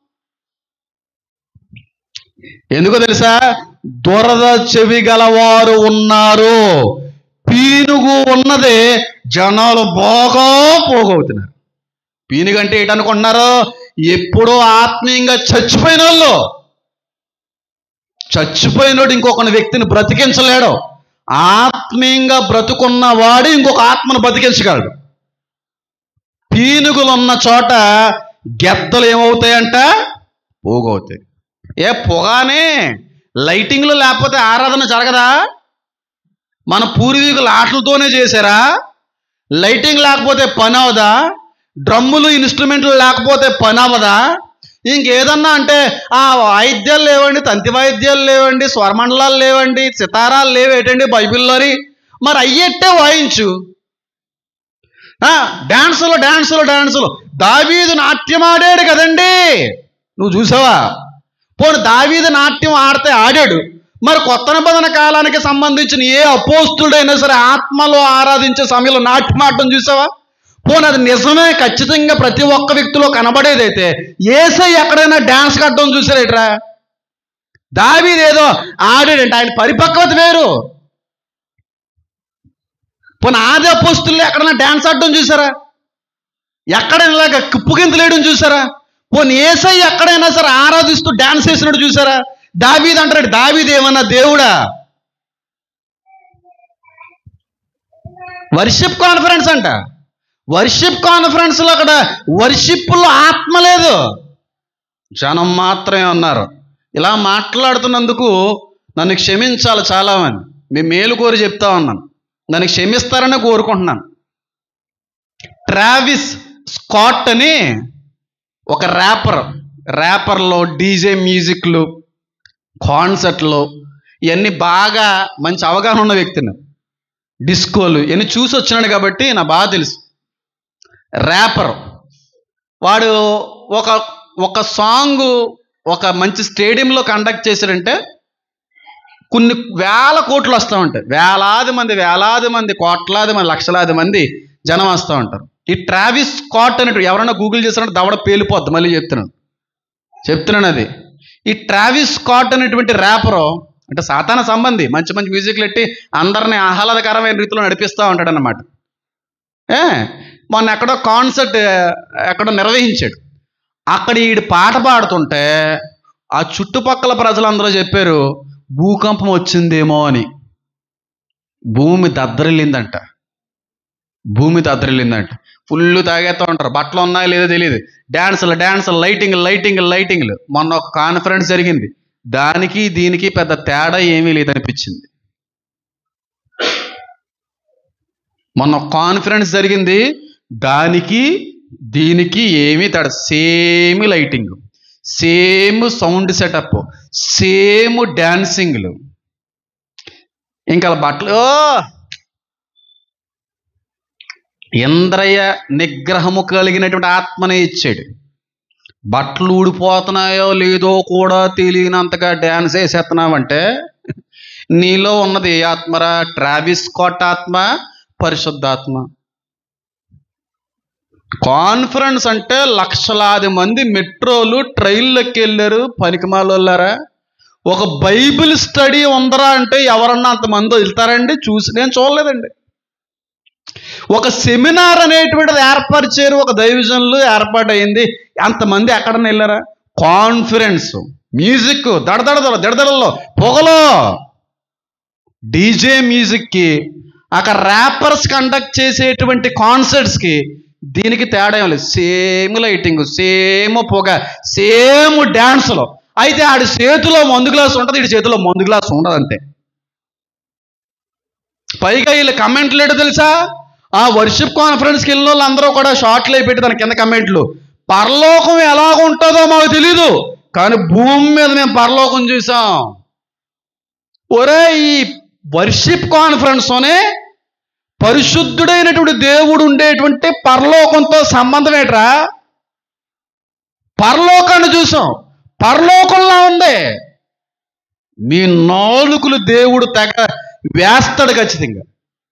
ఎందుకో తెలుసా దురద చెవి గలవారు ఉన్నారు పీనుగు ఉన్నది జనాలు బాగా పోగవుతున్నారు పీనుగు అంటే ఏంటనుకుంటున్నారు ఎప్పుడో ఆత్మీయంగా చచ్చిపోయిన వాళ్ళు చచ్చిపోయినోడు ఇంకొక వ్యక్తిని బ్రతికించలేడు ఆత్మీయంగా బ్రతుకున్న వాడు ఇంకొక ఆత్మను బతికించగలడు పీనుగులు ఉన్న చోట గెద్దలు ఏమవుతాయంట పోగవుతాయి ఏ పొగానే లైటింగ్లు లేకపోతే ఆరాధన జరగదా మన పూర్వీకులు ఆటలతోనే చేశారా లైటింగ్ లేకపోతే పని అవదా డ్రమ్ములు ఇన్స్ట్రుమెంట్లు లేకపోతే పని అవ్వదా ఇంకేదన్నా అంటే ఆ వాయిద్యాలు లేవండి తంతి వాయిద్యాలు లేవండి స్వరమండలాలు లేవండి సితారాలు లేవేటండి బైబిల్లోని మరి అయ్యట్టే వాయించు ఆ, డాన్సులు డాన్సులు డాన్సులు దావీదు నాట్యం ఆడాడు కదండి నువ్వు చూసావా పోనీ దావీదు నాట్యం ఆడితే ఆడాడు మరి కొత్త నిబంధన కాలానికి సంబంధించిన ఏ అపోస్తుడైనా సరే ఆత్మలో ఆరాధించే సమయంలో నాట్యం ఆడటం చూసావా పోనీ అది నిజమే ఖచ్చితంగా ప్రతి ఒక్క వ్యక్తిలో కనబడేదైతే ఏసై ఎక్కడైనా డాన్స్ కట్టడం చూసారేట్రా దావీదు ఏదో ఆడాడంటే ఆయన పరిపక్వత వేరు పోనీ ఆది అపోస్తుల్లో ఎక్కడైనా డాన్స్ ఆడడం చూసారా ఎక్కడైనా ఇలాగ కుప్పుగింతలేయడం చూసారా పోనీ ఏసై ఎక్కడైనా సరే ఆరాధిస్తూ డాన్స్ చేసినట్టు చూసారా దావీద్ అంటాడు దావీద్ ఏమన్నా దేవుడా వర్షిప్ కాన్ఫరెన్స్ అంట వర్షిప్ కాన్ఫరెన్స్ లో అక్కడ వర్షిప్ లో ఆత్మ లేదు జనం మాత్రమే ఉన్నారు ఇలా మాట్లాడుతున్నందుకు నన్ను క్షమించాలి చాలా మంది మీ మేలు కోరి చెప్తా ఉన్నాను నన్ను క్షమిస్తారని కోరుకుంటున్నాను ట్రావిస్ స్కాట్ అని ఒక ర్యాపర్ ర్యాపర్లో డీజే మ్యూజిక్లు కాన్సర్ట్లు ఇవన్నీ బాగా మంచి అవగాహన ఉన్న వ్యక్తిని డిస్కోలు ఇవన్నీ చూసి వచ్చినాడు కాబట్టి నా బాగా తెలుసు ర్యాపర్ వాడు ఒక ఒక సాంగ్ ఒక మంచి స్టేడియంలో కండక్ట్ చేశారంటే కొన్ని వేల కోట్లు వస్తూ ఉంటాయి వేలాది మంది వేలాది మంది కోట్లాది మంది లక్షలాది మంది జనం వస్తూ ఉంటారు ఈ ట్రావిస్ స్కాట్ అనేటు ఎవరైనా గూగుల్ చేస్తారంటే దవడ పేలిపోద్ది మళ్ళీ చెప్తున్నాను చెప్తున్నాను అది ఈ ట్రావిస్ స్కాట్ అనేటువంటి ర్యాపరు అంటే సాతాన సంబంధి మంచి మంచి మ్యూజిక్లు ఎట్టి అందరినీ ఆహ్లాదకరమైన రీతిలో నడిపిస్తూ ఉంటాడు అన్నమాట ఏ మొన్న ఎక్కడో కాన్సర్ట్ ఎక్కడో నిర్వహించాడు అక్కడ ఈడు పాట పాడుతుంటే ఆ చుట్టుపక్కల ప్రజలందరూ చెప్పారు భూకంపం వచ్చిందేమో అని భూమి దద్దరిల్లిందంట భూమి దద్దరిల్లిందంట ఫుల్ తాగేస్తూ ఉంటారు బట్టలు ఉన్నాయో లేదో తెలియదు డ్యాన్సులు డ్యాన్సులు లైటింగ్ లైటింగ్ లైటింగ్లు మొన్న ఒక కాన్ఫరెన్స్ జరిగింది దానికి దీనికి పెద్ద తేడా ఏమీ లేదనిపించింది మొన్న ఒక కాన్ఫరెన్స్ జరిగింది దానికి దీనికి ఏమీ తేడా same lighting same sound setup same డాన్సింగ్లు ఇంకా బట్టలు ఓ! ఇంద్రయ నిగ్రహము కలిగినటువంటి ఆత్మనే ఇచ్చాడు బట్టలు ఊడిపోతున్నాయో లేదో కూడా తెలియనంతగా డ్యాన్స్ వేసేస్తున్నావంటే నీలో ఉన్నది ఏ ఆత్మరా ట్రావిస్ స్కాట్ ఆత్మ పరిశుద్ధాత్మ కాన్ఫరెన్స్ అంటే లక్షలాది మంది మెట్రోలు ట్రైన్లోకి వెళ్ళారు పనికిమాలోళ్ళారా ఒక బైబిల్ స్టడీ ఉందరా అంటే ఎవరన్నా అంతమంది వెళ్తారండి చూసి నేను చూడలేదండి ఒక సెమినార్ అనేటువంటిది ఏర్పరిచారు ఒక దైవజన్లు ఏర్పాటైంది అంతమంది ఎక్కడన్నా వెళ్ళారా కాన్ఫరెన్స్ మ్యూజిక్ దడదడదల దడదడల్లో పొగలో డీజే మ్యూజిక్కి అక్కడ ర్యాపర్స్ కండక్ట్ చేసేటువంటి కాన్సర్ట్స్కి దీనికి తేడా ఏం లేదు సేమ్ లైటింగ్ సేమ్ పొగ సేమ్ డ్యాన్స్లో అయితే ఆడి చేతిలో మందు గ్లాస్ ఉంటుంది ఇడి చేతిలో మందు గ్లాస్ ఉండదు అంతే పైగా వీళ్ళు కమెంట్లు ఏంటో తెలుసా ఆ వర్షిప్ కాన్ఫరెన్స్కి వెళ్ళిన వాళ్ళు అందరూ కూడా షార్ట్లు అయిపెట్టి దాని కింద కమెంట్లు పరలోకం ఎలాగ ఉంటుందో మాకు తెలీదు కానీ భూమి మీద మేము పరలోకం చూసాం ఒరే ఈ వర్షిప్ కాన్ఫరెన్స్లోనే పరిశుద్ధుడైనటువంటి దేవుడు ఉండేటువంటి పరలోకంతో సంబంధం ఏంట్రా పరలోకాన్ని చూసాం పరలోకంలా ఉంది మీ నాలుకలు దేవుడు తెగ వేస్తాడు ఖచ్చితంగా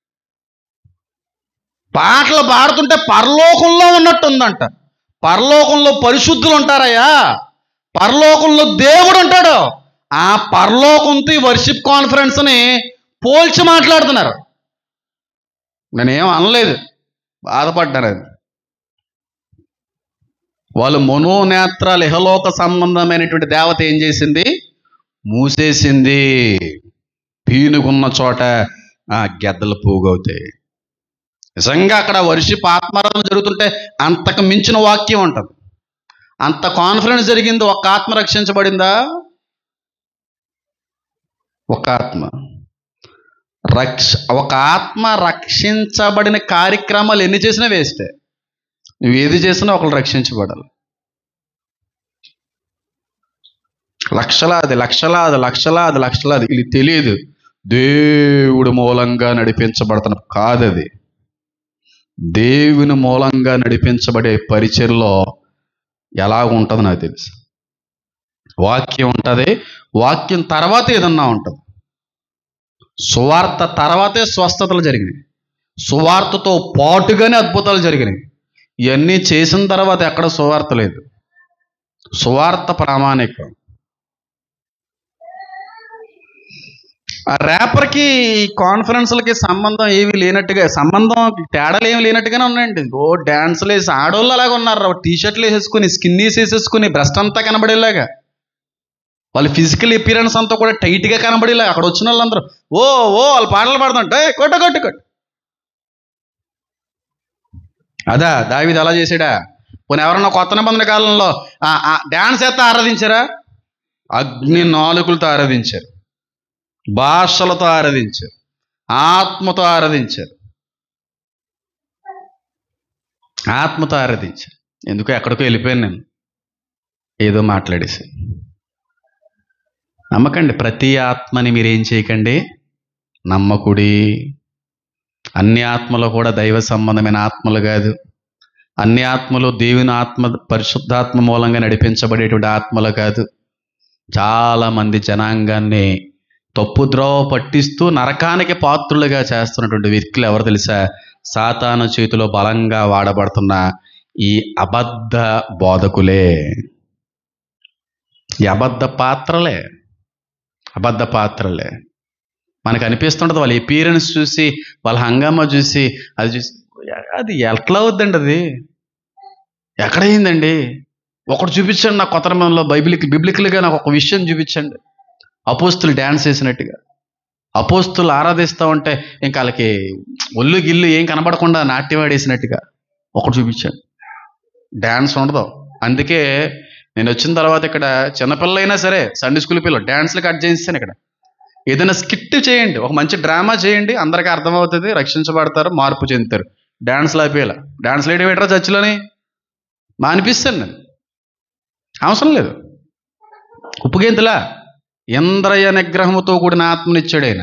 పాటలు పాడుతుంటే పరలోకంలో ఉన్నట్టు ఉందంట పరలోకంలో పరిశుద్ధులు ఉంటారయ్యా పరలోకంలో దేవుడు ఉంటాడు ఆ పరలోకంతో ఈ వర్షిప్ కాన్ఫరెన్స్ని పోల్చి మాట్లాడుతున్నారు నేనేం అనలేదు బాధపడ్డాను అది వాళ్ళు మనోనేత్రాలు ఇహలోక సంబంధమైనటువంటి దేవత ఏం చేసింది మూసేసింది పీనుకున్న చోట ఆ గెద్దలు పోగవుతాయి నిజంగా అక్కడ వర్షిప్ ఆత్మారాధన జరుగుతుంటే అంతకు మించిన వాక్యం ఉంటుంది అంత కాన్ఫరెన్స్ జరిగింది ఒక్క ఆత్మ రక్షించబడిందా ఒక ఆత్మ రక్ష ఒక ఆత్మ రక్షించబడిన కార్యక్రమాలు ఎన్ని చేసినా వేస్టే నువ్వు ఏది చేసినా ఒకళ్ళు రక్షించబడాలి లక్షలాది లక్షలాది లక్షలాది లక్షలాది ఇది తెలియదు దేవుడు మూలంగా నడిపించబడుతున్న కాదది దేవుని మూలంగా నడిపించబడే పరిచయలో ఎలా ఉంటుంది నాకు తెలుసు వాక్యం ఉంటుంది వాక్యం తర్వాత ఏదన్నా ఉంటుంది సువార్త తర్వాతే స్వస్థతలు జరిగినాయి సువార్తతో పాటుగానే అద్భుతాలు జరిగినాయి ఇవన్నీ చేసిన తర్వాత ఎక్కడ సువార్త లేదు సువార్త ప్రామాణికం ఆ ర్యాపర్కి ఈ కాన్ఫరెన్స్లకి సంబంధం ఏమీ లేనట్టుగా సంబంధం తేడాలు ఏమి లేనట్టుగానే ఉన్నాయండి ఓ డ్యాన్సులు వేసి ఆడోళ్ళు అలాగ ఉన్నారు టీ షర్ట్లు వేసేసుకుని స్కిన్నీస్ వేసేసుకుని బ్రెస్ట్ అంతా కనబడేలాగా వాళ్ళ ఫిజికల్ అపియరెన్స్ అంతా కూడా టైట్గా కనబడేలా అక్కడ వచ్చిన వాళ్ళందరూ ఓ ఓ వాళ్ళు పాటలు పాడుతుంటే కొట్టు కొట్టు కొట్టు అదా దావిది అలా చేసాడా పోనీ ఎవరన్నా కొత్త నిబంధన కాలంలో డ్యాన్స్ ఎత్త ఆరాధించారా అగ్ని నాలుకలతో ఆరాధించారు భాషలతో ఆరాధించారు ఆత్మతో ఆరాధించారు ఆత్మతో ఆరాధించారు ఎందుకు ఎక్కడికో వెళ్ళిపోయాను నేను ఏదో మాట్లాడేసి నమ్మకండి ప్రతి ఆత్మని మీరేం చేయకండి నమ్మకుడి అన్ని ఆత్మలు కూడా దైవ సంబంధమైన ఆత్మలు కాదు అన్ని ఆత్మలు దేవుని ఆత్మ పరిశుద్ధాత్మ మూలంగా నడిపించబడేటువంటి ఆత్మలు కాదు చాలా మంది జనాంగాన్ని తప్పుద్రోవ పట్టిస్తూ నరకానికి పాత్రులుగా చేస్తున్నటువంటి వ్యక్తులు ఎవరు తెలుసా సాతాను చేతిలో బలంగా వాడబడుతున్న ఈ అబద్ధ బోధకులే ఈ అబద్ధ పాత్రలే అబద్ధ పాత్రలే మనకు అనిపిస్తుంటుంది వాళ్ళ ఎపీరెన్స్ చూసి వాళ్ళ హంగామా చూసి అది చూసి అది ఎట్లా అవుద్దండి అది ఎక్కడైందండి ఒకటి చూపించండి నాకు కొత్త నిబంధనలో బైబిలిక్ బిబ్లికల్గా నాకు ఒక విషయం చూపించండి అపోస్తులు డ్యాన్స్ వేసినట్టుగా అపోస్తులు ఆరాధిస్తూ ఉంటే ఇంకా వాళ్ళకి ఒళ్ళు గిల్లు ఏం కనబడకుండా నాట్యం ఆడేసినట్టుగా ఒకటి చూపించాను డ్యాన్స్ ఉండదు అందుకే నేను వచ్చిన తర్వాత ఇక్కడ చిన్నపిల్లలైనా సరే సండే స్కూల్ పిల్లలు డ్యాన్స్లు కట్ చేయిస్తాను ఇక్కడ ఏదైనా స్కిట్ చేయండి ఒక మంచి డ్రామా చేయండి అందరికీ అర్థమవుతుంది రక్షించబడతారు మార్పు చెందుతారు డ్యాన్స్లు అయిపోయేలా డ్యాన్స్లు వేయడం ఏంటరా చర్చిలోని మా అనిపిస్తాను నేను అవసరం లేదు ఉప్పుగెంతులా ఇంద్రయ నిగ్రహముతో కూడిన ఆత్మనిచ్చాడు ఆయన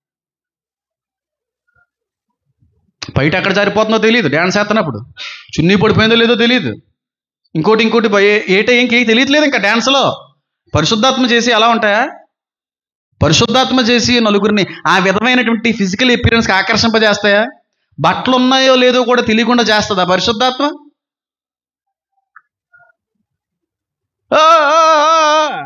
బయట ఎక్కడ జారిపోతుందో తెలియదు డ్యాన్స్ వేస్తున్నప్పుడు చున్నీ పడిపోయిందో లేదో తెలియదు ఇంకోటి ఇంకోటి భయ- ఏట ఇంకేం తెలియట్లేదు ఇంకా డ్యాన్స్లో పరిశుద్ధాత్మ చేసి ఎలా ఉంటాయా పరిశుద్ధాత్మ చేసి నలుగురిని ఆ విధమైనటువంటి ఫిజికల్ ఎపీరియన్స్కి ఆకర్షింపజేస్తాయా బట్టలు ఉన్నాయో లేదో కూడా తెలియకుండా చేస్తుందా పరిశుద్ధాత్మ ఆ, ఆ, ఆ,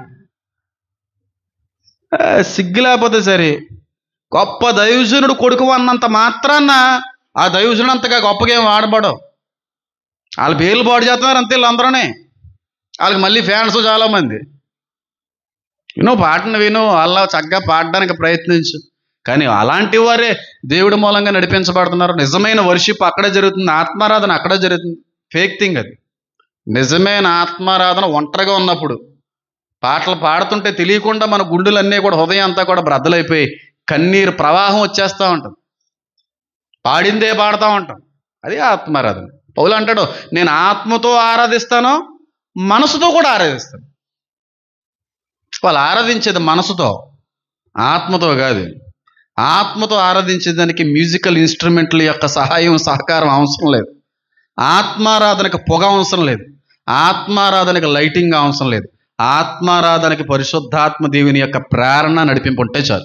ఆ. సిగ్గు లేకపోతే సరే గొప్ప దైవజనుడు కొడుకు అన్నంత మాత్రాన్న ఆ దైవజనుడు అంతగా గొప్పగా ఏం వాడబడవు వాళ్ళ పేర్లు పాడు చేస్తున్నారు అంతే వీళ్ళందరూనే వాళ్ళకి మళ్ళీ ఫ్యాన్స్ చాలా మంది విను పాటను విను అలా చక్కగా పాడడానికి ప్రయత్నించు కానీ అలాంటి వారే దేవుడి మూలంగా నడిపించబడుతున్నారు నిజమైన వర్షిప్ అక్కడే జరుగుతుంది ఆత్మారాధన అక్కడే జరుగుతుంది ఫేక్ థింగ్ అది నిజమైన ఆత్మారాధన ఒంటరిగా ఉన్నప్పుడు పాటలు పాడుతుంటే తెలియకుండా మన గుండెలన్నీ కూడా హృదయం అంతా కూడా బ్రద్దలైపోయి కన్నీరు ప్రవాహం వచ్చేస్తూ ఉంటుంది పాడిందే పాడుతూ ఉంటాం అది ఆత్మారాధన పౌలు అంటాడు నేను ఆత్మతో ఆరాధిస్తాను మనసుతో కూడా ఆరాధిస్తాను వాళ్ళు ఆరాధించేది మనసుతో ఆత్మతో కాదు ఆత్మతో ఆరాధించేదానికి మ్యూజికల్ ఇన్స్ట్రుమెంట్ల యొక్క సహాయం సహకారం అవసరం లేదు ఆత్మారాధనకు పొగ అవసరం లేదు ఆత్మారాధనకి లైటింగ్ అవసరం లేదు ఆత్మారాధనకి పరిశుద్ధాత్మ దేవుని యొక్క ప్రేరణ నడిపింపు ఉంటే చాలు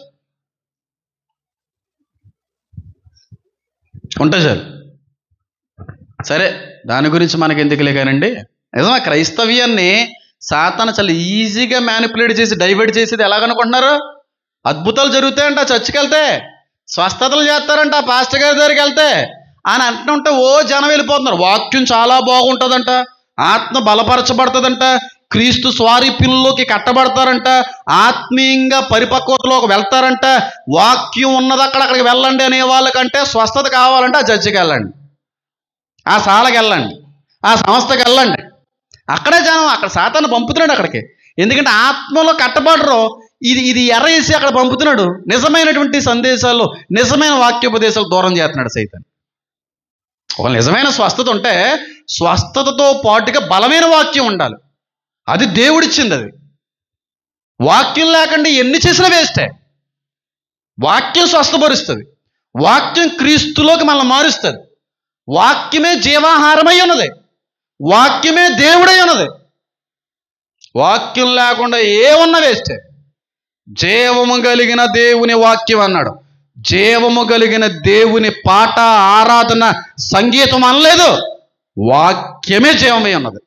ఉంటే చాలు సరే దాని గురించి మనకి ఎందుకులే కానండి నిజమా క్రైస్తవ్యాన్ని సాతాను చాలా ఈజీగా మ్యానిపులేట్ చేసి డైవర్ట్ చేసేది ఎలాగనుకుంటున్నారు అద్భుతాలు జరుగుతాయంట చర్చికి వెళ్తే స్వస్థతలు చేస్తారంట ఆ పాస్టర్ గారి దగ్గరికి వెళ్తే అని అంటుంటే ఓ జనం వెళ్ళిపోతున్నారు వాక్యం చాలా బాగుంటుందంట ఆత్మ బలపరచబడుతుందంట క్రీస్తు స్వారీప్యంలోకి కట్టబడతారంట ఆత్మీయంగా పరిపక్వతలోకి వెళ్తారంట వాక్యం ఉన్నది అక్కడ అక్కడికి వెళ్ళండి అనే వాళ్ళకంటే స్వస్థత కావాలంటే ఆ చర్చికి వెళ్ళండి ఆ సాలకి వెళ్ళండి ఆ సంస్థకి వెళ్ళండి అక్కడే జనం అక్కడ సాతాను పంపుతున్నాడు అక్కడికి ఎందుకంటే ఆత్మలో కట్టబడరు ఇది ఇది ఎర్రేసి అక్కడ పంపుతున్నాడు నిజమైనటువంటి సందేశాలు నిజమైన వాక్యోపదేశాలు దూరం చేస్తున్నాడు సైతం ఒక నిజమైన స్వస్థత ఉంటే స్వస్థతతో పాటుగా బలమైన వాక్యం ఉండాలి అది దేవుడిచ్చింది అది వాక్యం లేకుండా ఎన్ని చేసినా వేస్టే వాక్యం స్వస్థపరుస్తుంది వాక్యం క్రీస్తులోకి మనల్ని మారుస్తుంది వాక్యమే జీవాహారమై ఉన్నది వాక్యమే దేవుడై ఉన్నది వాక్యం లేకుండా ఏమన్నా వేస్తే జీవము కలిగిన దేవుని వాక్యం అన్నాడు జీవము కలిగిన దేవుని పాట ఆరాధన సంగీతం అనలేదు వాక్యమే జీవమై ఉన్నది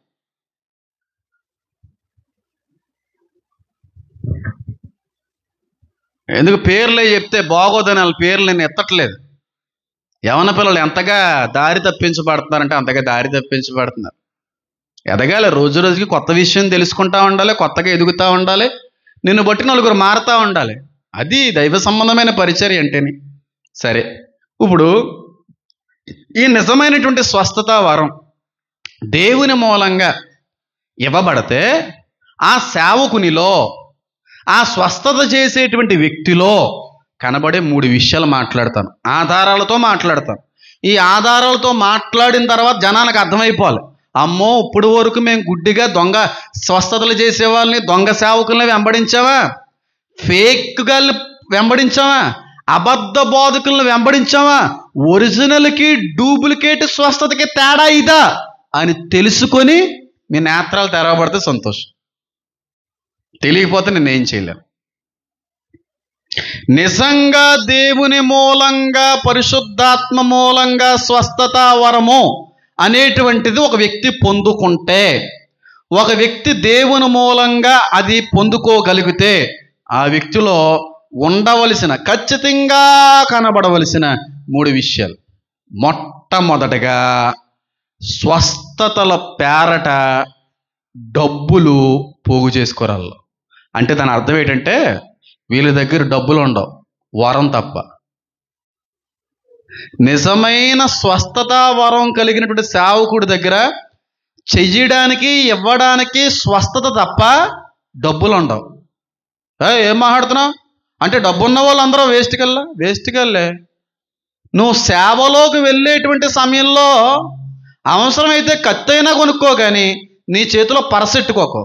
ఎందుకు పేర్లే చెప్తే బాగోదని వాళ్ళ పేర్లు నేను ఎత్తట్లేదు యవన పిల్లలు ఎంతగా దారి తప్పించబడుతున్నారంటే అంతగా దారి తప్పించబడుతున్నారు ఎదగాలి రోజు రోజుకి కొత్త విషయం తెలుసుకుంటా ఉండాలి కొత్తగా ఎదుగుతూ ఉండాలి నిన్ను బట్టి నలుగురు మారుతూ ఉండాలి అది దైవ సంబంధమైన పరిచర్య అంటేని సరే ఇప్పుడు ఈ నిజమైనటువంటి స్వస్థత వరం దేవుని మూలంగా ఇవ్వబడితే ఆ సేవకునిలో ఆ స్వస్థత చేసేటువంటి వ్యక్తిలో కనబడే మూడు విషయాలు మాట్లాడతాను ఆధారాలతో మాట్లాడతాను ఈ ఆధారాలతో మాట్లాడిన తర్వాత జనానికి అర్థమైపోవాలి అమ్మో ఇప్పుడు వరకు మేము గుడ్డిగా దొంగ స్వస్థతలు చేసే వాళ్ళని దొంగ సేవకుల్ని వెంబడించావా ఫేక్ గాళ్ళు వెంబడించావా అబద్ధ బోధకులను వెంబడించావా ఒరిజినల్కి డూప్లికేట్ స్వస్థతకి తేడా ఇదా అని తెలుసుకొని నీ నేత్రాలు తెరవబడితే సంతోషం తెలియకపోతే నేనేం చేయలేను నిజంగా దేవుని మూలంగా పరిశుద్ధాత్మ మూలంగా స్వస్థత వరము అనేటువంటిది ఒక వ్యక్తి పొందుకుంటే ఒక వ్యక్తి దేవుని మూలంగా అది పొందుకోగలిగితే ఆ వ్యక్తిలో ఉండవలసిన ఖచ్చితంగా కనబడవలసిన మూడు విషయాలు మొట్టమొదటగా స్వస్థతల పేరట డబ్బులు పోగు చేసుకోరాళ్ళు అంటే దాని అర్థం ఏంటంటే వీళ్ళ దగ్గర డబ్బులు ఉండవు వరం తప్ప నిజమైన స్వస్థత వరం కలిగినటువంటి సేవకుడి దగ్గర చెయ్యడానికి ఇవ్వడానికి స్వస్థత తప్ప డబ్బులు ఉండవు ఏ, ఏం మాట్లాడుతున్నావు అంటే డబ్బు ఉన్న వాళ్ళందరూ వేస్ట్ కల్లా వేస్ట్ కల్లే నువ్వు సేవలోకి వెళ్ళేటువంటి సమయంలో అవసరమైతే కత్తైనా కొనుక్కో కానీ నీ చేతిలో పరసెట్టుకోకు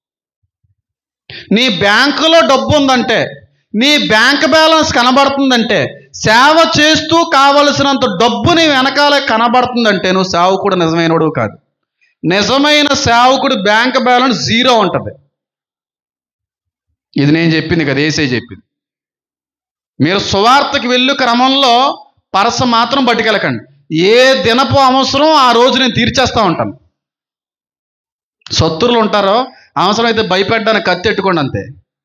నీ బ్యాంకులో డబ్బు ఉందంటే నీ బ్యాంక్ బ్యాలెన్స్ కనబడుతుందంటే సేవ చేస్తూ కావలసినంత డబ్బు నీ వెనకాల కనబడుతుందంటే నువ్వు సేవకుడు నిజమైనడు కాదు నిజమైన సేవకుడు బ్యాంక్ బ్యాలెన్స్ జీరో ఉంటుంది ఇది నేను చెప్పింది కదా ఏసై చెప్పింది మీరు సువార్తకి వెళ్ళు క్రమంలో పరస మాత్రం పట్టుకెళ్ళకండి ఏ దినపు అవసరం ఆ రోజు నేను తీర్చేస్తా ఉంటాను శత్రులు ఉంటారో అవసరం అయితే భయపెట్టడానికి కత్తి ఎట్టుకోండి అంతే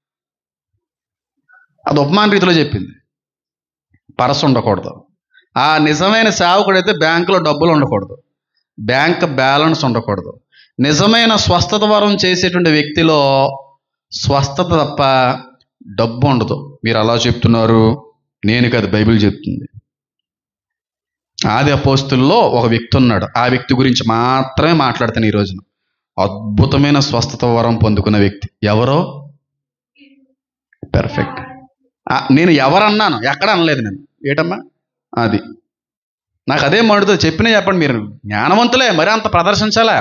అది ఉపమాన రీతిలో చెప్పింది పరస ఉండకూడదు ఆ నిజమైన సేవకుడైతే బ్యాంకులో డబ్బులు ఉండకూడదు బ్యాంక్ బ్యాలెన్స్ ఉండకూడదు నిజమైన స్వస్థత వరం చేసేటువంటి వ్యక్తిలో స్వస్థత తప్ప డబ్బు ఉండదు మీరు అలా చెప్తున్నారు నేను కదా బైబిల్ చెప్తుంది ఆది అపోస్తుల్లో ఒక వ్యక్తి ఉన్నాడు ఆ వ్యక్తి గురించి మాత్రమే మాట్లాడతాను ఈ రోజున అద్భుతమైన స్వస్థత వరం పొందుకున్న వ్యక్తి ఎవరో పెర్ఫెక్ట్ నేను ఎవరన్నాను ఎక్కడ అనలేదు నేను ఏటమ్మా అది నాకు అదే మండుతుంది చెప్పినా చెప్పండి మీరు జ్ఞానవంతులే మరి అంత ప్రదర్శించాలా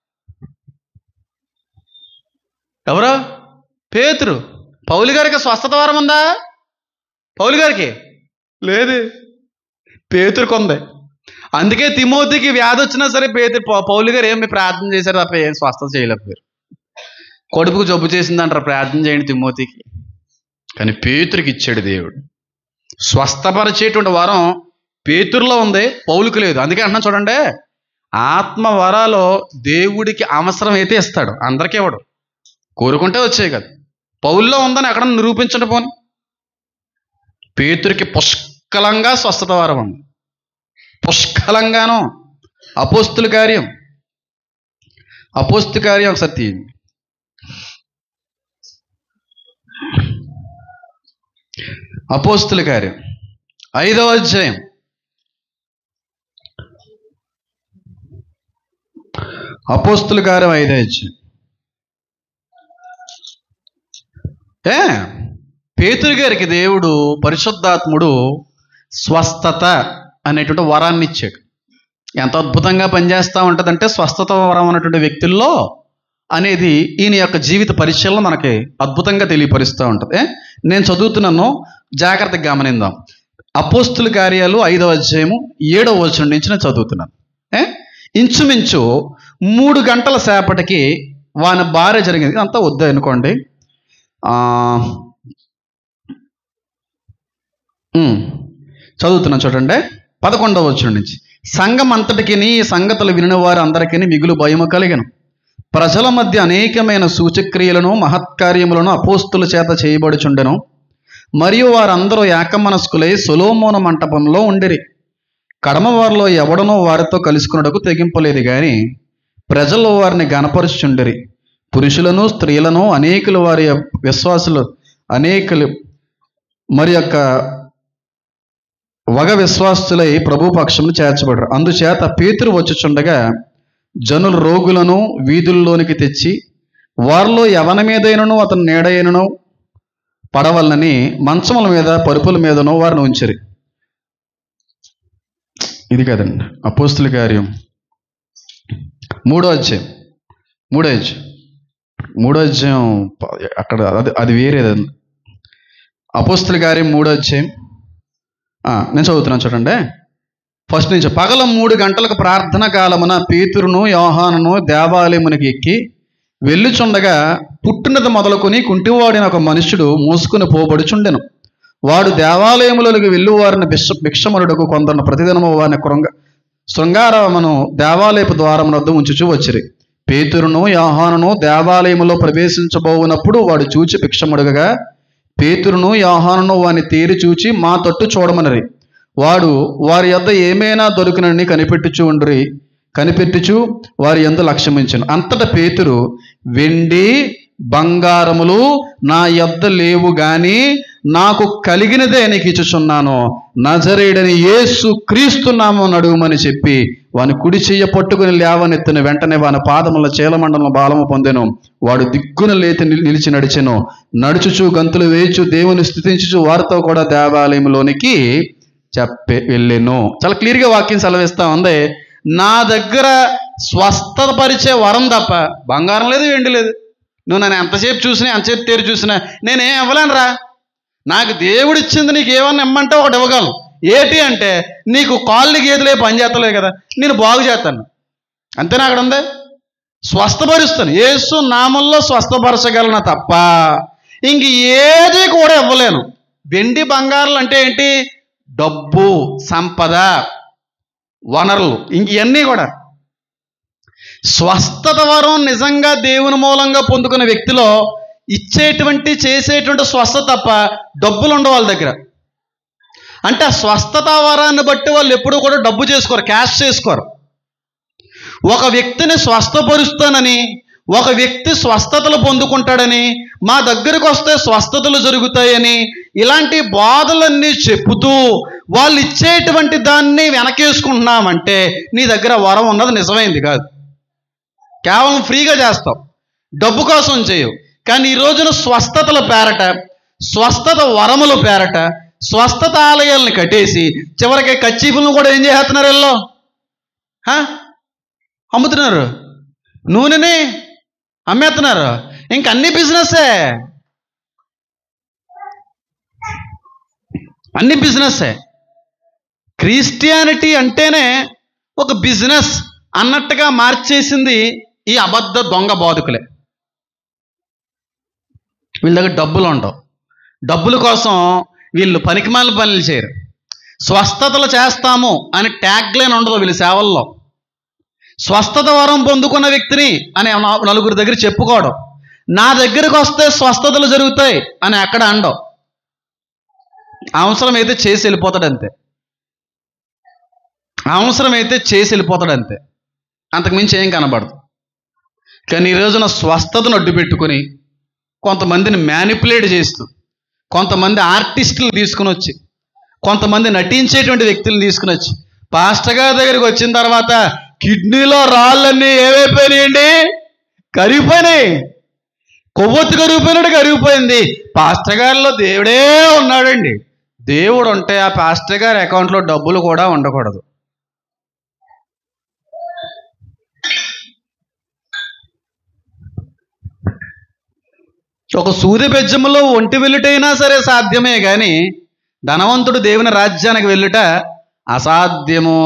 ఎవరో పేతురు పౌలు గారికి స్వస్థత వరం ఉందా పౌలు గారికి లేదు పేతురుకు ఉంది అందుకే తిమోతికి వ్యాధి వచ్చినా సరే పేతురు పౌ- పౌలు గారు ఏమి ప్రార్థన చేశారు తప్ప ఏం స్వస్థత చేయలేకపోయారు కొడుకుకు జబ్బు చేసిందంటారు ప్రార్థన చేయండి తిమోతికి కానీ పేతురికి ఇచ్చాడు దేవుడు స్వస్థపరిచేటువంటి వరం పేతురులో ఉంది పౌలుకు లేదు అందుకే అంటున్నా చూడండి ఆత్మ వరాలో దేవుడికి అవసరం అయితే ఇస్తాడు అందరికీ ఇవ్వడు కోరుకుంటే వచ్చాయి కదా పౌల్లో ఉందని ఎక్కడ నిరూపించండి పోని పేతురికి పుష్కలంగా స్వస్థత వరం ఉంది పుష్కలంగాను అపోస్తుల కార్యం అపోస్తు కార్యం ఒకసారి తీయండి అపోస్తుల కార్యం ఐదవ అధ్యాయం అపోస్తుల కార్యం ఐదవ అధ్యాయం ఏ పేతురు గారికి దేవుడు పరిశుద్ధాత్ముడు స్వస్థత అనేటువంటి వరాన్ని ఇచ్చాడు ఎంత అద్భుతంగా పనిచేస్తూ ఉంటుందంటే స్వస్థత వరం అన్నటువంటి వ్యక్తుల్లో అనేది ఈయన యొక్క జీవిత పరిచయంలో మనకి అద్భుతంగా తెలియపరుస్తూ ఉంటుంది ఏ? నేను చదువుతున్నాను జాగ్రత్తగా గమనిందాం అపోస్తుల కార్యాలు ఐదవ అధ్యాయము ఏడవ వచనం నుంచి నేను చదువుతున్నాను ఏ? ఇంచుమించు మూడు గంటల సేపటికి వాని భార్య జరిగింది అంతా వద్దు అనుకోండి ఆ, ఉమ్, చదువుతున్నాను చూడండి పదకొండవ వచనం నుంచి సంఘం అంతటికి ఈ సంగతులు వినిన వారు అందరికీ మిగులు భయము కలిగను ప్రజల మధ్య అనేకమైన సూచక్రియలను మహత్కార్యములను అపోస్తుల చేత చేయబడుచుండెను మరియు వారందరూ ఏకమనస్కులై సొలోమోన మంటపంలో ఉండిరి కడమ వారిలో ఎవడనో వారితో కలుసుకున్నటకు తెగింపలేదు గాని ప్రజలు వారిని గనపరుచుండిరి పురుషులను స్త్రీలను అనేకులు వారి విశ్వాసులు అనేకులు మరి యొక్క వగ విశ్వాసులై ప్రభు పక్షమును చేర్చబడరు అందుచేత పేతురు వచ్చుచుండగా జనులు రోగులను వీధుల్లోనికి తెచ్చి వారిలో ఎవరి మీదైనను అతని నీడైనను పడవలనని మంచముల మీద పరుపుల మీదనో వారిని ఉంచరి ఇది కదండి అపోస్తుల కార్యం మూడో అధ్యాయం మూడో అధ్యాయం మూడో అధ్యాయం ప- అక్కడ అది అది వేరేది అపోస్తుల కార్యం మూడో అధ్యాయం ఆ, నేను చదువుతున్నాను చూడండి ఫస్ట్ నుంచి పగల మూడు గంటలకు ప్రార్థన కాలమున పేతురును యోహానును దేవాలయమునికి ఎక్కి వెళ్ళుచుండగా పుట్టినది మొదలుకొని కుంటివాడిన ఒక మనుష్యుడు మోసుకుని పోబడుచుండెను వాడు దేవాలయములోకి వెళ్ళు వారిని భిక్ష భిక్షమరుడుకు కొందరు ప్రతిదినము వారిని కృంగ శృంగారమును దేవాలయపు ద్వారం వద్ద ఉంచుచూ వచ్చిరి పేతురును యోహానును దేవాలయములో ప్రవేశించబోవునప్పుడు వాడు చూచి భిక్షమడుగగా పేతురును యోహానును వాని తేరి చూచి మా తట్టు చూడమనరి వాడు వారి యొద్ద ఏమైనా దొరికినని కనిపెట్టుచు ఉండ్రి కనిపెట్టుచు వారి ఎందు లక్ష్యమించను అంతటా పేతురు వెండి బంగారములు నా యొద్ద లేవు గాని నాకు కలిగినదే నీకు ఇచ్చుచున్నాను నజరేడని యేసు క్రీస్తున్నాము నడుమని చెప్పి వాని కుడి చెయ్య పట్టుకుని లేవనెత్తిన వెంటనే వాని పాదముల చీలమండలం బాలము పొందెను వాడు దిగ్గున లేతి నిల్- నిలిచి నడిచెను నడుచుచు గంతులు వేయచు దేవుని స్థుతించుచు వారితో కూడా దేవాలయంలోనికి చెప్పే వెళ్ళెను చాలా క్లియర్గా వాక్యం సెలవిస్తా ఉంది నా దగ్గర స్వస్థత పరిచే వరం తప్ప బంగారం లేదు వెండి లేదు నువ్వు నన్ను ఎంతసేపు చూసినా ఎంతసేపు తేరు చూసినా నేనేం ఇవ్వలేను రా నాకు దేవుడు ఇచ్చింది నీకు ఏమన్నా ఇమ్మంటే ఒకటి ఇవ్వగలను ఏటి అంటే నీకు కాళ్ళు గేదెలే పని చేస్తలేదు కదా నేను బాగు చేస్తాను అంతేనా అక్కడ ఉంది స్వస్థపరుస్తాను యేసు నామంలో స్వస్థపరచగలను తప్ప ఇంక ఏది కూడా ఇవ్వలేను వెండి బంగారాలు అంటే ఏంటి డబ్బు సంపద వనరులు ఇంక ఇవన్నీ కూడా స్వస్థత వరం నిజంగా దేవుని మూలంగా పొందుకున్న వ్యక్తిలో ఇచ్చేటువంటి చేసేటువంటి స్వస్థత తప్ప డబ్బులు ఉండవు వాళ్ళ దగ్గర అంటే ఆ స్వస్థత వరాన్ని బట్టి వాళ్ళు ఎప్పుడూ కూడా డబ్బు చేసుకోరు క్యాష్ చేసుకోరు ఒక వ్యక్తిని స్వస్థపరుస్తానని ఒక వ్యక్తి స్వస్థతలు పొందుకుంటాడని మా దగ్గరకు వస్తే స్వస్థతలు జరుగుతాయని ఇలాంటి బాధలన్నీ చెప్పుతూ వాళ్ళు ఇచ్చేటువంటి దాన్ని వెనకేసుకుంటున్నామంటే నీ దగ్గర వరం ఉన్నది నిజమైంది కాదు కేవలం ఫ్రీగా చేస్తావు డబ్బు కోసం చేయవు కానీ ఈ రోజున స్వస్థతల పేరట స్వస్థత వరముల పేరట స్వస్థత ఆలయాలను కట్టేసి చివరికి కచ్చీపులను కూడా ఏం చేస్తున్నారు వీళ్ళు హా? అమ్ముతున్నారు నూనెని అమ్మేస్తున్నారు ఇంక అన్ని బిజినెస్సే అన్ని బిజినెస్సే క్రిస్టియానిటీ అంటేనే ఒక బిజినెస్ అన్నట్టుగా మార్చేసింది ఈ అబద్ధ దొంగ బాధకులే వీళ్ళ దగ్గర డబ్బులు ఉండవు డబ్బుల కోసం వీళ్ళు పనికిమాల పనులు చేయరు స్వస్థతలు చేస్తాము అని ట్యాగ్ లైన్ ఉండదు వీళ్ళ సేవల్లో స్వస్థత వరం పొందుకున్న వ్యక్తిని అని నా- నలుగురి దగ్గర చెప్పుకోవడం నా దగ్గరకు వస్తే స్వస్థతలు జరుగుతాయి అని ఎక్కడ అండవు అవసరమైతే చేసి వెళ్ళిపోతాడు అంతే అవసరమైతే చేసి వెళ్ళిపోతాడు అంతే అంతకుమించి ఏం కనబడదు కానీ ఈ రోజున స్వస్థతను అడ్డు పెట్టుకొని కొంతమందిని మ్యానిపులేట్ చేస్తూ కొంతమంది ఆర్టిస్టులు తీసుకుని వచ్చి కొంతమంది నటించేటువంటి వ్యక్తులను తీసుకుని వచ్చి పాస్టర్ గారి దగ్గరికి వచ్చిన తర్వాత కిడ్నీలో రాళ్ళన్నీ ఏమైపోయినాయండి కరిగిపోయినాయి కొవ్వొత్తి కరిగిపోయినట్టు కరిగిపోయింది పాస్టర్ గారిలో దేవుడే ఉన్నాడండి దేవుడు ఉంటే ఆ పాస్టర్ గారి అకౌంట్లో డబ్బులు కూడా ఉండకూడదు ఒక సూర్య బెజ్జములో ఒంటి వెళ్ళుటైనా సరే సాధ్యమే కానీ ధనవంతుడు దేవుని రాజ్యానికి వెళ్ళుట అసాధ్యము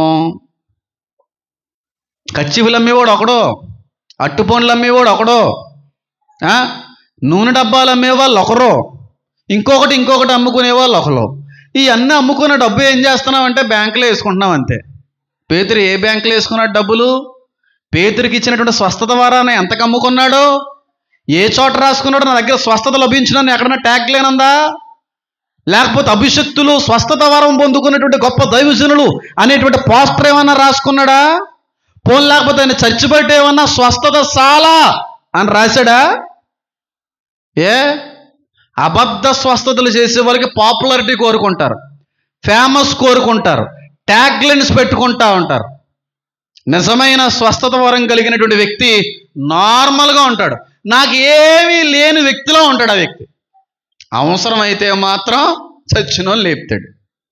కచ్చివులు అమ్మేవాడు ఒకడు అట్టుపండ్లు అమ్మేవాడు ఒకడు ఆ? నూనె డబ్బాలు అమ్మేవాళ్ళు ఒకరు ఇంకొకటి ఇంకొకటి అమ్ముకునే వాళ్ళు ఒకరు ఈ అన్నీ అమ్ముకున్న డబ్బు ఏం చేస్తున్నాం అంటే బ్యాంకులో వేసుకుంటున్నాం అంతే పేతురు ఏ బ్యాంకులో వేసుకున్నాడు డబ్బులు పేతురికి ఇచ్చినటువంటి స్వస్థత వారాన్ని ఎంతకు అమ్ముకున్నాడో ఏ చోట రాసుకున్నాడో నా దగ్గర స్వస్థత లభించిన ఎక్కడన్నా ట్యాగ్ లేనందా లేకపోతే అభిషక్తులు స్వస్థత వరం పొందుకున్నటువంటి గొప్ప దైవజనులు అనేటువంటి పోస్టర్ ఏమన్నా రాసుకున్నాడా పోన్ లేకపోతే ఆయన చర్చి బయట ఏమన్నా స్వస్థత సాలా అని రాశాడా ఏ అబద్ధ స్వస్థతలు చేసే వాళ్ళకి పాపులారిటీ కోరుకుంటారు ఫేమస్ కోరుకుంటారు ట్యాగ్ లైన్స్ పెట్టుకుంటా ఉంటారు నిజమైన స్వస్థత వరం కలిగినటువంటి వ్యక్తి నార్మల్గా ఉంటాడు నాకు ఏమీ లేని వ్యక్తిలో ఉంటాడు ఆ వ్యక్తి అవసరమైతే మాత్రం చచ్చినో లేపుతాడు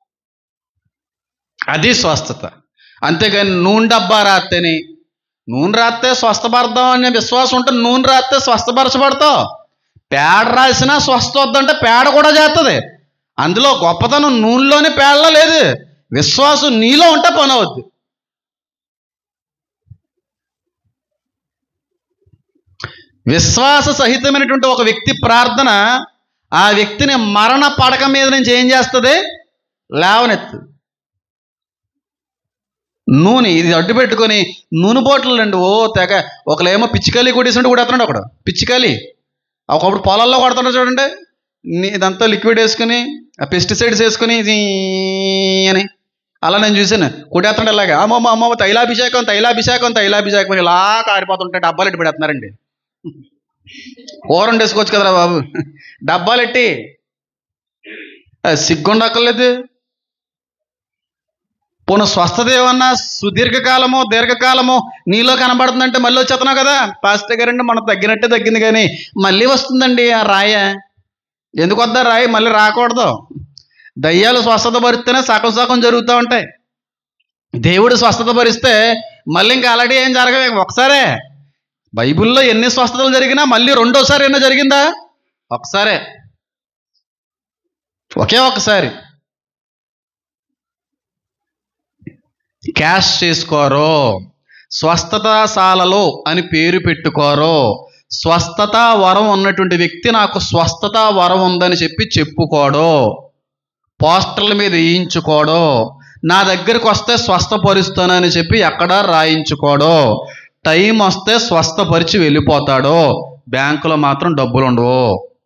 అది స్వస్థత అంతేగాని నూనె డబ్బా రాత్తేని నూనె రాస్తే స్వస్థపడదాం అనే విశ్వాసం ఉంటే నూనె రాస్తే స్వస్థపరచబడతావు పేడ రాసినా స్వస్థ వద్దంటే పేడ కూడా చేస్తుంది అందులో గొప్పతనం నూనెలోనే పేడలో లేదు విశ్వాసం నీలో ఉంటే పని అవుద్ది విశ్వాస సహితమైనటువంటి ఒక వ్యక్తి ప్రార్థన ఆ వ్యక్తిని మరణ పడక మీద నుంచి ఏం చేస్తుంది లేవనెత్తు నూనె ఇది అడ్డు పెట్టుకొని నూనె బాటిల్ అండి ఓ తెగ ఒకలేమో పిచ్చికాలి కొట్టేసినట్టు కొడేస్తున్నాడు ఒకడు పిచ్చికాలి ఒకప్పుడు పొలాల్లో కొడుతున్నాడు చూడండి నీ- ఇదంతా లిక్విడ్ వేసుకుని ఆ పెస్టిసైడ్స్ వేసుకుని జీ అని అలా నేను చూశాను కొట్టేస్తున్నాడు ఇలాగా అమ్మమ్మ అమ్మమ్మ తైలాభిషేకం తైలాభిషేకం తైలాభిషేకం అని ఇలా కారిపోతుంటే డబ్బాలు ఎట్టి పెడుతున్నారండి కూర వండేసుకోవచ్చు కదరా బాబు డబ్బాలు ఎట్టి సిగ్గుండక్కర్లేదు పోను స్వస్థత ఏమన్నా సుదీర్ఘకాలమో దీర్ఘకాలమో నీలో కనబడుతుందంటే మళ్ళీ వచ్చేస్తున్నావు కదా పాస్టర్ గారండి మనకు తగ్గినట్టే తగ్గింది కానీ మళ్ళీ వస్తుందండి ఆ రాయ ఎందుకు వద్దా రాయి మళ్ళీ రాకూడదు దయ్యాలు స్వస్థత భరిస్తేనే సగం సగం జరుగుతూ ఉంటాయి దేవుడు స్వస్థత భరిస్తే మళ్ళీ ఇంకా ఆల్రెడీ ఏం జరగవే ఒకసారే బైబిల్లో ఎన్ని స్వస్థతలు జరిగినా మళ్ళీ రెండోసారి ఎన్నో జరిగిందా ఒకసారే ఒకే ఒకసారి క్యాష్ చేసుకోరో స్వస్థతాశాలలో అని పేరు పెట్టుకోరో స్వస్థత వరం ఉన్నటువంటి వ్యక్తి నాకు స్వస్థత వరం ఉందని చెప్పి చెప్పుకోడో పోస్టర్ల మీద వేయించుకోడో నా దగ్గరకు వస్తే స్వస్థపరుస్తానని చెప్పి ఎక్కడా రాయించుకోడో టైం వస్తే స్వస్థపరిచి వెళ్ళిపోతాడో బ్యాంకులో మాత్రం డబ్బులు ఉండవు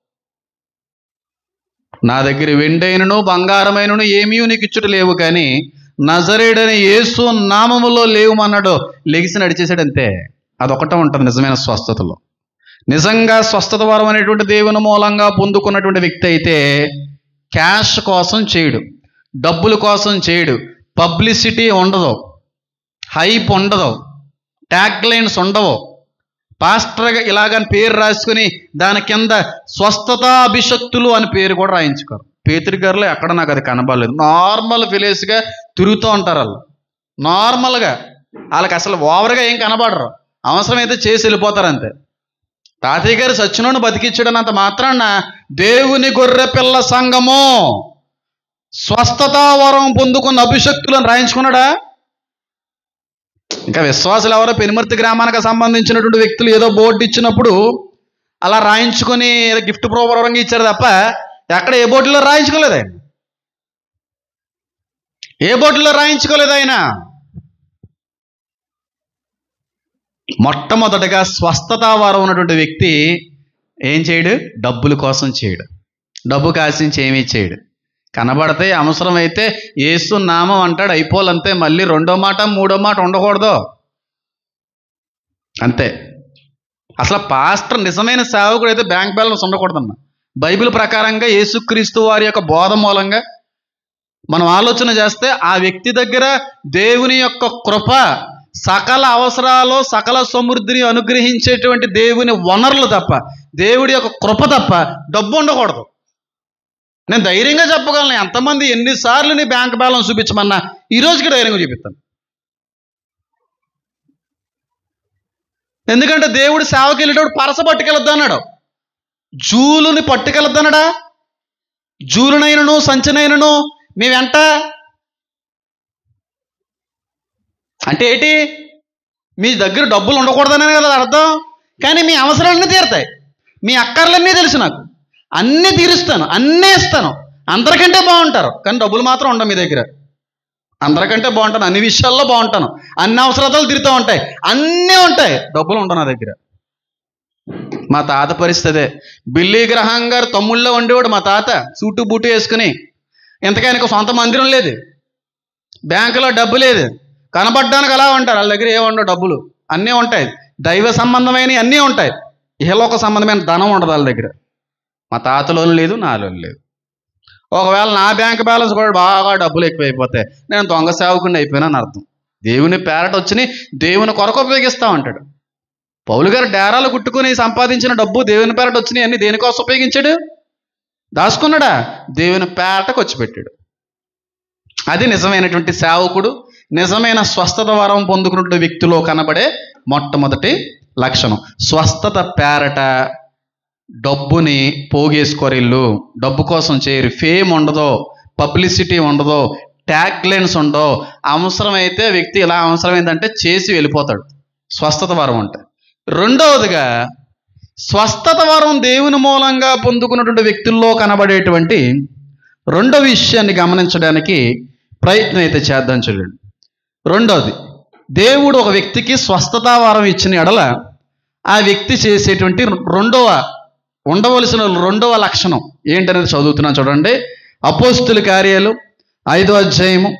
నా దగ్గర వెండైనను బంగారమైనను ఏమీ నీకు ఇచ్చుట లేవు కానీ నజరేడని యేసు నామములో లేవుమన్నాడు లెగిసి నడిచేసాడు అంతే అదొకటే ఉంటుంది నిజమైన స్వస్థతలో నిజంగా స్వస్థత వరం అనేటువంటి దేవుని మూలంగా పొందుకున్నటువంటి వ్యక్తి అయితే క్యాష్ కోసం చేయడు డబ్బుల కోసం చేయడు పబ్లిసిటీ ఉండదు హైప్ ఉండదు ట్యాగ్ లైన్స్ ఉండవు పాస్టర్గా ఇలాగని పేరు రాసుకుని దాని కింద స్వస్థత అభిషక్తులు అని పేరు కూడా రాయించుకోరు పేతురి గారిలో ఎక్కడ నాకు అది కనబడలేదు నార్మల్ ఫిలేస్గా తిరుగుతూ ఉంటారు వాళ్ళు నార్మల్గా వాళ్ళకి అసలు ఓవర్గా ఏం కనబడరు అవసరమైతే చేసి వెళ్ళిపోతారు అంతే తాతయ్య గారు సచ్చినోడు బతికించడనంత మాత్రాన దేవుని గొర్రె పిల్ల సంఘము స్వస్థత వరం పొందుకున్న అభిషక్తులను రాయించుకున్నాడా ఇంకా విశ్వాసులు ఎవరో పెనుమర్తి గ్రామానికి సంబంధించినటువంటి వ్యక్తులు ఏదో బోర్డు ఇచ్చినప్పుడు అలా రాయించుకొని ఏదో గిఫ్ట్ ప్రోపరంగా ఇచ్చారు తప్ప ఎక్కడ ఏ బోర్డులో రాయించుకోలేదు ఆయన ఏ బోర్డులో రాయించుకోలేదు ఆయన మొట్టమొదటగా స్వస్థత వారం ఉన్నటువంటి వ్యక్తి ఏం చేయడు డబ్బుల కోసం చేయడు డబ్బు కాసించి ఏమీ చేయడు కనబడితే అవసరమైతే ఏసు నామం అంటాడు అయిపోలంతే మళ్ళీ రెండో మాట మూడో మాట ఉండకూడదు అంతే అసలు పాస్టర్ నిజమైన సేవకుడు అయితే బ్యాంక్ బ్యాలెన్స్ ఉండకూడదన్న బైబిల్ ప్రకారంగా యేసుక్రీస్తు వారి యొక్క బోధ మూలంగా మనం ఆలోచన చేస్తే ఆ వ్యక్తి దగ్గర దేవుని యొక్క కృప సకల అవసరాలు సకల సమృద్ధిని అనుగ్రహించేటువంటి దేవుని వనరులు తప్ప దేవుడి యొక్క కృప తప్ప డబ్బు ఉండకూడదు నేను ధైర్యంగా చెప్పగలను ఎంతమంది ఎన్నిసార్లు నీ బ్యాంక్ బ్యాలెన్స్ చూపించమన్నా ఈ రోజుకి ధైర్యంగా చూపిస్తాను ఎందుకంటే దేవుడు సేవకి వెళ్ళేటప్పుడు పరస పట్టుకెళ్ళొద్దు అన్నాడు జూలుని పట్టుకెళ్ళొద్దన్నాడా జూలునైనను సంచనైనను మీ వెంట అంటే ఏంటి మీ దగ్గర డబ్బులు ఉండకూడదనే కదా అర్థం కానీ మీ అవసరాలన్నీ తీరుతాయి మీ అక్కర్లన్నీ తెలుసు నాకు అన్నీ తీరుస్తాను అన్నీ ఇస్తాను అందరికంటే బాగుంటారు కానీ డబ్బులు మాత్రం ఉండవు మీ దగ్గర అందరికంటే బాగుంటాను అన్ని విషయాల్లో బాగుంటాను అన్ని అవసరాలు తీరుతూ ఉంటాయి అన్నీ ఉంటాయి డబ్బులు ఉండవు నా దగ్గర మా తాత పరిస్థితే బిల్లీ గ్రహం గారు తమ్ముళ్ళలో ఉండేవాడు మా తాత సూటు బూటు వేసుకుని ఇంతకైనా సొంత మందిరం లేదు బ్యాంకులో డబ్బు లేదు కనబడ్డానికి అలా ఉంటారు వాళ్ళ దగ్గర ఏముండవు డబ్బులు అన్నీ ఉంటాయి దైవ సంబంధమైనవి అన్నీ ఉంటాయి ఇహలోక సంబంధమైన ధనం ఉండదు వాళ్ళ దగ్గర మా తాతలో లేదు నాలో లేదు ఒకవేళ నా బ్యాంక్ బ్యాలెన్స్ కూడా బాగా డబ్బులు ఎక్కువైపోతాయి నేను దొంగ సేవకుండా అయిపోయినాను అర్థం దేవుని పేరట వచ్చి దేవుని కొరకు ఉపయోగిస్తా ఉంటాడు పౌలు గారు డేరాలు కుట్టుకుని సంపాదించిన డబ్బు దేవుని పేరట వచ్చినాయి అన్ని దేనికోసం ఉపయోగించాడు దాచుకున్నాడా దేవుని పేరటకు వచ్చి పెట్టాడు అది నిజమైనటువంటి సేవకుడు నిజమైన స్వస్థత వరం పొందుకున్న వ్యక్తిలో కనబడే మొట్టమొదటి లక్షణం స్వస్థత పేరట డబ్బుని పోగేసుకోరిల్లు డబ్బు కోసం చేయరు ఫేమ్ ఉండదో పబ్లిసిటీ ఉండదో ట్యాగ్ లైన్స్ ఉండవు అవసరమైతే వ్యక్తి ఇలా అవసరమైందంటే చేసి వెళ్ళిపోతాడు స్వస్థత వరం అంటే రెండవదిగా స్వస్థత వరం దేవుని మూలంగా పొందుకున్నటువంటి వ్యక్తుల్లో కనబడేటువంటి రెండో విషయాన్ని గమనించడానికి ప్రయత్నం అయితే చేద్దాం చూడండి రెండవది దేవుడు ఒక వ్యక్తికి స్వస్థత వరం ఇచ్చిన ఎడల ఆ వ్యక్తి చేసేటువంటి రెండవ ఉండవలసిన రెండవ లక్షణం ఏంటనేది చదువుతున్నాను చూడండి అపోస్తుల కార్యాలు ఐదో అధ్యాయము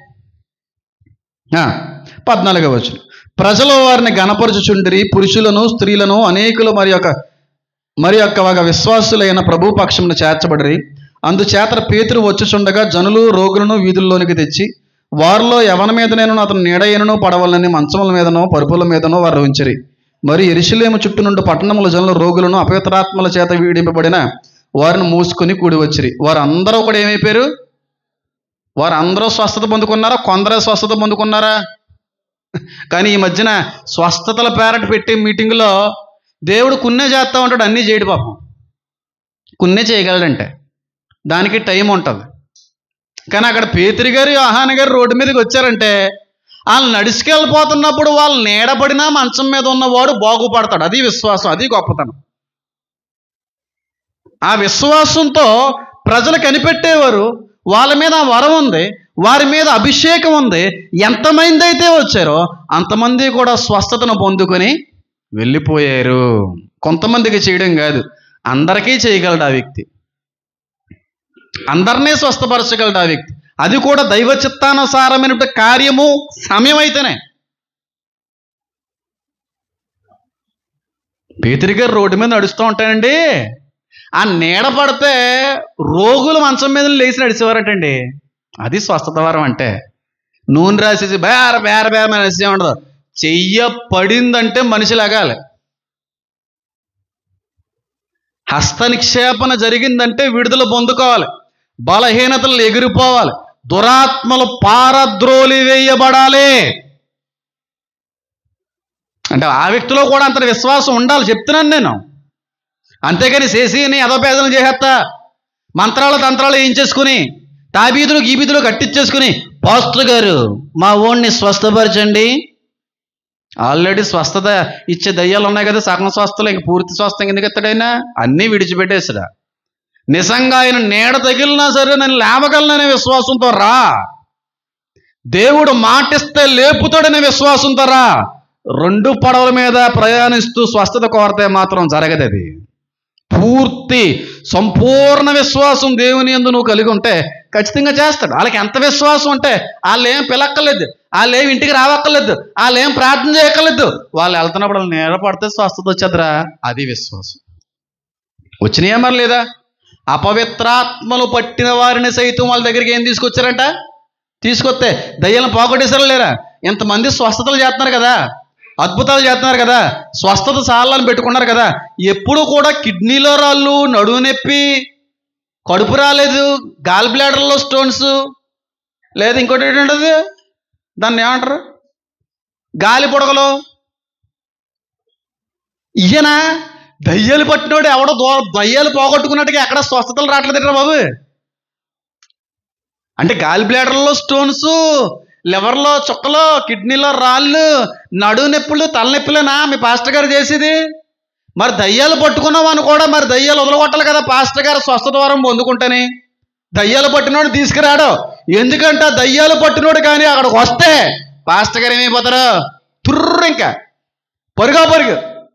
ఆ, పద్నాలుగవ వచ్చిన ప్రజలు వారిని గణపరచుచుండిరి పురుషులను స్త్రీలను అనేకులు మరి యొక్క మరి యొక్క ఒక విశ్వాసులైన ప్రభు పక్షమును చేర్చబడిరి అందుచేత పేతురు వచ్చుచుండగా జనులు రోగులను వీధుల్లోనికి తెచ్చి వారిలో ఎవరి మీదనైనా అతను నీడయనను పడవలని మంచముల మీదనో పరుపుల మీదనో వారు ఉంచిరి మరి ఎరిశిలేము చుట్టూ నుండి పట్టణముల జనులు రోగులను అపవిత్రాత్మల చేత వీడింపబడిన వారిని మూసుకొని కూడి వచ్చిరి వారందరూ కూడా ఏమైపోయారు వారందరూ స్వస్థత పొందుకున్నారా కొందరే స్వస్థత పొందుకున్నారా కానీ ఈ మధ్యన స్వస్థతల పేరట పెట్టే మీటింగ్లో దేవుడు కున్నే చేస్తూ ఉంటాడు అన్నీ చేయడు పాపం కున్నే చేయగలడంటే దానికి టైం ఉంటుంది కానీ అక్కడ పేతురి గారు ఆహాన గారు రోడ్డు మీదకి వచ్చారంటే వాళ్ళు నడుచుకెళ్ళిపోతున్నప్పుడు వాళ్ళు నీడబడినా మంచం మీద ఉన్నవాడు బాగుపడతాడు అది విశ్వాసం అది గొప్పతనం ఆ విశ్వాసంతో ప్రజలు కనిపెట్టేవారు వాళ్ళ మీద ఆ వరం ఉంది వారి మీద అభిషేకం ఉంది ఎంతమంది అయితే వచ్చారో అంతమంది కూడా స్వస్థతను పొందుకొని వెళ్ళిపోయారు కొంతమందికి చేయడం కాదు అందరికీ చేయగలడు ఆ వ్యక్తి అందరినీ స్వస్థపరచగలడు ఆ వ్యక్తి అది కూడా దైవ చిత్తానుసారమైనటువంటి కార్యము సమయం అయితేనే పేతురి గారు రోడ్డు మీద నడుస్తూ ఉంటానండి ఆ నీడ పడితే రోగులు మంచం మీద లేచి నడిచేవారటండి అది స్వస్థత వరం అంటే నూనె రాసేసి బేర బేర బేర నడిచే ఉండదు చెయ్య పడిందంటే మనిషి లగాలి హస్త నిక్షేపణ జరిగిందంటే విడుదల పొందుకోవాలి బలహీనతలు ఎగిరిపోవాలి దురాత్మలు పారద్రోలి వేయబడాలి అంటే ఆ వ్యక్తిలో కూడా అంత విశ్వాసం ఉండాలి చెప్తున్నాను నేను అంతేగాని చేసిని అధోపేదలు చేసేస్తా మంత్రాలు తంత్రాలు ఏం చేసుకుని తాబీదులు గీబీదులు కట్టించేసుకుని పాస్టర్ గారు మా ఓణ్ణి స్వస్థపరచండి ఆల్రెడీ స్వస్థత ఇచ్చే దయ్యాలు ఉన్నాయి కదా సగం స్వస్థలు ఇంక పూర్తి స్వస్థం ఎందుకు ఎత్తాడైనా అన్నీ విడిచిపెట్టేసాడా నిజంగా ఆయన నీడ తగిలినా సరే నేను లేవగలననే విశ్వాసంతో రా దేవుడు మాటిస్తే లేపుతాడనే విశ్వాసంతో రా రెండు పడవల మీద ప్రయాణిస్తూ స్వస్థత కోరితే మాత్రం జరగదు అది పూర్తి సంపూర్ణ విశ్వాసం దేవుని ఎందు నువ్వు కలిగి ఉంటే ఖచ్చితంగా చేస్తాడు వాళ్ళకి ఎంత విశ్వాసం ఉంటే వాళ్ళు ఏం పిలక్కర్లేదు వాళ్ళు ఏం ఇంటికి రావక్కర్లేదు వాళ్ళు ఏం ప్రార్థన చేయక్కర్లేదు వాళ్ళు వెళ్తున్నప్పుడు వాళ్ళు నిలబడితే స్వస్థత వచ్చేదిరా అది విశ్వాసం వచ్చినాయా మరి లేదా అపవిత్రాత్మలు పట్టిన వారిని సైతం వాళ్ళ దగ్గరికి ఏం తీసుకొచ్చారంట తీసుకొస్తే దయ్యాలను పోగొట్టేసారా లేరా ఇంతమంది స్వస్థతలు చేస్తున్నారు కదా అద్భుతాలు చేస్తున్నారు కదా స్వస్థత సాలని పెట్టుకున్నారు కదా ఎప్పుడు కూడా కిడ్నీలో రాళ్ళు నడువు నొప్పి కడుపు రాలేదు గాల్ బ్లాడర్లో స్టోన్స్ లేదు ఇంకోటి ఏంటంటది దాన్ని ఏమంటారు గాలి పొడగలు ఈయన దయ్యాలు పట్టినోడు ఎవడో దూర దయ్యాలు పోగొట్టుకున్నట్టుగా ఎక్కడ స్వస్థతలు రావట్లేదురా బాబు అంటే గాలి బ్లాడర్లో స్టోన్స్ లివర్లో చుక్కలు కిడ్నీలో రాళ్ళు నడువు నొప్పులు తలనొప్పులేనా మీ పాస్టర్ గారు చేసేది మరి దయ్యాలు పట్టుకున్నామని కూడా మరి దయ్యాలు వదలగొట్టాలి కదా పాస్టర్ గారు స్వస్థత వరం పొందుకుంటేనే దయ్యాలు పట్టినోడు తీసుకురాడు ఎందుకంటే ఆ దయ్యాలు పట్టినోడు కానీ అక్కడికి వస్తే పాస్టర్ గారు ఏమైపోతారు తుర్రు ఇంకా పరుగా పరుగు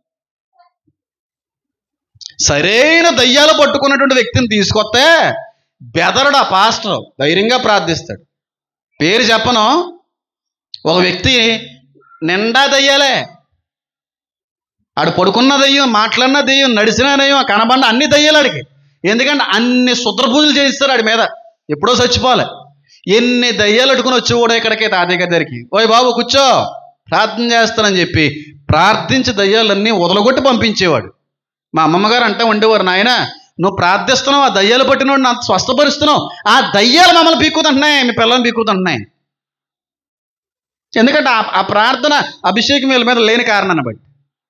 సరైన దయ్యాలు పట్టుకున్నటువంటి వ్యక్తిని తీసుకొస్తే బెదరడు ఆ పాస్టర్ ధైర్యంగా ప్రార్థిస్తాడు పేరు చెప్పను ఒక వ్యక్తి నిండా దయ్యాలే ఆడు పడుకున్న దయ్యం మాట్లాడిన దయ్యం నడిచిన దయ్యం కనబడిన అన్ని దయ్యాలు ఆడికి ఎందుకంటే అన్ని శుద్ర పూజలు చేయిస్తారు ఆడి మీద ఎప్పుడో చచ్చిపోలే ఎన్ని దయ్యాలు అడుకుని వచ్చి కూడా ఇక్కడికి తాతయ్య గారి దగ్గరికి ఓయ్ బాబు కూర్చో ప్రార్థన చేస్తానని చెప్పి ప్రార్థించి దయ్యాలన్నీ వదలగొట్టి పంపించేవాడు మా అమ్మమ్మగారు అంటే ఉండేవారు నాయన నువ్వు ప్రార్థిస్తున్నావు ఆ దయ్యాలు పట్టినోడు నాకు స్వస్థపరుస్తున్నావు ఆ దయ్యాలు మమ్మల్ని పీక్కుతుంటున్నాయి మీ పిల్లల్ని పీక్కుతుంటున్నాయి ఎందుకంటే ఆ- ఆ ప్రార్థన అభిషేకం వీళ్ళ మీద లేని కారణాన్ని బట్టి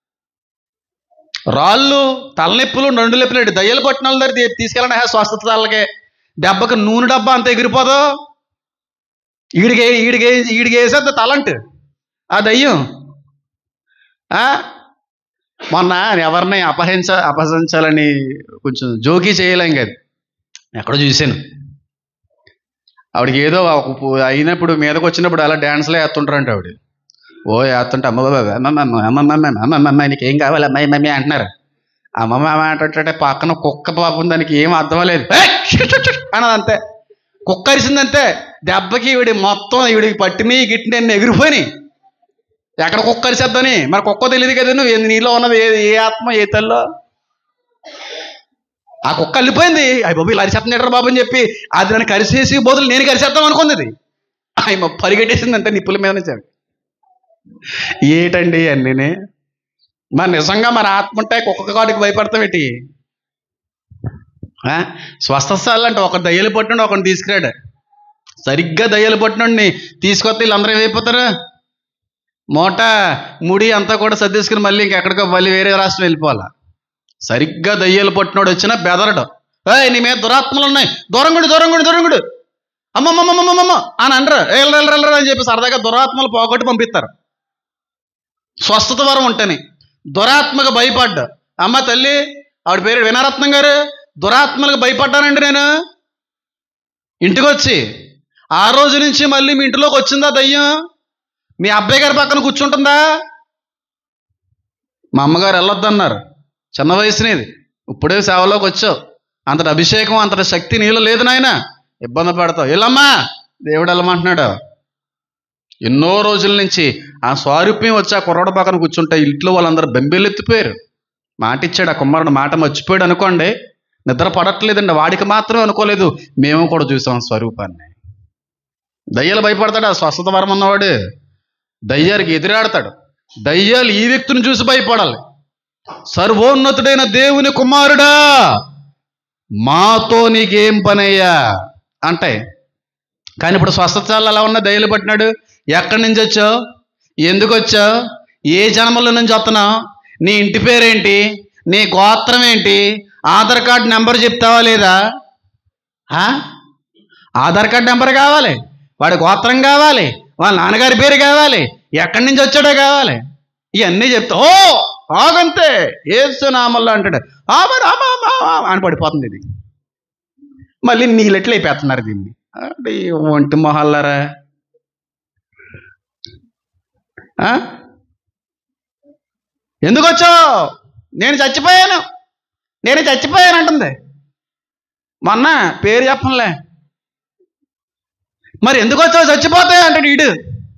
రాళ్ళు తలనొప్పులు నొండు నొప్పులు దయ్యాలు పట్టిన వాళ్ళ దగ్గర తీ- తీసుకెళ్ళండి హే స్వస్థత వాళ్ళకి దెబ్బకి నూనె డబ్బా అంత ఎగిరిపోదు ఈడికి ఈడికి ఈడికి వేసేద్ది తలంట్ ఆ దయ్యం ఆ? మొన్న ఎవరిని అపహరించ అపహరించాలని కొంచెం జోకీ చేయలేం కదా ఎక్కడో చూశాను ఆవిడకి ఏదో ఒక పు- అయినప్పుడు మీదకి వచ్చినప్పుడు అలా డ్యాన్స్లో వేస్తుంటారంట ఆవిడ ఓ వేస్తుంటే అమ్మ బాబా అమ్మమ్మ అమ్మమ్మ అమ్మమ్మ నీకు ఏం కావాలి అమ్మాయి మమ్మీ అంటున్నారు అమ్మమ్మ అంటే పక్కన కుక్క పాపం దానికి ఏం అర్థం లేదు "ఏయ్! షుట్ షుట్ షుట్" అన్నది అంతే కుక్క అరిసిందంతే దెబ్బకి ఈవిడి మొత్తం ఈవిడికి పట్టిని గిట్టిని అన్ని ఎగిరిపోయినాయి ఎక్కడ కుక్క అరిసేద్దని మరి కుక్క తెలియదు కదా నువ్వు ఏంది నీలో ఉన్నది ఏ ఏ ఆత్మ ఏ తల్లో ఆ కుక్క వెళ్ళిపోయింది అయ్యి బాబు ఇలా అరిసేస్తున్నాడు బాబు అని చెప్పి అది నన్ను కరిసేసి బదులు నేను కరిసేద్దాం అనుకుంది అది ఆయన పరిగెట్టేసింది అంతే నిప్పుల మీద నుంచి ఏటండి అన్నీ మరి నిజంగా మరి ఆత్మ ఉంటే కుక్క కాడికి భయపడతాం ఏంటి ఆ? స్వస్థస్థాలు అంటే ఒక దయ్యలు పట్టినండి ఒకరిని తీసుకురాడు సరిగ్గా దయ్యలు పట్టినండి తీసుకొస్తే వీళ్ళందరూ ఏమైపోతారు మూట ముడి అంతా కూడా సర్దేసుకుని మళ్ళీ ఇంకెక్కడికో మళ్ళీ వేరే రాష్ట్రం వెళ్ళిపోవాలా సరిగ్గా దయ్యాలు పట్టినోడు వచ్చినా బెదరడు ఏయ్ నీ మీద దురాత్మలు ఉన్నాయి దూరంగుడు దూరంగుడు దూరంగుడు అమ్మమ్మమ్మమ్మమ్మమ్మ అని అనరు వెళ్ళరు వెళ్ళరు వెళ్ళరు అని చెప్పి సరదాగా దురాత్మలు పోగొట్టి పంపిస్తారు స్వస్థత వరం ఉంటేనే దురాత్మకు భయపడ్డా అమ్మ తల్లి ఆవిడ పేరు వినారత్నం గారు దురాత్మలకు భయపడ్డానండి నేను ఇంటికి వచ్చి ఆ రోజు నుంచి మళ్ళీ మీ ఇంటిలోకి వచ్చిందా దయ్యం మీ అబ్బాయి గారి పక్కన కూర్చుంటుందా మా అమ్మగారు వెళ్ళొద్దన్నారు చిన్న వయసునేది ఇప్పుడే సేవలోకి వచ్చావు అంతటి అభిషేకం అంతటి శక్తి నీలో లేదు నాయన ఇబ్బంది పడతావు వెళ్ళమ్మా దేవుడు వెళ్ళమంటున్నాడు ఎన్నో రోజుల నుంచి ఆ స్వారూప్యం వచ్చి ఆ కుర్రోడ పక్కన కూర్చుంటే ఇంట్లో వాళ్ళందరూ బెంబేలెత్తిపోయారు మాట ఇచ్చాడు ఆ కుమారుడు మాట మర్చిపోయాడు అనుకోండి నిద్ర పడట్లేదండి వాడికి మాత్రమే అనుకోలేదు మేము కూడా చూసాం స్వరూపాన్ని దయ్యాలు భయపడతాడు ఆ స్వస్థత వరం ఉన్నవాడు దయ్యానికి ఎదురాడతాడు దయ్యాలు ఈ వ్యక్తిని చూసి భయపడాలి సర్వోన్నతుడైన దేవుని కుమారుడా మాతో నీకేం పనయ్యా అంటే కానీ ఇప్పుడు స్వస్థతలు అలా ఉన్న దయ్యాలు పట్టినాడు ఎక్కడి నుంచి వచ్చావు ఎందుకు వచ్చావు ఏ జన్మల నుంచి వస్తున్నావు నీ ఇంటి పేరేంటి నీ గోత్రం ఏంటి ఆధార్ కార్డు నెంబర్ చెప్తావా లేదా ఆ? ఆధార్ కార్డు నెంబర్ కావాలి వాడి గోత్రం కావాలి వాళ్ళ నాన్నగారి పేరు కావాలి ఎక్కడి నుంచి వచ్చాడో కావాలి ఇవన్నీ చెప్తా ఓ ఆగంతే ఏసు నామల్లో అంటాడు ఆమా రామా అని పడిపోతుంది ఇది మళ్ళీ నీళ్ళెట్లు అయిపోతున్నారు దీన్ని అంటే ఈ ఒంటి మొహాలారా ఆ? ఎందుకు వచ్చావు నేను చచ్చిపోయాను నేను చచ్చిపోయాను అంటుంది మొన్న పేరు చెప్పంలే మరి ఎందుకు వచ్చావు చచ్చిపోతాయి అంటాడు ఈడు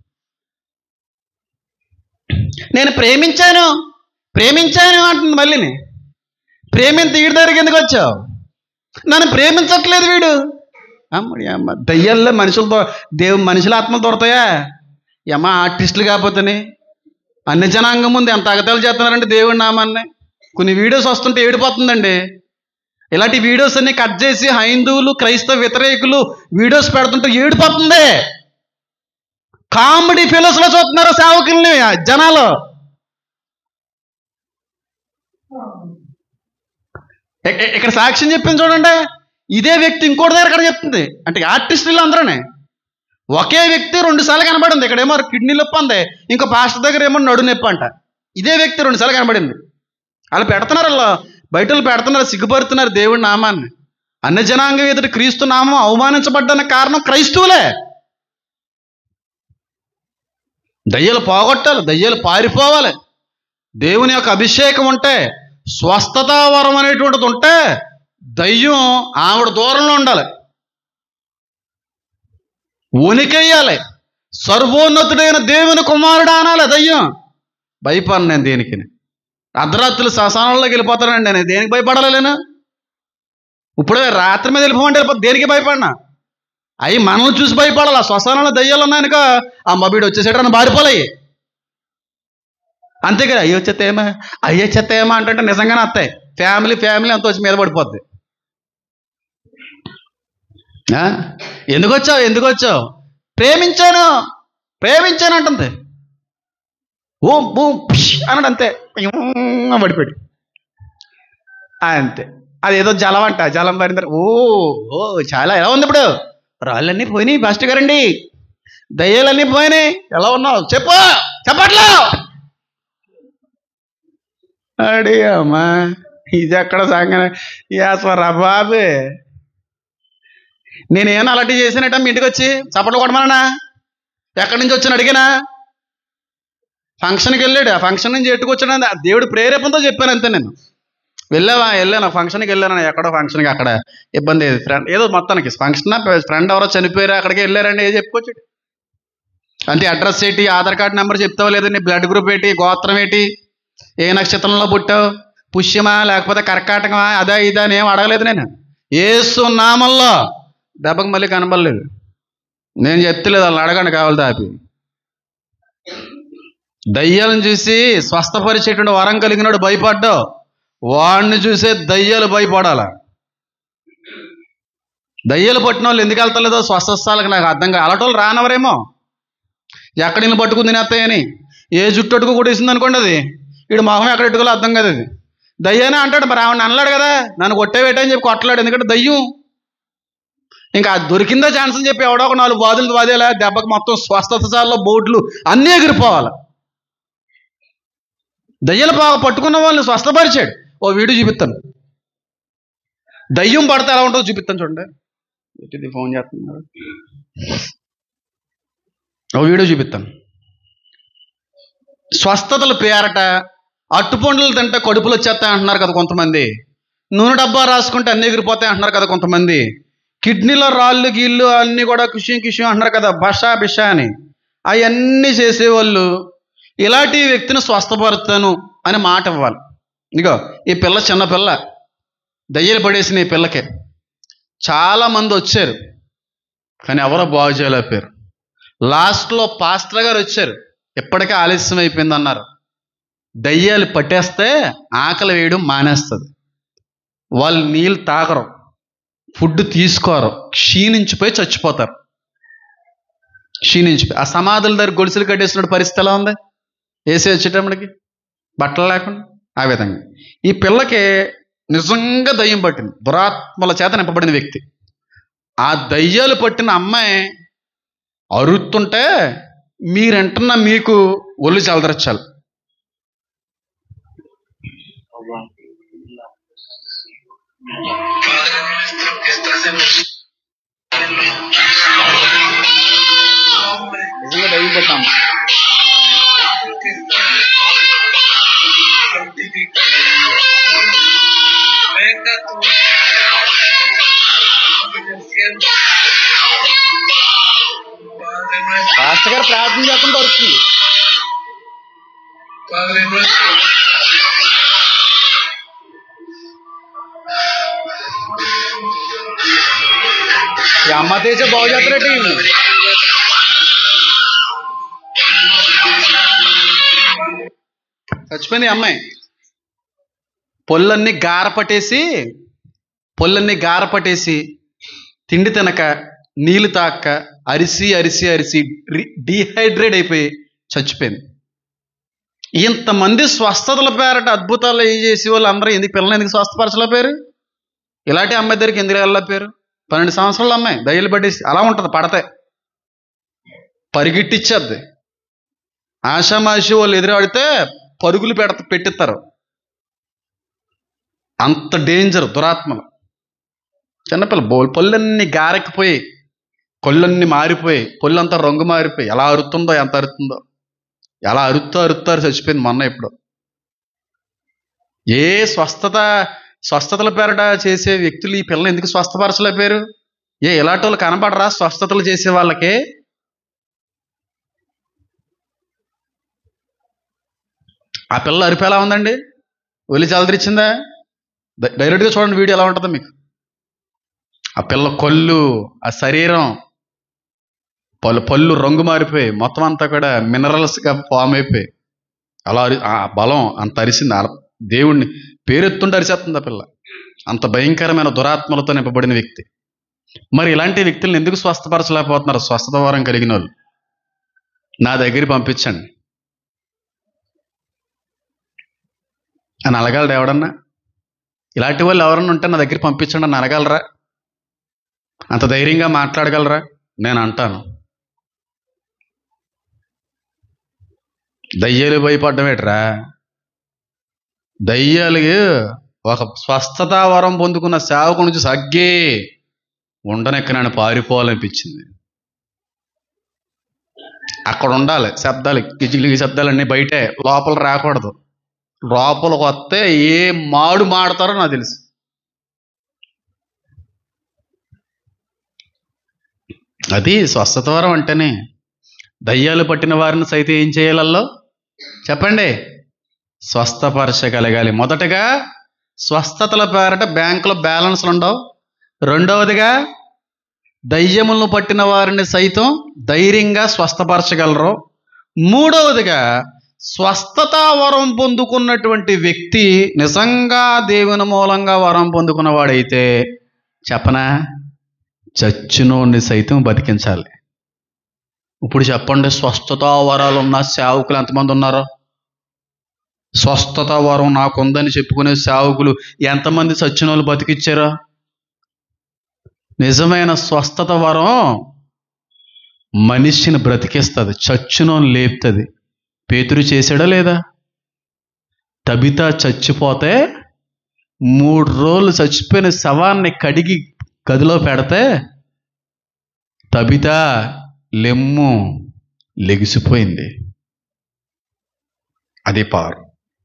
నేను ప్రేమించాను ప్రేమించాను అంటుంది మళ్ళీని ప్రేమింత ఈడి దగ్గరికి ఎందుకు వచ్చావు నన్ను ప్రేమించట్లేదు వీడు అమ్మడి అమ్మ దయ్యాల్లో మనుషులతో దేవు మనుషుల ఆత్మలు దొరతాయా ఏమా ఆర్టిస్టులు కాకపోతేనే అన్ని జనాంగం ముందు ఎంత అగతాలు చేస్తున్నారంటే దేవుడి నామాన్ని కొన్ని వీడియోస్ వస్తుంటే ఏడిపోతుందండి ఇలాంటి వీడియోస్ అన్ని కట్ చేసి హైందువులు క్రైస్తవ వ్యతిరేకులు వీడియోస్ పెడుతుంటే ఏడిపోతుంది కామెడీ ఫిలోస్ లో చూస్తున్నారు సేవకుల్ని జనాలు ఇ- ఇ- ఇక్కడ సాక్ష్యం చెప్పింది చూడండి ఇదే వ్యక్తి ఇంకోటి దగ్గర ఇక్కడ చెప్తుంది అంటే ఆర్టిస్టులు అందరూనే ఒకే వ్యక్తి రెండు సార్లు కనబడింది ఇక్కడేమో కిడ్నీ నొప్పి అంది ఇంకో పాస్టర్ దగ్గర ఏమో నడు నొప్పి అంట ఇదే వ్యక్తి రెండు సార్లు కనబడింది వాళ్ళు పెడుతున్నారు అలా బయట వాళ్ళు పెడుతున్నారు సిగ్గుపడుతున్నారు దేవుడి నామాన్ని అన్ని జనాంగం ఎదుటి క్రీస్తు నామం అవమానించబడ్డానికి కారణం క్రైస్తవులే దయ్యాలు పోగొట్టాలి దయ్యాలు పారిపోవాలి దేవుని యొక్క అభిషేకం ఉంటే స్వస్థత వరం అనేటువంటిది ఉంటే దయ్యం ఆవిడ దూరంలో ఉండాలి ఉనికెయ్యాలి సర్వోన్నతుడైన దేవుని కుమారుడు అనాలి దయ్యం భయపడను నేను దేనికి అర్ధరాత్రులు శ్మశానంలోకి వెళ్ళిపోతానండి నేను దేనికి భయపడాలి నేను ఇప్పుడే రాత్రి మీద వెళ్ళిపోమంటే వెళ్ళిపో దేనికి భయపడినా అవి మనల్ని చూసి భయపడాలి ఆ శ్మశానంలో దయ్యాలు ఉన్నాయనుక ఆ మబీడు వచ్చేసేటని బారిపోలేయి అంతే కదా అయ్యో చెత్తేమా అయ్యో చెత్తేమా అంటే నిజంగానే వస్తాయి ఫ్యామిలీ ఫ్యామిలీ అంత వచ్చి మీద పడిపోద్ది ఆ? ఎందుకు వచ్చావు ఎందుకు వచ్చావు ప్రేమించాను ప్రేమించాను అంటుంది ఓ బూ పిష్ అన్నాడు అంతే ఉమ్ పడిపోయాడు అంతే అది ఏదో జలం అంట జలం పడిన తర్వాత, ఓ ఓ చాలా ఎలా ఉంది ఇప్పుడు రాళ్ళన్నీ పోయినాయి ఫస్ట్ గారండి దయ్యాలన్నీ పోయినాయి ఎలా ఉన్నావు చెప్పు చెప్పట్లా అడి అమ్మా ఇది ఎక్కడ సంగన యాస్వరా బాబే నేనేం అలాంటి చేసినట్ట మీ ఇంటికి వచ్చి చప్పట్లు కొట్టమన్నా ఎక్కడి నుంచి వచ్చాను అడిగినా ఫంక్షన్కి వెళ్ళాడు ఆ ఫంక్షన్ నుంచి ఎట్టుకొచ్చాడు ఆ దేవుడు ప్రేరేపణతో చెప్పాను అంతే నేను వెళ్ళావా వెళ్ళాను ఫంక్షన్కి వెళ్ళాను ఎక్కడో ఫంక్షన్కి అక్కడ ఇబ్బంది ఏది ఫ్రెండ్ ఏదో మొత్తానికి ఫంక్షన్ ఫ్రెండ్ ఎవరో చనిపోయారు అక్కడికి వెళ్ళారండి ఏ చెప్పుకోవచ్చు అంటే అడ్రస్ ఏంటి ఆధార్ కార్డు నెంబర్ చెప్తావా లేదా నీ బ్లడ్ గ్రూప్ ఏంటి గోత్రం ఏంటి ఏ నక్షత్రంలో పుట్టావు పుష్యమా లేకపోతే కర్కాటకమా అదా ఇదా అని ఏం అడగలేదు నేను ఏసు నామంలో దెబ్బకి మళ్ళీ కనబడలేదు నేను చెప్తలేదు వాళ్ళని అడగండి కావాలి దాపి దయ్యాలను చూసి స్వస్థపరిచేటువంటి వరం కలిగినాడు భయపడ్డావు వాడిని చూసే దయ్యాలు భయపడాల దయ్యాలు పట్టిన వాళ్ళు ఎందుకు వెళ్తలేదో స్వస్థస్థాలకు నాకు అర్థం కాదు అలాంటి రానవరేమో ఎక్కడ ఇల్లు పట్టుకుని తినేస్తాయని ఏ జుట్టు అటుకు కొట్టేసింది అనుకోండి అది వీడు మొహం ఎక్కడ ఎట్టుకోలో అర్థం కాదు అది దయ్యానే అంటాడు మరి ఆవిడ అనలాడు కదా నన్ను కొట్టేవేటని చెప్పి కొట్టలేడు ఎందుకంటే దయ్యం ఇంకా అది దొరికిందో ఛాన్స్ అని చెప్పి ఎవడో ఒక నాలుగు బాధలు వాదేలా దెబ్బకి మొత్తం స్వస్థత చాల్లో బోట్లు అన్నీ ఎగిరిపోవాలి దయ్యాలు బాగా పట్టుకున్న వాళ్ళని స్వస్థపరిచాడు ఓ వీడియో చూపిస్తాను దయ్యం పడితే ఎలా ఉంటుందో చూపిస్తాను చూడండి ఏంటిది ఫోన్ చేస్తున్నారు ఓ వీడియో చూపిస్తాను స్వస్థతల పేరట అట్టుపండ్లు తింటే కడుపులు వచ్చేస్తాయి అంటున్నారు కదా కొంతమంది నూనె డబ్బా రాసుకుంటే అన్ని ఎగిరిపోతాయి అంటున్నారు కదా కొంతమంది కిడ్నీలో రాళ్ళు గీళ్ళు అన్నీ కూడా కుషి కుషి అంటున్నారు కదా బషా బిషా అని అవన్నీ చేసేవాళ్ళు ఇలాంటి వ్యక్తిని స్వస్థపరుస్తాను అని మాట ఇవ్వాలి ఇగో ఈ పిల్ల చిన్న పిల్ల దయ్యలు పడేసిన ఈ పిల్లకి చాలా మంది వచ్చారు కానీ ఎవరో బాగు చేయలేకపోయారు లాస్ట్లో పాస్టర్ గారు వచ్చారు ఇప్పటికే ఆలస్యం అయిపోయింది అన్నారు దయ్యాలు పట్టేస్తే ఆకలి వేయడం మానేస్తుంది వాళ్ళు నీళ్ళు తాగరు ఫుడ్ తీసుకోరు క్షీణించిపోయి చచ్చిపోతారు క్షీణించిపోయి ఆ సమాధుల దగ్గర గొలుసులు కట్టేసిన పరిస్థితి ఎలా ఉంది వేసి వచ్చేటప్పటికి బట్టలు లేకుండా ఆ విధంగా ఈ పిల్లకి నిజంగా దయ్యం పట్టింది దురాత్మల చేత నింపబడిన వ్యక్తి ఆ దయ్యాలు పట్టిన అమ్మాయి అరుతుంటే మీరంటున్న మీకు ఒళ్ళు చలదరచాలి నిజంగా దయ్యం పట్టాం Venga tú. Padre nuestro, pastor గారు ప్రార్థన చేయకుండా అరుస్తుంది Padre nuestro. ఈ అమ్మ తేజ బాగు చేస్తారట ఈయన్ని. చచ్చిపోయింది ఈ అమ్మాయి పొల్లన్నీ గార పట్టేసి పొల్లన్నీ గార పట్టేసి తిండి తినక నీళ్లు తాక్క అరిసి అరిసి అరిసి డీహైడ్రేట్ అయిపోయి చచ్చిపోయింది ఇంతమంది స్వస్థతల పేరట అద్భుతాలు ఏ చేసి వాళ్ళు అందరూ ఎందుకు పిల్లల్ని ఎందుకు స్వస్థపరచలేపారు ఇలాంటి అమ్మాయి దగ్గరికి ఎందుకు వెళ్ళలేపారు పన్నెండు సంవత్సరాల అమ్మాయి దయ్యలు పట్టేసి అలా ఉంటుంది పడతాయి పరిగెట్టిచ్చేద్ది ఆషామాషి వాళ్ళు ఎదురాడితే పరుగులు పెడత పెట్టిస్తారు అంత డేంజర్ దురాత్మలు చిన్నపిల్ల బోల్ పొల్లన్నీ గారెక్కిపోయి కొళ్ళన్నీ మారిపోయి పొల్లంతా రంగు మారిపోయి ఎలా అరుతుందో ఎంత అరుతుందో ఎలా అరుస్తూ అరుస్తారు చచ్చిపోయింది మొన్న ఇప్పుడు ఏ స్వస్థత స్వస్థతల పేరట చేసే వ్యక్తులు ఈ పిల్లలు ఎందుకు స్వస్థపరచలేపారు ఏ ఇలాంటి వాళ్ళు కనపడరా స్వస్థతలు చేసే వాళ్ళకి ఆ పిల్ల అరిపి ఎలా ఉందండి ఒలి చలదరిచ్చిందా డై- డైరెక్ట్గా చూడండి వీడియో ఎలా ఉంటుందో మీకు ఆ పిల్ల కొల్లు ఆ శరీరం పళ్ళు పళ్ళు రంగు మారిపోయి మొత్తం అంతా కూడా మినరల్స్గా ఫామ్ అయిపోయి అలా అరి ఆ బలం అంత అరిసింది ఆ దేవుణ్ణి పేరెత్తుంటే అరిచేస్తుంది ఆ పిల్ల అంత భయంకరమైన దురాత్మలతో నింపబడిన వ్యక్తి మరి ఇలాంటి వ్యక్తులను ఎందుకు స్వస్థపరచలేకపోతున్నారు స్వస్థత వరం కలిగిన వాళ్ళు నా దగ్గరికి పంపించండి అని అలగలడు ఎవడన్నా ఇలాంటి వాళ్ళు ఎవరన్నా ఉంటే నా దగ్గర పంపించండి అని అనగలరా అంత ధైర్యంగా మాట్లాడగలరా నేను అంటాను దయ్యాలు భయపడ్డమేట్రా దయ్యాలకి ఒక స్వస్థత వరం పొందుకున్న సేవకు నుంచి సగ్గే ఉండనెక్కనని పారిపోవాలనిపించింది అక్కడ ఉండాలి శబ్దాలు గిజిగిలి శబ్దాలన్నీ బయటే లోపల రాకూడదు లోపలికి వస్తే ఏ మాడు మాడతారో నాకు తెలుసు అది స్వస్థత వరం అంటేనే దయ్యాలు పట్టిన వారిని సైతం ఏం చేయాలల్లో చెప్పండి స్వస్థపరచగలగాలి మొదటగా స్వస్థతల పేరట బ్యాంకులో బ్యాలెన్స్లు ఉండవు రెండవదిగా దయ్యములను పట్టిన వారిని సైతం ధైర్యంగా స్వస్థపరచగలరు మూడవదిగా స్వస్థత వరం పొందుకున్నటువంటి వ్యక్తి నిజంగా దేవుని మూలంగా వరం పొందుకున్నవాడైతే చెప్పనా చచ్చినోడిని సైతం బతికించాలి ఇప్పుడు చెప్పండి స్వస్థత వరాలు ఉన్న సేవకులు ఎంతమంది ఉన్నారు స్వస్థత వరం నాకుందని చెప్పుకునే సేవకులు ఎంతమంది చచ్చిన వాళ్ళు బతికిచ్చారా నిజమైన స్వస్థత వరం మనిషిని బ్రతికిస్తుంది చచ్చునోని లేపుతుంది పేతురు చేశాడా లేదా తబిత చచ్చిపోతే మూడు రోజులు చచ్చిపోయిన శవాన్ని కడిగి గదిలో పెడితే తబిత లెమ్ము లెగిసిపోయింది అది పారు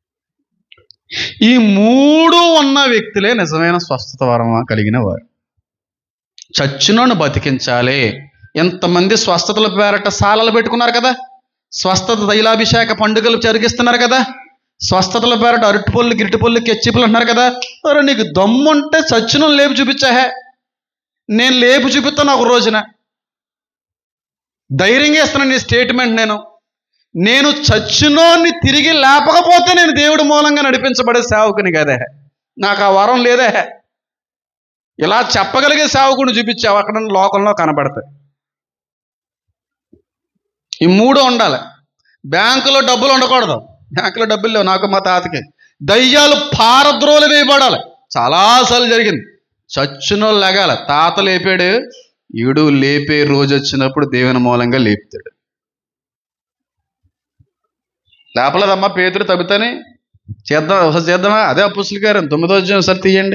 ఈ మూడు ఉన్న వ్యక్తులే నిజమైన స్వస్థత వరం కలిగిన వారు చచ్చునోని బతికించాలి ఎంతమంది స్వస్థతల పేరట సాలలు పెట్టుకున్నారు కదా స్వస్థత తైలాభిషేక పండుగలు జరిగిస్తున్నారు కదా స్వస్థతల పేరట అరటిపళ్ళు గిరిటిపళ్ళు కెచ్చిపులు అంటున్నారు కదా అరే నీకు దమ్ముంటే చచ్చును లేపు చూపించాహే నేను లేపు చూపిస్తాను ఒక రోజున ధైర్యంగా ఇస్తున్నాను నీ స్టేట్మెంట్ నేను నేను చచ్చునోని తిరిగి లేపకపోతే నేను దేవుడి మూలంగా నడిపించబడే సేవకుని కదే నాకు ఆ వరం లేదే ఇలా చెప్పగలిగే సేవకుని చూపించావు అక్కడ లోకంలో కనబడతాయి ఈ మూడు ఉండాలి బ్యాంకులో డబ్బులు ఉండకూడదు బ్యాంకులో డబ్బులు లేవు నాకు మా తాతకి దయ్యాలు పారద్రోలు వేయబడాలి చాలాసార్లు జరిగింది చచ్చునో లెగాల తాత లేపాడు ఈడు లేపే రోజు వచ్చినప్పుడు దేవుని మూలంగా లేపుతాడు లేపలేదమ్మా పేతురు తబితని చేద్దాం ఒకసారి చేద్దామా అదే అప్పుసులు గారు తొమ్మిదో వచ్చిన ఒకసారి తీయండి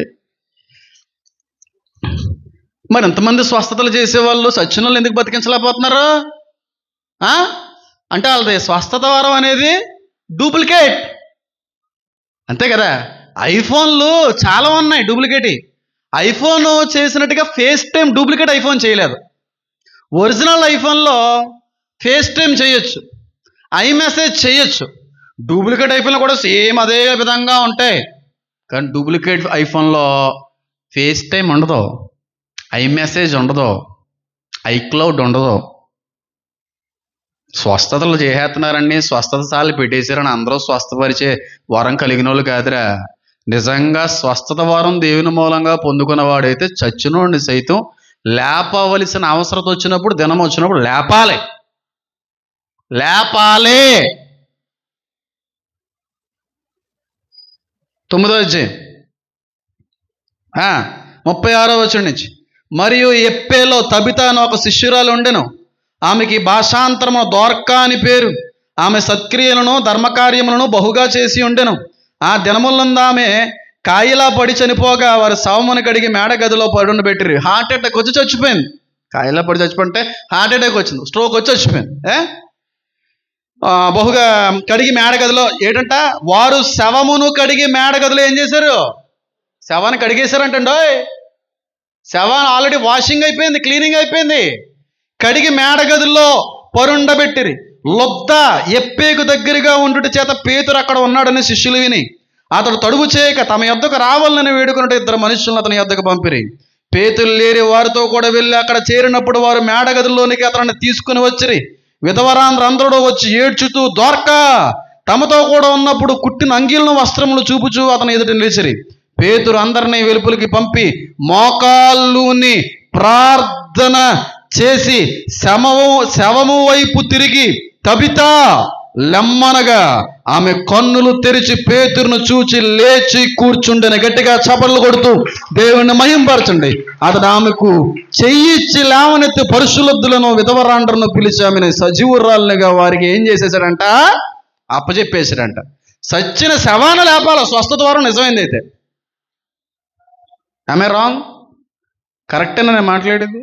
మరి ఎంతమంది స్వస్థతలు చేసేవాళ్ళు సచ్చిన వాళ్ళు ఎందుకు బతికించలేకపోతున్నారు ఆ? అంటే వాళ్ళది స్వస్థత వరం అనేది డూప్లికేట్ అంతే కదా ఐఫోన్లు చాలా ఉన్నాయి డూప్లికేట్ ఐఫోన్ చేసినట్టుగా ఫేస్ టైం డూప్లికేట్ ఐఫోన్ చేయలేదు ఒరిజినల్ ఐఫోన్లో ఫేస్ టైం చేయొచ్చు ఐ మెసేజ్ చేయొచ్చు డూప్లికేట్ ఐఫోన్లో కూడా సేమ్ అదే విధంగా ఉంటాయి కానీ డూప్లికేట్ ఐఫోన్లో ఫేస్ టైం ఉండదు ఐ మెసేజ్ ఉండదు ఐక్లౌడ్ ఉండదు స్వస్థతలు చేసేస్తున్నారని స్వస్థత సార్లు పెట్టేశారని అందరూ స్వస్థపరిచే వరం కలిగిన వాళ్ళు కాదురా నిజంగా స్వస్థత వరం దేవుని మూలంగా పొందుకున్నవాడైతే చచ్చినోడిని సైతం లేపవలసిన అవసరం వచ్చినప్పుడు దినం వచ్చినప్పుడు లేపాలి లేపాలి తొమ్మిదో అధ్యాయం ఆ, ముప్పై ఆరో వచ్చిన నుంచి మరియు ఎప్పేలో తబిత అని ఒక శిష్యురాలు ఉండెను ఆమెకి భాషాంతరము దోర్కా అని పేరు ఆమె సత్క్రియలను ధర్మకార్యములను బహుగా చేసి ఉండెను ఆ దినములందు ఆమె కాయిలా పడి చనిపోగా వారు శవమును కడిగి మేడ గదిలో పడుండి పెట్టిరి హార్ట్ అటాక్ వచ్చి చచ్చిపోయింది కాయిలా పడి చచ్చిపోతే హార్ట్ అటాక్ వచ్చింది స్ట్రోక్ వచ్చి చచ్చిపోయింది ఏ ఆ, బహుగా కడిగి మేడ గదిలో ఏంటంట వారు శవమును కడిగి మేడ గదిలో ఏం చేశారు శవాన్ని కడిగేశారంటండోయ్ శవం ఆల్రెడీ వాషింగ్ అయిపోయింది క్లీనింగ్ అయిపోయింది కడిగి మేడ గదుల్లో పరుండబెట్టిరి లొద్ద ఎప్పేకు దగ్గరగా ఉండుట చేత పేతురు అక్కడ ఉన్నాడని శిష్యులు విని అతడు తడువు చేయక తమ యొద్దకు రావాలని వేడుకున్నట్టు ఇద్దరు మనుషులను అతని యొద్దకు పంపిరి పేతులు లేరి వారితో కూడా వెళ్ళి అక్కడ చేరినప్పుడు వారు మేడ గదిలోనికి అతన్ని తీసుకుని వచ్చిరి విధవరాంధ్రందరూ వచ్చి ఏడ్చుతూ దోర్క తమతో కూడా ఉన్నప్పుడు కుట్టిన అంగీలను వస్త్రములు చూపుచూ అతని ఎదుట నిలిచిరి పేతురు అందరినీ వెలుపులకి పంపి మోకాళ్ళుని ప్రార్థన చేసి శమము శవము వైపు తిరిగి తబిత లెమ్మనగా ఆమె కన్నులు తెరిచి పేతురును చూచి లేచి కూర్చుండని గట్టిగా చపలు కొడుతూ దేవుణ్ణి మహింపరచండి అతడు ఆమెకు చెయ్యిచ్చి లేవనెత్తి పరుశులద్దులను విధవరాండ్రను పిలిచి ఆమెను సజీవురాలుగా వారికి ఏం చేసేసాడంట అప్పచెప్పేశాడంట సచ్చిన శవాన లేపాల స్వస్థత వారం నిజమైంది అయితే ఆమె రాంగ్ కరెక్టేనా నేను మాట్లాడేది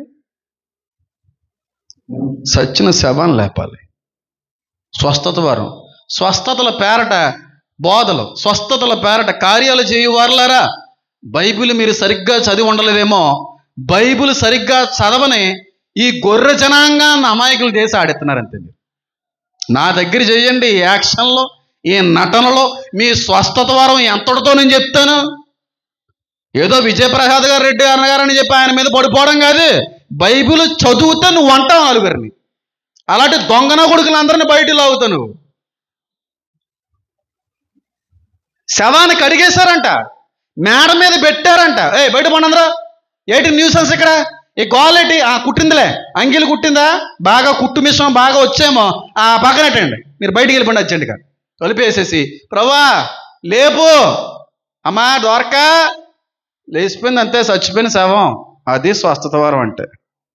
సచ్చిన శవాన్ని లేపాలి స్వస్థత వారం స్వస్థతల పేరట బోధలు స్వస్థతల పేరట కార్యాలు చేయువారులారా బైబిల్ మీరు సరిగ్గా చదివి ఉండలేదేమో బైబిల్ సరిగ్గా చదవని ఈ గొర్రె జనాంగాన్ని అమాయకులు చేసి ఆడెత్తున్నారంతే మీరు నా దగ్గర చేయండి ఈ యాక్షన్లో ఈ నటనలో మీ స్వస్థత వారం ఎంతటితో నేను చెప్తాను ఏదో విజయప్రసాద్ గారు రెడ్డి అన్నగారని చెప్పి ఆయన మీద పడిపోవడం కాదు బైబిల్ చదువుతే నువ్వు అంటావు నలుగురిని అలాంటి దొంగన కొడుకులందరినీ బయటికి లాగుతావు నువ్వు శవాన్ని కడిగేశారంట మేడ మీద పెట్టారంట ఏ బయట పండందరా ఏంటి న్యూసెన్స్ ఇక్కడ ఈ క్వాలిటీ ఆ కుట్టిందిలే అంగిలు కుట్టిందా బాగా కుట్టు మిశ్రమం బాగా వచ్చేమో ఆ పక్కనట్టండి మీరు బయటికి వెళ్ళిపోండి వచ్చండి ఇక్కడ తొలిపేసేసి ప్రభా లేపు అమ్మా ద్వారకా లేచిపోయింది అంతే చచ్చిపోయిన శవం అది స్వస్థత వారం అంటే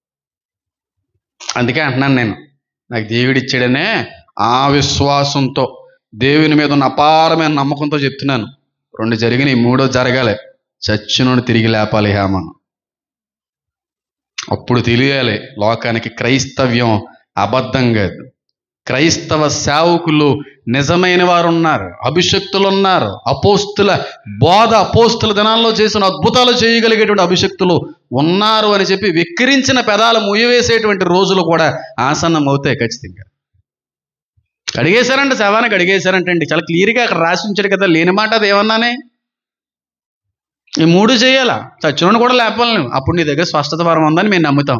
అందుకే అంటున్నాను నేను నాకు దేవుడు ఇచ్చాడనే ఆ విశ్వాసంతో దేవుని మీద ఉన్న అపారమైన నమ్మకంతో చెప్తున్నాను రెండు జరిగినాయి మూడో జరగాలి చచ్చినోడు తిరిగి లేపాలి హేమను అప్పుడు తెలియాలి లోకానికి క్రైస్తవ్యం అబద్ధం కాదు క్రైస్తవ సేవకులు నిజమైన వారు ఉన్నారు అభిషక్తులు ఉన్నారు అపోస్తుల బోధ అపోస్తుల దినాల్లో చేసిన అద్భుతాలు చేయగలిగేటువంటి అభిషక్తులు ఉన్నారు అని చెప్పి వెక్కిరించిన పెదాలు ముయ్యవేసేటువంటి రోజులు కూడా ఆసన్నం అవుతాయి ఖచ్చితంగా కడిగేశారంట శవానికి కడిగేశారంటే అండి చాలా క్లియర్గా అక్కడ రాసి ఉంచాడు కదా లేని మాట అది ఏమన్నానే ఈ మూడు చేయాలా చచ్చినోడు కూడా లేపాలి నువ్వు అప్పుడు నీ దగ్గర స్వస్థత వరం ఉందని మేము నమ్ముతాం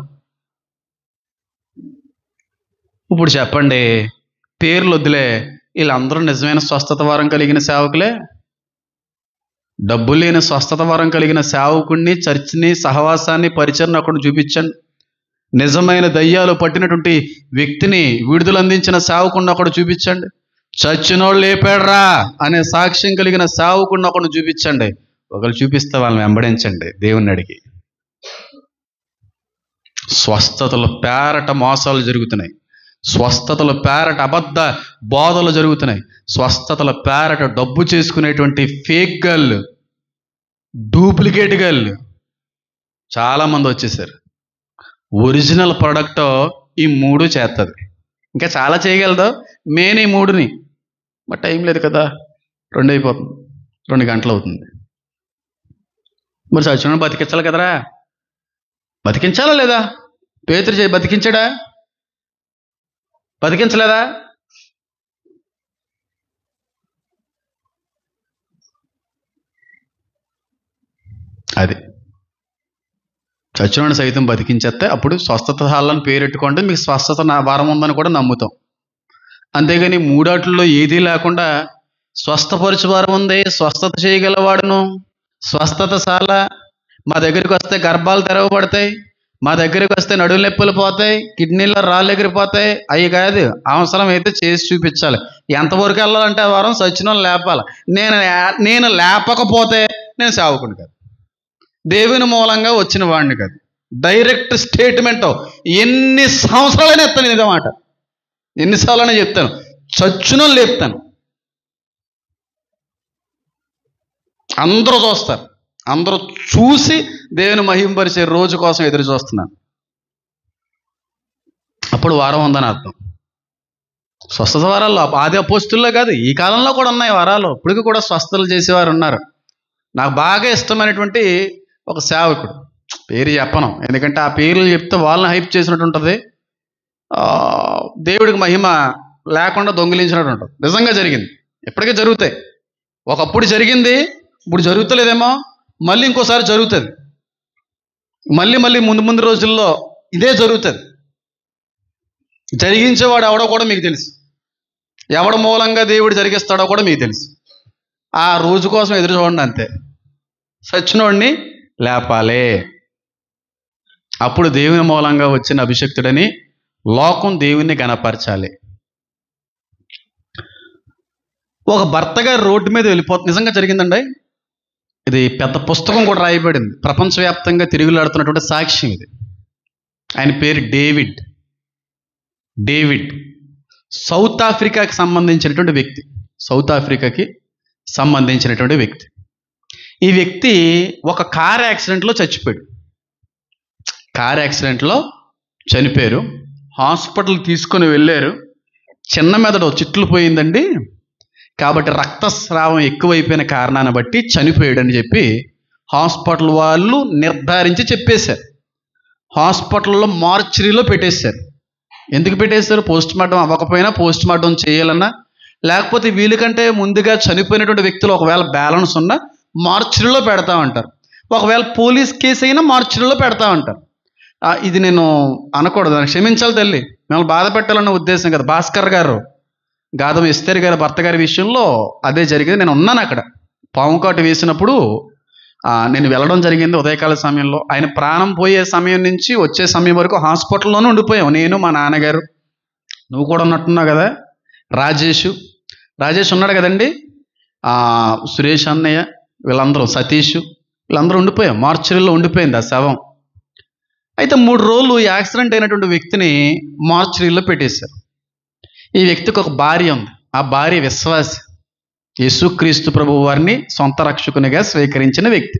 ఇప్పుడు చెప్పండి పేర్లు వద్దులే వీళ్ళందరూ నిజమైన స్వస్థత వరం కలిగిన సేవకులే డబ్బు లేని స్వస్థత వరం కలిగిన సేవకుడిని చర్చిని సహవాసాన్ని పరిచయం అక్కడ చూపించండి నిజమైన దయ్యాలు పట్టినటువంటి వ్యక్తిని విడుదల అందించిన సేవకుడిని అక్కడ చూపించండి చచ్చినోళ్ళు లేపాడ్రా అనే సాక్ష్యం కలిగిన సేవకుడిని ఒకడు చూపించండి ఒకరు చూపిస్తే వాళ్ళని వెంబడించండి దేవుని అడిగి స్వస్థతల పేరట మోసాలు జరుగుతున్నాయి స్వస్థతల పేరట అబద్ధ బోధలు జరుగుతున్నాయి స్వస్థతల పేరట డబ్బు చేసుకునేటువంటి ఫేక్ గర్ల్ డూప్లికేట్ గర్ల్ చాలామంది వచ్చేసారు ఒరిజినల్ ప్రోడక్ట్ ఈ మూడు చేస్తుంది ఇంకా చాలా చేయగలదు మెయిన్ ఈ మూడుని బట్ టైం లేదు కదా రెండు అయిపోతుంది రెండు గంటలు అవుతుంది మరి చచ్చిన బతికించాలి కదరా బతికించాలా లేదా పేతురు చేయి బతికించాడా బతికించలేదా అది చచ్చినోడిని సైతం బతికించేస్తే అప్పుడు స్వస్థత హాలని పేరెట్టుకుంటే మీకు స్వస్థత నా వారం ఉందని కూడా నమ్ముతాం అంతేగాని మూడాట్లలో ఏదీ లేకుండా స్వస్థపరచువారు ఉంది స్వస్థత చేయగలవాడును స్వస్థత సాల మా దగ్గరికి వస్తే గర్భాలు తెరవబడతాయి మా దగ్గరికి వస్తే నడుము నొప్పులు పోతాయి కిడ్నీలో రాళ్ళు ఎగిరిపోతాయి అవి కాదు అవసరం అయితే చేసి చూపించాలి ఎంతవరకు వెళ్ళాలంటే ఆ వారం సచిన లేపాలి నేను లే- నేను లేపకపోతే నేను సేవకుని కాదు దేవుని మూలంగా వచ్చిన వాడిని కాదు డైరెక్ట్ స్టేట్మెంట్ ఎన్ని సంవత్సరాలైనా ఎత్తాను ఇదే మాట ఎన్నిసార్లైనా చెప్తాను చచ్చున లేపుతాను అందరూ చూస్తారు అందరూ చూసి దేవుని మహింపరిచే రోజు కోసం ఎదురు చూస్తున్నాను అప్పుడు వారం ఉందని అర్థం స్వస్థత వారాల్లో ఆది అపోస్తుల్లో కాదు ఈ కాలంలో కూడా ఉన్నాయి వారాలు ఇప్పటికి కూడా స్వస్థతలు చేసేవారు ఉన్నారు నాకు బాగా ఇష్టమైనటువంటి ఒక సేవకుడు పేరు చెప్పను ఎందుకంటే ఆ పేర్లు చెప్తే వాళ్ళని హైప్ చేసినట్టు ఉంటుంది ఆ, దేవుడికి మహిమ లేకుండా దొంగిలించినట్టు ఉంటుంది నిజంగా జరిగింది ఎప్పటికీ జరుగుతాయి ఒకప్పుడు జరిగింది ఇప్పుడు జరుగుతలేదేమో మళ్ళీ ఇంకోసారి జరుగుతుంది మళ్ళీ మళ్ళీ ముందు ముందు రోజుల్లో ఇదే జరుగుతుంది జరిగించేవాడు ఎవడో కూడా మీకు తెలుసు ఎవడ మూలంగా దేవుడు జరిగిస్తాడో కూడా మీకు తెలుసు ఆ రోజు కోసం ఎదురు చూడండి అంతే సచ్చినోడిని లేపాలే అప్పుడు దేవుని మూలంగా వచ్చిన అభిషక్తుడని లోకం దేవుణ్ణి గనపరచాలి ఒక భర్త గారు రోడ్డు మీద వెళ్ళిపోతుంది నిజంగా జరిగిందండి ఇది పెద్ద పుస్తకం కూడా రాయబడింది ప్రపంచవ్యాప్తంగా తిరుగులాడుతున్నటువంటి సాక్ష్యం ఇది ఆయన పేరు డేవిడ్ డేవిడ్ సౌత్ ఆఫ్రికాకి సంబంధించినటువంటి వ్యక్తి సౌత్ ఆఫ్రికాకి సంబంధించినటువంటి వ్యక్తి ఈ వ్యక్తి ఒక కార్ యాక్సిడెంట్లో చచ్చిపోయాడు కార్ యాక్సిడెంట్లో చనిపోయారు హాస్పిటల్ తీసుకొని వెళ్ళారు చిన్న మెదడు చిట్లు పోయిందండి కాబట్టి రక్తస్రావం ఎక్కువైపోయిన కారణాన్ని బట్టి చనిపోయాడని చెప్పి హాస్పిటల్ వాళ్ళు నిర్ధారించి చెప్పేశారు హాస్పిటల్లో మార్చరీలో పెట్టేశారు ఎందుకు పెట్టేశారు పోస్ట్ మార్టం అవ్వకపోయినా పోస్ట్ మార్టం చేయాలన్నా లేకపోతే వీళ్ళకంటే ముందుగా చనిపోయినటువంటి వ్యక్తులు ఒకవేళ బ్యాలెన్స్ ఉన్నా మార్చరీలో పెడతా ఉంటారు ఒకవేళ పోలీస్ కేసు అయినా మార్చరీలో పెడతా ఉంటారు ఆ, ఇది నేను అనకూడదు నన్ను క్షమించాలి తల్లి మిమ్మల్ని బాధ పెట్టాలన్న ఉద్దేశం కదా భాస్కర్ గారు గాదం ఇస్తేరి గారి భర్త గారి విషయంలో అదే జరిగింది నేను ఉన్నాను అక్కడ పాము కాటు వేసినప్పుడు ఆ, నేను వెళ్ళడం జరిగింది ఉదయకాల సమయంలో ఆయన ప్రాణం పోయే సమయం నుంచి వచ్చే సమయం వరకు హాస్పిటల్లోనే ఉండిపోయాం నేను మా నాన్నగారు నువ్వు కూడా ఉన్నట్టున్నావు కదా రాజేష్ రాజేష్ ఉన్నాడు కదండి ఆ, సురేష్ అన్నయ్య వీళ్ళందరూ సతీష్ వీళ్ళందరూ ఉండిపోయాం మార్చరీలో ఉండిపోయింది ఆ శవం అయితే మూడు రోజులు ఈ యాక్సిడెంట్ అయినటువంటి వ్యక్తిని మార్చరీలో పెట్టేశారు ఈ వ్యక్తికి ఒక భార్య ఉంది ఆ భార్య విశ్వాసి యేసుక్రీస్తు ప్రభు వారిని సొంత రక్షకునిగా స్వీకరించిన వ్యక్తి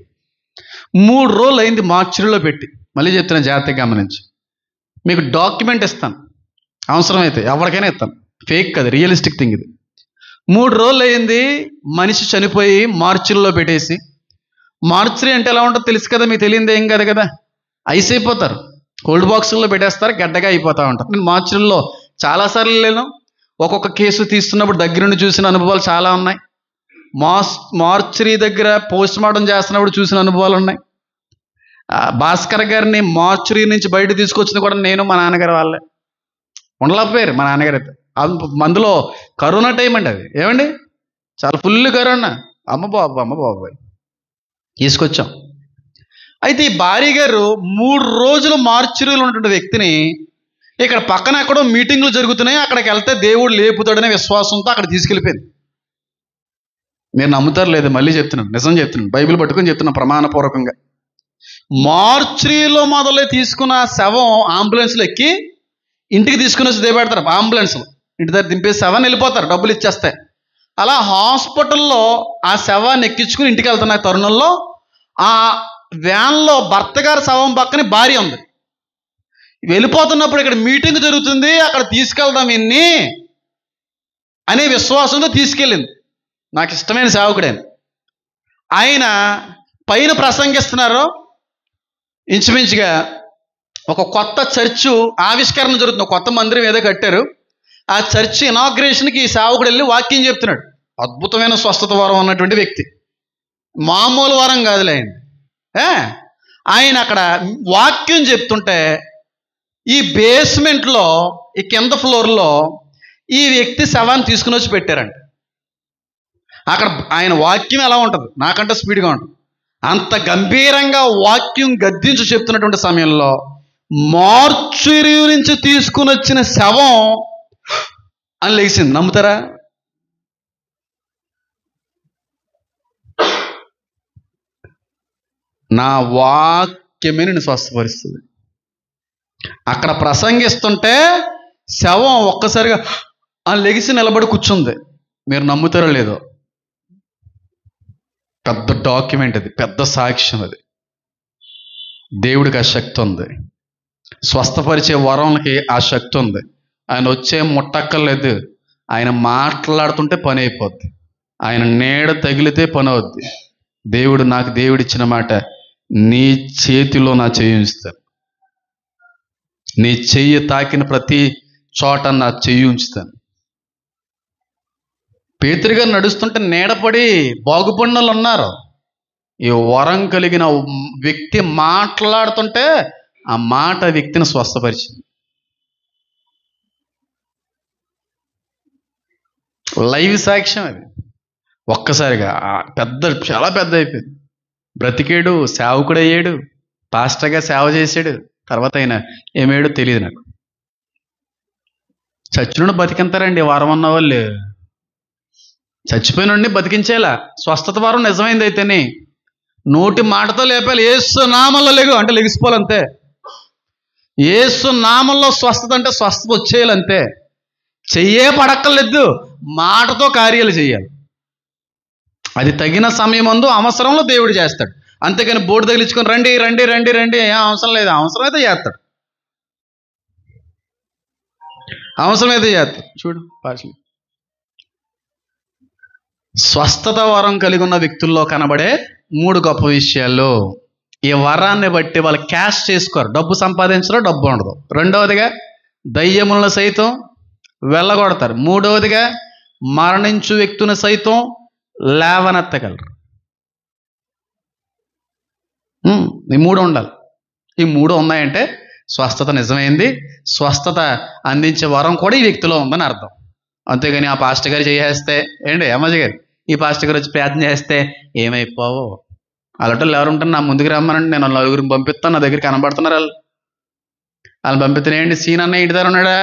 మూడు రోజులు అయింది మార్చరీలో పెట్టి మళ్ళీ చెప్తున్న జాగ్రత్తగా గమనించి మీకు డాక్యుమెంట్ ఇస్తాను అవసరమైతే ఎవరికైనా ఇస్తాను ఫేక్ కదా రియలిస్టిక్ థింగ్ ఇది మూడు రోజులు అయింది మనిషి చనిపోయి మార్చిల్లో పెట్టేసి మార్చరీ అంటే ఎలా ఉంటుందో తెలుసు కదా మీకు తెలియదు ఏం కాదు కదా ఐస్ అయిపోతారు కోల్డ్ బాక్సుల్లో పెట్టేస్తారు గడ్డగా అయిపోతూ ఉంటారు నేను మార్చిల్లో చాలాసార్లు లేను ఒక్కొక్క కేసు తీస్తున్నప్పుడు దగ్గరుండి చూసిన అనుభవాలు చాలా ఉన్నాయి మాస్ మార్చరీ దగ్గర పోస్ట్ మార్టం చేస్తున్నప్పుడు చూసిన అనుభవాలు ఉన్నాయి ఆ, భాస్కర్ గారిని మార్చరీ నుంచి బయట తీసుకొచ్చింది కూడా నేను మా నాన్నగారు వాళ్ళే ఉండలేకపోయారు మా నాన్నగారు అయితే అం- అందులో కరోనా టైం అండి అది ఏమండి చాలా ఫుల్ కరోనా అమ్మ బాబు అమ్మ బాబాయ్ తీసుకొచ్చాం అయితే ఈ భార్య గారు మూడు రోజులు మార్చురీలో ఉన్నటువంటి వ్యక్తిని ఇక్కడ పక్కన ఎక్కడో మీటింగ్లు జరుగుతున్నాయి అక్కడికి వెళ్తే దేవుడు లేపుతాడనే విశ్వాసంతో అక్కడ తీసుకెళ్ళిపోయింది మీరు నమ్ముతారు లేదు మళ్ళీ చెప్తున్నాను నిజం చెప్తున్నాను బైబిల్ పట్టుకొని చెప్తున్నాను ప్రమాణపూర్వకంగా మార్చురీలో మొదలు తీసుకున్న శవం అంబులెన్స్లో ఎక్కి ఇంటికి తీసుకుని వచ్చి దిగబెడతారు అంబులెన్స్లో ఇంటి దగ్గర దింపేసి శవాన్ని వెళ్ళిపోతారు డబ్బులు ఇచ్చేస్తే అలా హాస్పిటల్లో ఆ శవాన్ని ఎక్కించుకుని ఇంటికి వెళ్తున్న తరుణంలో ఆ వ్యాన్లో భర్త గారి శవం పక్కన భార్య ఉంది వెళ్ళిపోతున్నప్పుడు ఇక్కడ మీటింగ్ జరుగుతుంది అక్కడ తీసుకెళ్దాం ఇన్ని అనే విశ్వాసంతో తీసుకెళ్ళింది నాకు ఇష్టమైన సేవకుడే ఆయన పైన ప్రసంగిస్తున్నారు ఇంచుమించుగా ఒక కొత్త చర్చు ఆవిష్కరణ జరుగుతుంది ఒక కొత్త మందిరం ఏదో కట్టారు ఆ చర్చ్ ఇనాగ్రేషన్కి ఈ సేవకుడు వెళ్ళి వాక్యం చెప్తున్నాడు అద్భుతమైన స్వస్థత వరం ఉన్నటువంటి వ్యక్తి మామూలు వరం కాదులే ఆయన ఏ? ఆయన అక్కడ వాక్యం చెప్తుంటే ఈ బేస్మెంట్లో ఈ కింద ఫ్లోర్లో ఈ వ్యక్తి శవాన్ని తీసుకుని వచ్చి పెట్టారంట అక్కడ ఆయన వాక్యం ఎలా ఉంటుంది నాకంటే స్పీడ్గా ఉంటుంది అంత గంభీరంగా వాక్యం గద్దించి చెప్తున్నటువంటి సమయంలో మార్చురి నుంచి తీసుకుని వచ్చిన శవం అని లేచింది నమ్ముతారా నా వాక్యమే నేను స్వస్థపరుస్తుంది అక్కడ ప్రసంగిస్తుంటే శవం ఒక్కసారిగా ఆ లెగిసి నిలబడి కూర్చుంది మీరు నమ్ముతారో లేదో పెద్ద డాక్యుమెంట్ అది పెద్ద సాక్ష్యం అది దేవుడికి ఆ శక్తి ఉంది స్వస్థపరిచే వరంలకి ఆ శక్తి ఉంది ఆయన వచ్చే ముట్టక్కర్లేదు ఆయన మాట్లాడుతుంటే పని అయిపోద్ది ఆయన నీడ తగిలితే పని అవుద్ది దేవుడు నాకు దేవుడిచ్చిన మాట నీ చేతిలో నా చెయ్యి ఉంచుతాను నీ చెయ్యి తాకిన ప్రతి చోట నా చెయ్యి ఉంచుతాను పేతురుగా నడుస్తుంటే నీడపడి బాగుపడిన వాళ్ళు ఉన్నారు ఈ వరం కలిగిన వ్యక్తి మాట్లాడుతుంటే ఆ మాట వ్యక్తిని స్వస్థపరిచింది లైవ్ సాక్ష్యం అది ఒక్కసారిగా ఆ పెద్ద చాలా పెద్ద అయిపోయింది బ్రతికేడు సేవకుడు అయ్యాడు పాస్టర్గా సేవ చేసాడు తర్వాత ఆయన ఏమేడో తెలియదు నాకు చచ్చినోడు బతికింతారండి వారం ఉన్న వాళ్ళు చచ్చిపోయినండి బతికించేలా స్వస్థత వారం నిజమైంది అయితేనే నోటి మాటతో లేపాలి ఏసు నామంలో లేగు అంటే లెగిసిపోవాలంతే ఏసు నామంలో స్వస్థత అంటే స్వస్థత వచ్చేయాలంతే చెయ్యే పడక్కర్లేదు మాటతో కార్యాలు చేయాలి అది తగిన సమయం ముందు అవసరంలో దేవుడు చేస్తాడు అంతేకాని బోర్డు తగిలించుకొని రండి రండి రండి రండి ఏం అవసరం లేదు అవసరం అయితే చేస్తాడు అవసరం అయితే చేస్తాడు చూడు పాటలు స్వస్థత వరం కలిగి ఉన్న వ్యక్తుల్లో కనబడే మూడు గొప్ప విషయాలు ఈ వరాన్ని బట్టి వాళ్ళు క్యాష్ చేసుకోరు డబ్బు సంపాదించరు డబ్బు ఉండదు రెండవదిగా దయ్యములను సైతం వెళ్ళగొడతారు మూడవదిగా మరణించు వ్యక్తుని సైతం లేవనెత్తగలరు ఉమ్, ఈ మూడు ఉండాలి ఈ మూడు ఉన్నాయంటే స్వస్థత నిజమైంది స్వస్థత అందించే వరం కూడా ఈ వ్యక్తిలో ఉందని అర్థం అంతేగాని ఆ పాస్టర్ గారు చేసేస్తే ఏంటి అమ్మాజీ గారు ఈ పాస్టర్ గారు వచ్చి ప్రార్థన చేస్తే ఏమైపోవు అలాంటి వాళ్ళు ఎవరు ఉంటారు నా ముందుకు రమ్మనండి నేను నలుగురిని పంపిస్తాను నా దగ్గర కనబడుతున్నారు వాళ్ళు వాళ్ళు పంపిస్తే ఏంటి సీన్ అన్న ఇంటి దగ్గర ఉన్నాడా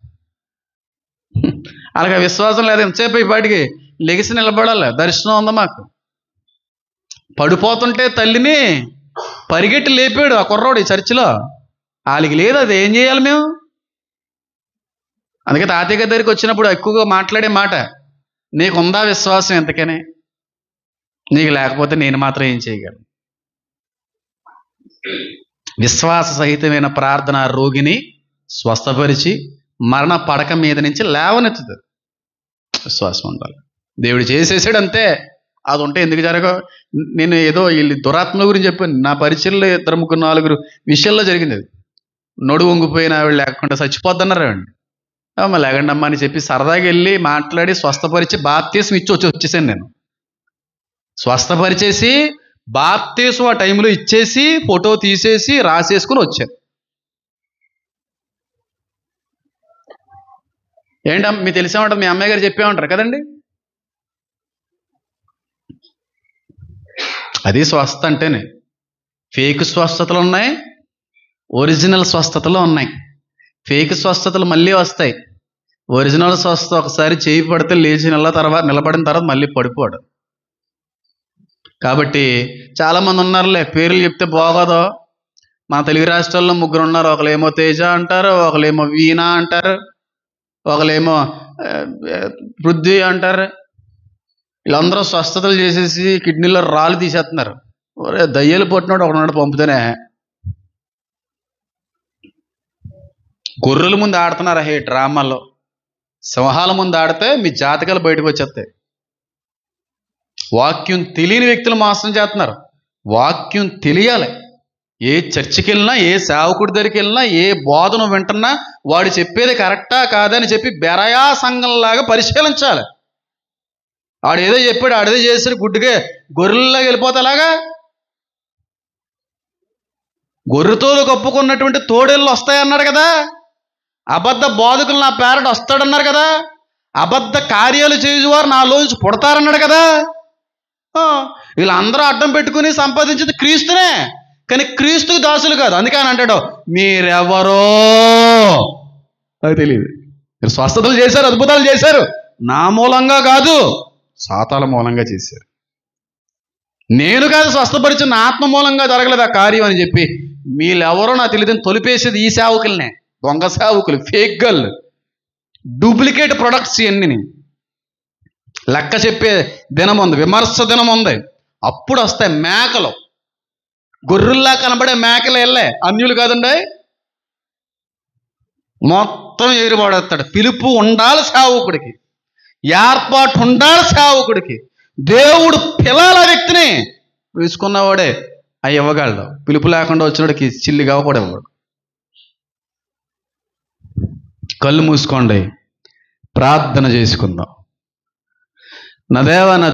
అలాగే విశ్వాసం లేదు ఎంతసేపు ఈ పాటికి లెగిసి నిలబడాలి దర్శనం ఉంది మాకు పడిపోతుంటే తల్లిని పరిగెట్టి లేపాడు ఆ కుర్రోడు ఈ చర్చిలో వాళ్ళకి లేదు అది ఏం చేయాలి మేము అందుకే తాతయ్య గారి దగ్గరికి వచ్చినప్పుడు ఎక్కువగా మాట్లాడే మాట నీకుందా విశ్వాసం ఎంతకని నీకు లేకపోతే నేను మాత్రం ఏం చేయగలను విశ్వాస సహితమైన ప్రార్థన రోగిని స్వస్థపరిచి మరణ పడక మీద నుంచి లేవనెత్తుతుంది విశ్వాసం ఉండాలి దేవుడు చేసేసాడు అంతే అది ఉంటే ఎందుకు జరగవు నేను ఏదో వీళ్ళు దురాత్మ గురించి చెప్పాను నా పరిచయంలో ఇద్దరు ముగ్గురు నాలుగురు విషయాల్లో జరిగింది అది నొడు వంగిపోయిన ఆవిడ లేకుండా చచ్చిపోద్దన్నారు అండి అమ్మ లేకండి అమ్మా అని చెప్పి సరదాగా వెళ్ళి మాట్లాడి స్వస్థపరిచి బాప్తీసం ఇచ్చి వచ్చి వచ్చేసాను నేను స్వస్థపరిచేసి బాప్తీసం ఆ టైంలో ఇచ్చేసి ఫోటో తీసేసి రాసేసుకుని వచ్చాను ఏంటమ్మా మీకు తెలిసే ఉంటుంది మీ అమ్మాయి గారు చెప్పే ఉంటారు కదండి అది స్వస్థ అంటేనే ఫేక్ స్వస్థతలు ఉన్నాయి ఒరిజినల్ స్వస్థతలు ఉన్నాయి ఫేక్ స్వస్థతలు మళ్ళీ వస్తాయి ఒరిజినల్ స్వస్థత ఒకసారి చేయి పడితే లేచి నెల తర్వాత నిలబడిన తర్వాత మళ్ళీ పడిపోడు కాబట్టి చాలామంది ఉన్నారులే పేర్లు చెప్తే బాగోదో మా తెలుగు రాష్ట్రాల్లో ముగ్గురు ఉన్నారు ఒకళ్ళేమో తేజ అంటారు ఒకళ్ళేమో వీణ అంటారు ఒకళ్ళేమో ఆ, ఆ, పృథ్వీ అంటారు వీళ్ళందరూ స్వస్థతలు చేసేసి కిడ్నీలో రాళ్ళు తీసేస్తున్నారు ఒరే దయ్యాలు పుట్టినోడు ఒకనాడు పంపుతేనే గొర్రెల ముందు ఆడుతున్నారు హే డ్రామాలో సింహాల ముందు ఆడితే మీ జాతకాలు బయటకు వచ్చేస్తాయి వాక్యం తెలియని వ్యక్తులు మోసం చేస్తున్నారు వాక్యం తెలియాలి ఏ చర్చికి వెళ్ళినా ఏ సేవకుడి దగ్గరికి వెళ్ళినా ఏ బోధన వింటున్నా వాడు చెప్పేది కరెక్టా కాదని చెప్పి బెరయా సంఘంలాగా పరిశీలించాలి ఆడు ఏదో చెప్పాడు ఆడేదో చేసాడు గుడ్డుగా గొర్రెల్లాగా వెళ్ళిపోతే అలాగా గొర్రెతోలు కప్పుకున్నటువంటి తోడేళ్ళు వస్తాయన్నాడు కదా అబద్ధ బోధకులు నా పేరట వస్తాడన్నారు కదా అబద్ధ కార్యాలు చేసేవారు నాలోంచి పుడతారన్నాడు కదా ఆ, వీళ్ళందరూ అడ్డం పెట్టుకుని సంపాదించేది క్రీస్తునే కానీ క్రీస్తుకు దాసులు కాదు అందుకే ఆయన అంటాడు మీరెవరో అది తెలియదు మీరు స్వస్థతలు చేశారు అద్భుతాలు చేశారు నా మూలంగా కాదు సాతాల మూలంగా చేశారు నేను కాదు స్వస్థపరిచిన నా ఆత్మ మూలంగా జరగలేదు ఆ కార్యం అని చెప్పి వీళ్ళెవరో నాకు తెలియదు తొలిపేసేది ఈ సేవకులనే దొంగ సేవకులు ఫేక్ గల్ డూప్లికేట్ ప్రొడక్ట్స్ ఇవన్నీ లెక్క చెప్పే దినం ఉంది విమర్శ దినం ఉంది అప్పుడు వస్తాయి మేకలు గొర్రెల్లా కనబడే మేకలు వెళ్ళే అన్యులు కాదండి మొత్తం ఏరుబడేస్తాడు పిలుపు ఉండాలి సేవకుడికి ఏర్పాటు ఉండాలి సేవకుడికి దేవుడు పిలాల వ్యక్తిని వేసుకున్నవాడే అవి ఇవ్వగలడు పిలుపు లేకుండా వచ్చినోడికి చిల్లిగా కూడా ఇవ్వడు కళ్ళు మూసుకోండి ప్రార్థన చేసుకుందాం నా దేవా నా